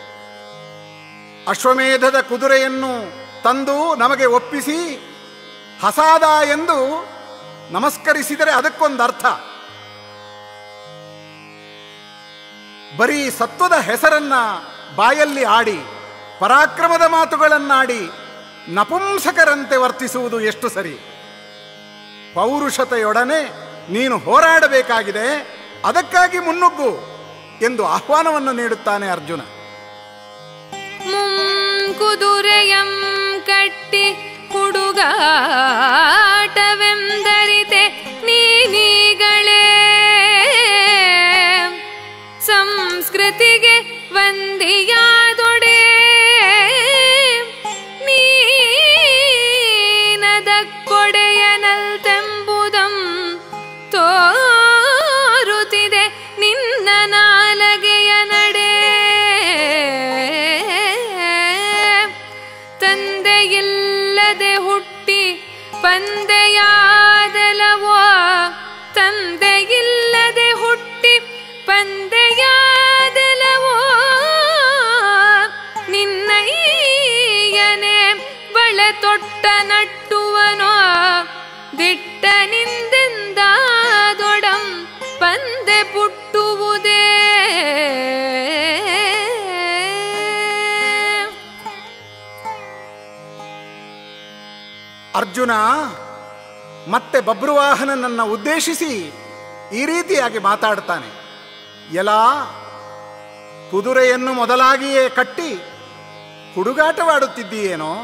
ಅಶ್ವಮೇಧದ ಕುದುರೆಯನ್ನು ತಂದು ನಮಗೆ ಒಪ್ಪಿಸಿ ಹಸಾದ ಎಂದು ನಮಸ್ಕರಿಸಿದರೆ ಅದಕ್ಕೊಂದು ಅರ್ಥ ಬರೀ ಸತ್ವದ ಹೆಸರನ್ನ ಬಾಯಲ್ಲಿ ಆಡಿ ಪರಾಕ್ರಮದ ಮಾತುಗಳನ್ನಾಡಿ ನಪುಂಸಕರಂತೆ ವರ್ತಿಸುವುದು ಎಷ್ಟು ಸರಿ ಪೌರುಷತೆಯೊಡನೆ ನೀನು ಹೋರಾಡಬೇಕಾಗಿದೆ ಅದಕ್ಕಾಗಿ ಮುನ್ನುಗ್ಗು ಎಂದು ಆಹ್ವಾನವನ್ನು ನೀಡುತ್ತಾನೆ ಅರ್ಜುನ ಮುಂಕುದುರೆಯಂ ಕಟ್ಟಿ ಹುಡುಗಾಟವೆಂದರಿತೆ ನೀನೀಗಳೇ ಸಂಸ್ಕೃತಿಗೆ ವಂದಿಯಾದೊಡೆ ನೀನದ ಕೊಡೆಯನಲ್ತೆಂಬುದಂ ತೋರುತ್ತಿದೆ ನಿನ್ನ ನಾಲಗೆಯ ನಡೆ ತಂದೆಯಿಲ್ಲದೆ ಹುಟ್ಟಿ ಪಂದೆಯಾದಲವೋ ತಂದೆಯಿಲ್ಲದೆ ಹುಟ್ಟಿ ಪಂದೆಯಾದಲವೋ ನಿನ್ನಯ್ಯನೇ ಬಳೆ ತೊಟ್ಟ ನಟ್ಟುವನೋ ದಿಟ್ಟ ನಿಂದೆಂದಾದೊಡಂ ಪಂದೆ ಪುಟ್ಟುವುದೇ ಅರ್ಜುನ ಮತ್ತೆ ಬಬ್ರುವಾಹನನನ್ನ ಉದ್ದೇಶಿಸಿ ಈ ರೀತಿಯಾಗಿ ಮಾತಾಡ್ತಾನೆ ಎಲಾ ಕುದುರೆಯನ್ನು ಮೊದಲಾಗಿಯೇ ಕಟ್ಟಿ ಹುಡುಗಾಟವಾಡುತ್ತಿದ್ದೀಯೇನೋ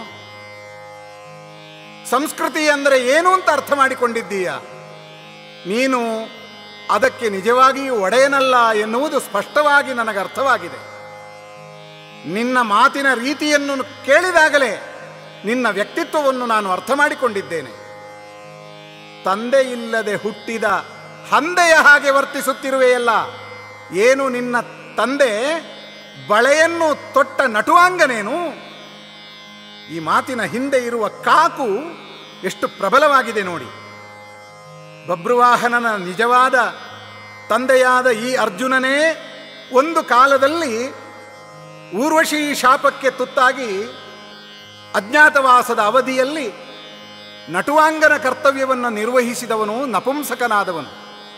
ಸಂಸ್ಕೃತಿ ಅಂದರೆ ಏನು ಅಂತ ಅರ್ಥ ಮಾಡಿಕೊಂಡಿದ್ದೀಯ ನೀನು ಅದಕ್ಕೆ ನಿಜವಾಗಿಯೂ ಒಡೆಯನಲ್ಲ ಎನ್ನುವುದು ಸ್ಪಷ್ಟವಾಗಿ ನನಗೆ ಅರ್ಥವಾಗಿದೆ ನಿನ್ನ ಮಾತಿನ ರೀತಿಯನ್ನು ಕೇಳಿದಾಗಲೇ ನಿನ್ನ ವ್ಯಕ್ತಿತ್ವವನ್ನು ನಾನು ಅರ್ಥ ಮಾಡಿಕೊಂಡಿದ್ದೇನೆ ತಂದೆ ಇಲ್ಲದೆ ಹುಟ್ಟಿದ ಹಂದೆಯ ಹಾಗೆ ವರ್ತಿಸುತ್ತಿರುವೆಯಲ್ಲ ಏನು ನಿನ್ನ ತಂದೆ ಬಳೆಯನ್ನು ತೊಟ್ಟ ನಟುವಾಂಗನೇನು ಈ ಮಾತಿನ ಹಿಂದೆ ಇರುವ ಕಾಕು ಎಷ್ಟು ಪ್ರಬಲವಾಗಿದೆ ನೋಡಿ ಬಬ್ರುವಾಹನನ ನಿಜವಾದ ತಂದೆಯಾದ ಈ ಅರ್ಜುನನೇ ಒಂದು ಕಾಲದಲ್ಲಿ ಊರ್ವಶಿ ಶಾಪಕ್ಕೆ ತುತ್ತಾಗಿ ಅಜ್ಞಾತವಾಸದ ಅವಧಿಯಲ್ಲಿ ನಟುವಾಂಗನ ಕರ್ತವ್ಯವನ್ನು ನಿರ್ವಹಿಸಿದವನು ನಪುಂಸಕನಾದವನು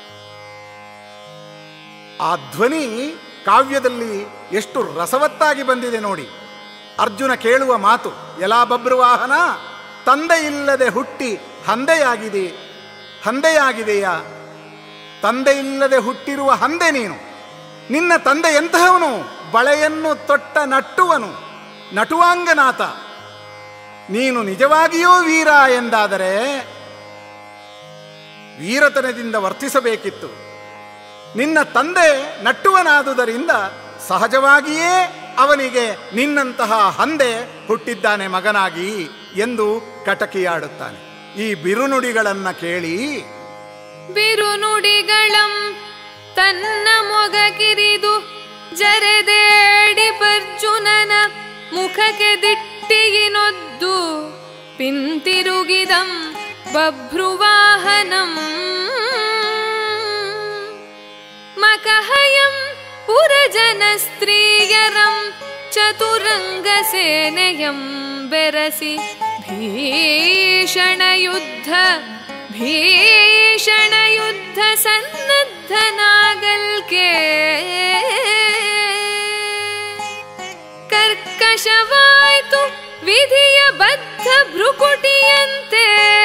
ಆ ಧ್ವನಿ ಕಾವ್ಯದಲ್ಲಿ ಎಷ್ಟು ರಸವತ್ತಾಗಿ ಬಂದಿದೆ ನೋಡಿ ಅರ್ಜುನ ಕೇಳುವ ಮಾತು ಎಲಾ ಬಬ್ರುವಾಹನ ತಂದೆ ಇಲ್ಲದೆ ಹುಟ್ಟಿ ಹಂದೆಯಾಗಿದೆ ಹಂದೆಯಾಗಿದೆಯಾ ತಂದೆ ಇಲ್ಲದೆ ಹುಟ್ಟಿರುವ ಹಂದೆ ನೀನು ನಿನ್ನ ತಂದೆ ಎಂತಹವನು ಬಳೆಯನ್ನು ತೊಟ್ಟ ನಟ್ಟುವನು ನಟುವಾಂಗನಾಥ ನೀನು ನಿಜವಾಗಿಯೂ ವೀರ ಎಂದಾದರೆ ವೀರತನದಿಂದ ವರ್ತಿಸಬೇಕಿತ್ತು ನಿನ್ನ ತಂದೆ ನಟ್ಟುವನಾದುದರಿಂದ ಸಹಜವಾಗಿಯೇ ಅವನಿಗೆ ನಿನ್ನಂತಹ ಹಂದೆ ಹುಟ್ಟಿದ್ದಾನೆ ಮಗನಾಗಿ ಎಂದು ಕಟಕಿಯಾಡುತ್ತಾನೆ ಈ ಬಿರುನುಡಿಗಳನ್ನ ಕೇಳಿ ಬಿರುನುಡಿಗಳಂ ತನ್ನ ಮೊಗ ಕಿರಿದು ಜರೆದೇಡಿ ಪರ್ಜುನನ ಮುಖಕ್ಕೆ ದಿಟ್ಟಿಗಿನೊದ್ದು ಪಿಂತಿರುಗಿದಂ ಬಭ್ರುವಾಹನಂ ಮಕಹಯಂ ಪುರಜನ ಸ್ತ್ರೀಯರಂ ಚತುರಂಗ ಸೇನೆಯಂ ಬೆರಸಿ ಭೀಷಣ ಯುದ್ಧ ಭೀಷಣ ಯುದ್ಧ ಸನ್ನದ್ಧನಾಗಲ್ಕೆ ಕರ್ಕಶವಾಯ್ತು ವಿಧಿಯ ಬದ್ಧ ಭ್ರುಕುಟಿಯಂತೆ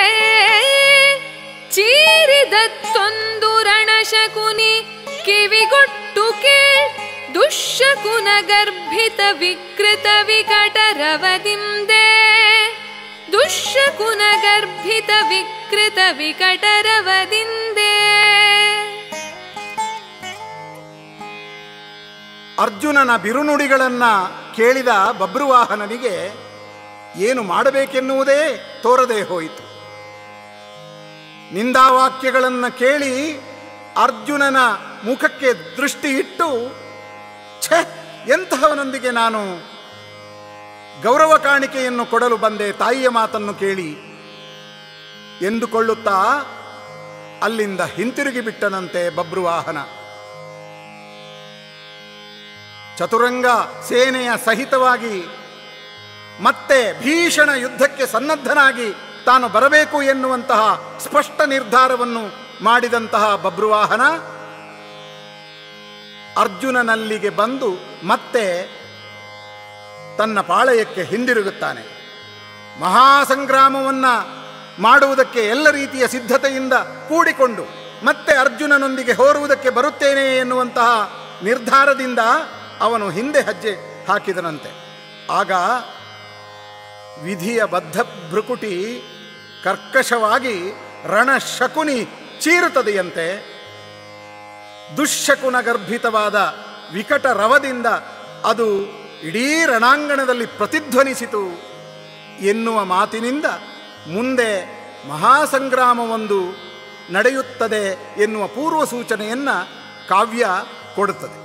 ಚೀರಿದತ್ತೊಂದು ರಣಶಕುನಿ ಕಿವಿಗೊಟ್ಟು ಕೇಳ್ ದುಶ್ಶಕುನ ಗರ್ಭಿತ ವಿಕೃತ ವಿಕಟರವದಿಂದೆ ದುಶ್ಶಕುನ ಗರ್ಭಿತ ವಿಕೃತ ವಿಕಟರವದಿಂದೆ ಅರ್ಜುನನ ಬಿರುನುಡಿಗಳನ್ನ ಕೇಳಿದ ಬಬ್ರುವಾಹನನಿಗೆ ಏನು ಮಾಡಬೇಕೆನ್ನುವುದೇ ತೋರದೆ ಹೋಯಿತು ನಿಂದಾವಾಕ್ಯಗಳನ್ನು ಕೇಳಿ ಅರ್ಜುನನ ಮುಖಕ್ಕೆ ದೃಷ್ಟಿ ಇಟ್ಟು ಛೆ ಎಂತಹವನೊಂದಿಗೆ ನಾನು ಗೌರವ ಕಾಣಿಕೆಯನ್ನು ಕೊಡಲು ಬಂದೆ ತಾಯಿಯ ಮಾತನ್ನು ಕೇಳಿ ಎಂದುಕೊಳ್ಳುತ್ತಾ ಅಲ್ಲಿಂದ ಹಿಂತಿರುಗಿ ಬಿಟ್ಟನಂತೆ ಬಬ್ರುವಾಹನ ಚತುರಂಗ ಸೇನೆಯ ಸಹಿತವಾಗಿ ಮತ್ತೆ ಭೀಷಣ ಯುದ್ಧಕ್ಕೆ ಸನ್ನದ್ಧನಾಗಿ ತಾನು ಬರಬೇಕು ಎನ್ನುವಂತಹ ಸ್ಪಷ್ಟ ನಿರ್ಧಾರವನ್ನು ಮಾಡಿದಂತಹ ಬಬ್ರುವಾಹನ ಅರ್ಜುನನಲ್ಲಿಗೆ ಬಂದು ಮತ್ತೆ ತನ್ನ ಪಾಳಯಕ್ಕೆ ಹಿಂದಿರುಗುತ್ತಾನೆ ಮಹಾಸಂಗ್ರಾಮವನ್ನು ಮಾಡುವುದಕ್ಕೆ ಎಲ್ಲ ರೀತಿಯ ಸಿದ್ಧತೆಯಿಂದ ಕೂಡಿಕೊಂಡು ಮತ್ತೆ ಅರ್ಜುನನೊಂದಿಗೆ ಹೋರುವುದಕ್ಕೆ ಬರುತ್ತೇನೆ ಎನ್ನುವಂತಹ ನಿರ್ಧಾರದಿಂದ ಅವನು ಹಿಂದೆ ಹೆಜ್ಜೆ ಹಾಕಿದನಂತೆ ಆಗ ವಿಧಿಯ ಬದ್ಧ ಭ್ರುಕುಟಿ ಕರ್ಕಶವಾಗಿ ರಣಶಕುನಿ ಚೀರುತ್ತದೆಯಂತೆ ದುಶ್ಶಕುನ ಗರ್ಭಿತವಾದ ವಿಕಟ ರವದಿಂದ ಅದು ಇಡೀ ರಣಾಂಗಣದಲ್ಲಿ ಪ್ರತಿಧ್ವನಿಸಿತು ಎನ್ನುವ ಮಾತಿನಿಂದ ಮುಂದೆ ಮಹಾಸಂಗ್ರಾಮವೊಂದು ನಡೆಯುತ್ತದೆ ಎನ್ನುವ ಪೂರ್ವ ಸೂಚನೆಯನ್ನು ಕಾವ್ಯ ಕೊಡುತ್ತದೆ